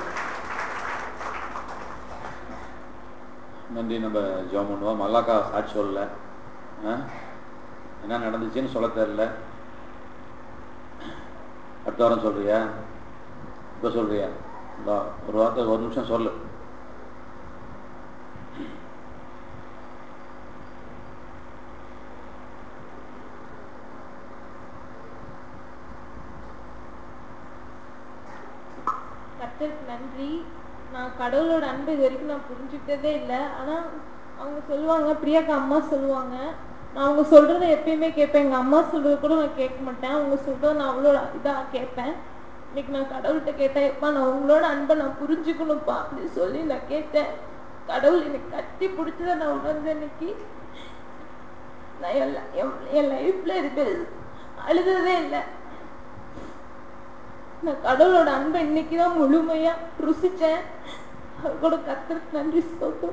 நன்றி நம்ம ஜோம் பண்ணுவோம் மல்லாக்கா சாட்சி சொல்லல ஆ? என்ன நடந்துச்சுன்னு சொல்ல தெரியல அடுத்த வாரம் சொல்றியா இப்போ சொல்றியா இந்தா, ஒரு வார்த்தை ஒரு நிமிஷம் சொல்லு கர்த்தருக்கு நன்றி நான் கடவுளோட அன்பை இது வரைக்கும் நான் புரிஞ்சுக்கிட்டதே இல்லை ஆனால் அவங்க சொல்லுவாங்க பிரியாக்கா அம்மா சொல்லுவாங்க நான் அவங்க சொல்கிறத எப்பயுமே கேட்பேன் எங்கள் அம்மா சொல்கிறது கூட நான் கேட்க மாட்டேன் அவங்க சொல்கிறத நான் அவ்வளோ இதாக கேட்பேன் இன்னைக்கு நான் கடவுள்கிட்ட கேட்டேன் எப்பா நான் உங்களோட அன்பை நான் புரிஞ்சுக்கணும்ப்பா அப்படின்னு சொல்லி நான் கேட்டேன் கடவுள் எனக்கு கட்டி பிடிச்சதை நான் உணர்ந்தேன் இன்னைக்கு நான் என் li- என்- என் லைஃப்ல இருக்கு அழுததே இல்லை நான் கடவுளோட அன்பை இன்னைக்குதான் முழுமையா ருசிச்சேன் அவர் கூட கத்துறதுக்கு நன்றி சொல்லும்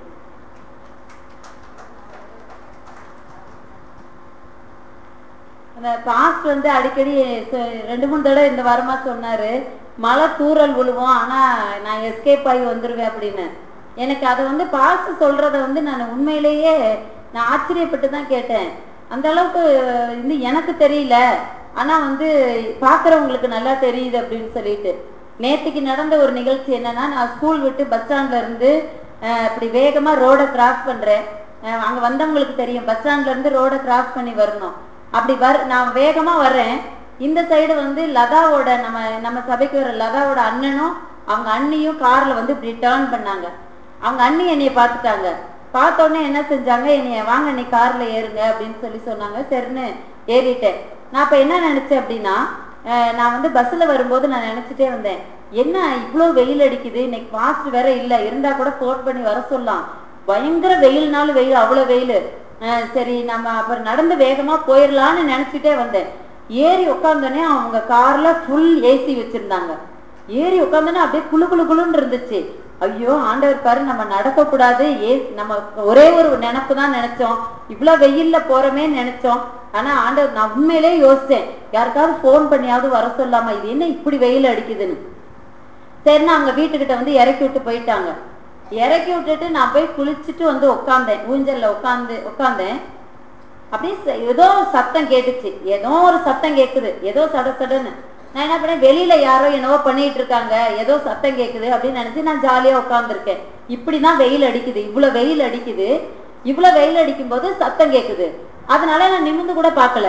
அந்த பாஸ்ட் வந்து அடிக்கடி சொ- ரெண்டு மூணு தடவை இந்த வாரமா சொன்னாரு மழை தூறல் விழுவோம் ஆனா நான் எஸ்கேப் ஆகி வந்துருவேன் அப்படின்னு எனக்கு அதை வந்து பாஸ்ட் சொல்றத வந்து நான் உண்மையிலேயே நான் ஆச்சரியப்பட்டு தான் கேட்டேன் அந்த அளவுக்கு வந்து எனக்கு தெரியல ஆனா வந்து பாக்குறவங்களுக்கு நல்லா தெரியுது அப்படின்னு சொல்லிட்டு நேத்துக்கு நடந்த ஒரு நிகழ்ச்சி என்னன்னா நான் ஸ்கூல் விட்டு பஸ் ஸ்டாண்ட்ல இருந்து அஹ், இப்படி வேகமா ரோடை கிராஸ் பண்றேன் அஹ், அங்க வந்தவங்களுக்கு தெரியும் பஸ் ஸ்டாண்ட்ல இருந்து ரோடை கிராஸ் பண்ணி வரணும் அப்படி வர நான் வேகமா வர்றேன் இந்த சைடு வந்து லதாவோட நம்ம நம்ம சபைக்கு வர லதாவோட அண்ணனும் அவங்க அண்ணியும் கார்ல வந்து இப்படி டேர்ன் பண்ணாங்க அவங்க அண்ணி என்னைய பார்த்துட்டாங்க பார்த்த உடனே என்ன செஞ்சாங்க என்னைய வாங்க நீ கார்ல ஏறுங்க அப்படின்னு சொல்லி சொன்னாங்க சரின்னு ஏறிட்டேன் நான் அப்ப என்ன நினைச்சேன் அப்படின்னா அஹ், நான் வந்து பஸ்ல வரும்போது நான் நினைச்சிட்டே வந்தேன் என்ன இவ்வளோ வெயில் அடிக்குது இன்னைக்கு ஃபாஸ்ட் வேற இல்ல இருந்தா கூட ஃபோன் பண்ணி வர சொல்லலாம் பயங்கர வெயில்னாலும் வெயில் அவ்வளவு வெயில் சரி நம்ம அப்புறம் நடந்து வேகமா போயிடலான்னு நினைச்சிட்டே வந்தேன் ஏறி உட்காந்தோடனே அவங்க கார்ல ஃபுல் ஏசி வச்சிருந்தாங்க ஏறி உட்காந்தோன்னே அப்படியே குளு குளு குளுன்னு இருந்துச்சு ஐயோ ஆண்டவர் பாரு நம்ம நடக்க கூடாது ஏ நம்ம ஒரே ஒரு நினைப்பு தான் நினைச்சோம் இவ்வளவு வெயில்ல போறோமே நினைச்சோம் ஆனா ஆண்டவர் நான் உண்மையிலே யோசிச்சேன் யாருக்காவது ஃபோன் பண்ணியாவது வர சொல்லாமா இது என்ன இப்படி வெயில் அடிக்குதுன்னு சரின்னு அவங்க வீட்டுக்கிட்ட வந்து இறக்கி விட்டு போயிட்டாங்க இறக்கி விட்டுட்டு நான் போய் குளிச்சுட்டு வந்து உட்காந்தேன் ஊஞ்சல்ல உட்காந்து உட்காந்தேன் அப்படியே ச- ஏதோ சத்தம் கேட்டுச்சு ஏதோ ஒரு சத்தம் கேக்குது ஏதோ சட சடன்னு நான் என்ன பண்ணேன் வெளியில யாரோ என்னவோ பண்ணிட்டு இருக்காங்க ஏதோ சத்தம் கேக்குது அப்படின்னு நினைச்சு நான் ஜாலியா உட்காந்துருக்கேன் இப்படிதான் வெயில் அடிக்குது இவ்வளவு வெயில் அடிக்குது இவ்வளவு வெயில் அடிக்கும் போது சத்தம் கேக்குது அதனால நான் நிமிர்ந்து கூட பார்க்கல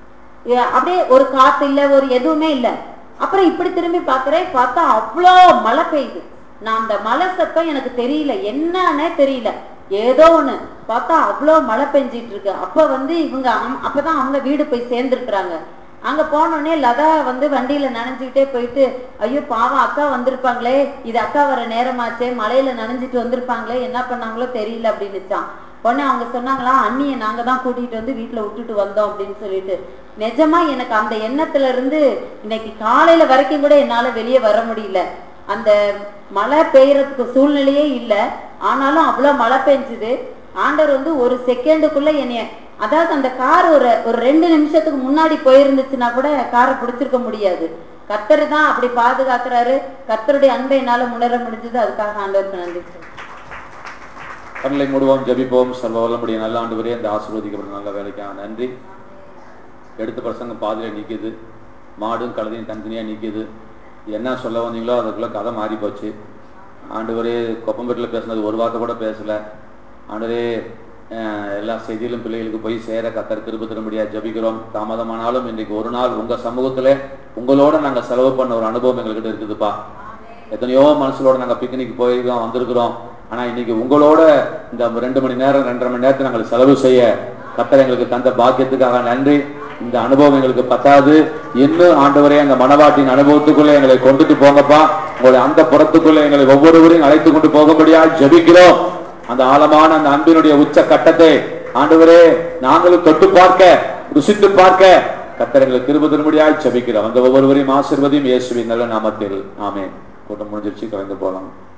ஏ, அப்படியே ஒரு காத்து இல்ல ஒரு எதுவுமே இல்ல அப்புறம் இப்படி திரும்பி பார்க்கறேன் பார்த்தா அவ்வளோ மழை பெய்யுது நான் அந்த மழை சத்தம் எனக்கு தெரியல என்னன்னே தெரியல ஏதோ ஒண்ணு பார்த்தா அவ்வளோ மழை பெஞ்சிட்டு இருக்கு அப்ப வந்து இவங்க அம்- அப்பதான் அவங்க வீடு போய் சேர்ந்துருக்குறாங்க அங்க போனோடனே லதா வந்து வண்டியில நனைஞ்சுக்கிட்டே போயிட்டு ஐயோ பாவம் அக்கா வந்திருப்பாங்களே இது அக்கா வர நேரமாச்சே மழையில நனைஞ்சிட்டு வந்திருப்பாங்களே என்ன பண்ணாங்களோ தெரியல அப்படின்னுச்சான் உடனே அவங்க சொன்னாங்களா அண்ணியை நாங்க தான் கூட்டிட்டு வந்து வீட்டுல விட்டுட்டு வந்தோம் அப்படின்னு சொல்லிட்டு நிஜமா எனக்கு அந்த எண்ணத்துல இருந்து இன்னைக்கு காலையில வரைக்கும் கூட என்னால வெளியே வர முடியல அந்த மழை பெய்யறதுக்கு சூழ்நிலையே இல்ல ஆனாலும் அவ்வளவு மழை பெஞ்சுது ஆண்டவர் வந்து ஒரு செகண்டுக்குள்ள என்னைய அதாவது அந்த கார் ஒரு ஒரு ரெண்டு நிமிஷத்துக்கு முன்னாடி போயிருந்துச்சுன்னா கூட காரை பிடிச்சிருக்க முடியாது கர்த்தர் தான் அப்படி பாதுகாக்கிறாரு கர்த்தருடைய அன்பை என்னால உணர முடிஞ்சது அதுக்காக ஆண்டவருக்கு நன்றி சொல்றேன். கண்களை மூடுவோம் ஜெபிப்போம் சர்வ வல்லமுடைய நல்ல ஆண்டு வரையே அந்த ஆசீர்வதிக்கப்பட்ட நல்ல வேலைக்காக நன்றி எடுத்த பிரசங்கம் பாதியில நிக்குது மாடும் கழுதையும் தனித்தனியா நிக்குது என்ன சொல்ல வந்தீங்களோ அதுக்குள்ள கதை மாறி போச்சு ஆண்டவரே கொப்பம்பேட்டில் பேசுனது ஒரு வார்த்தை கூட பேசல ஆண்டவரே அஹ், எல்லா செய்தியிலும் பிள்ளைகளுக்கு போய் சேர கத்தர் கிருப தரும்படியா ஜபிக்கிறோம் தாமதமானாலும் இன்றைக்கு ஒரு நாள் உங்க சமூகத்துல உங்களோட நாங்க செலவு பண்ண ஒரு அனுபவம் எங்ககிட்ட இருக்குதுப்பா எத்தனையோ மனசுலோட நாங்க பிக்னிக் போயிருக்கோம் வந்திருக்கிறோம் ஆனா இன்னைக்கு உங்களோட இந்த ரெண்டு மணி நேரம் ரெண்டரை மணி நேரத்தை நாங்கள் செலவு செய்ய கத்தர் எங்களுக்கு தந்த பாக்கியத்துக்காக நன்றி இந்த அனுபவம் எங்களுக்கு பத்தாது இன்னும் ஆண்டவரே அந்த மனவாட்டின் அனுபவத்துக்குள்ள எங்களை கொண்டுட்டு போங்கப்பா உங்களை அந்த புறத்துக்குள்ள எங்களை ஒவ்வொருவரையும் அழைத்து கொண்டு போகும்படியா ஜெபிக்கிறோம் அந்த ஆழமான அந்த அன்பினுடைய உச்ச கட்டத்தை ஆண்டவரே நாங்களும் தொட்டு பார்க்க ருசித்து பார்க்க கத்தர் எங்களுக்கு திரும்ப திரும்படியாய் ஜெபிக்கிறோம் அந்த ஒவ்வொருவரையும் ஆசிர்வதியும் இயேசுவின் நல்ல நாமத்தில் ஆமென் கூட்டம் முடிஞ்சிருச்சு கலந்து போலாம்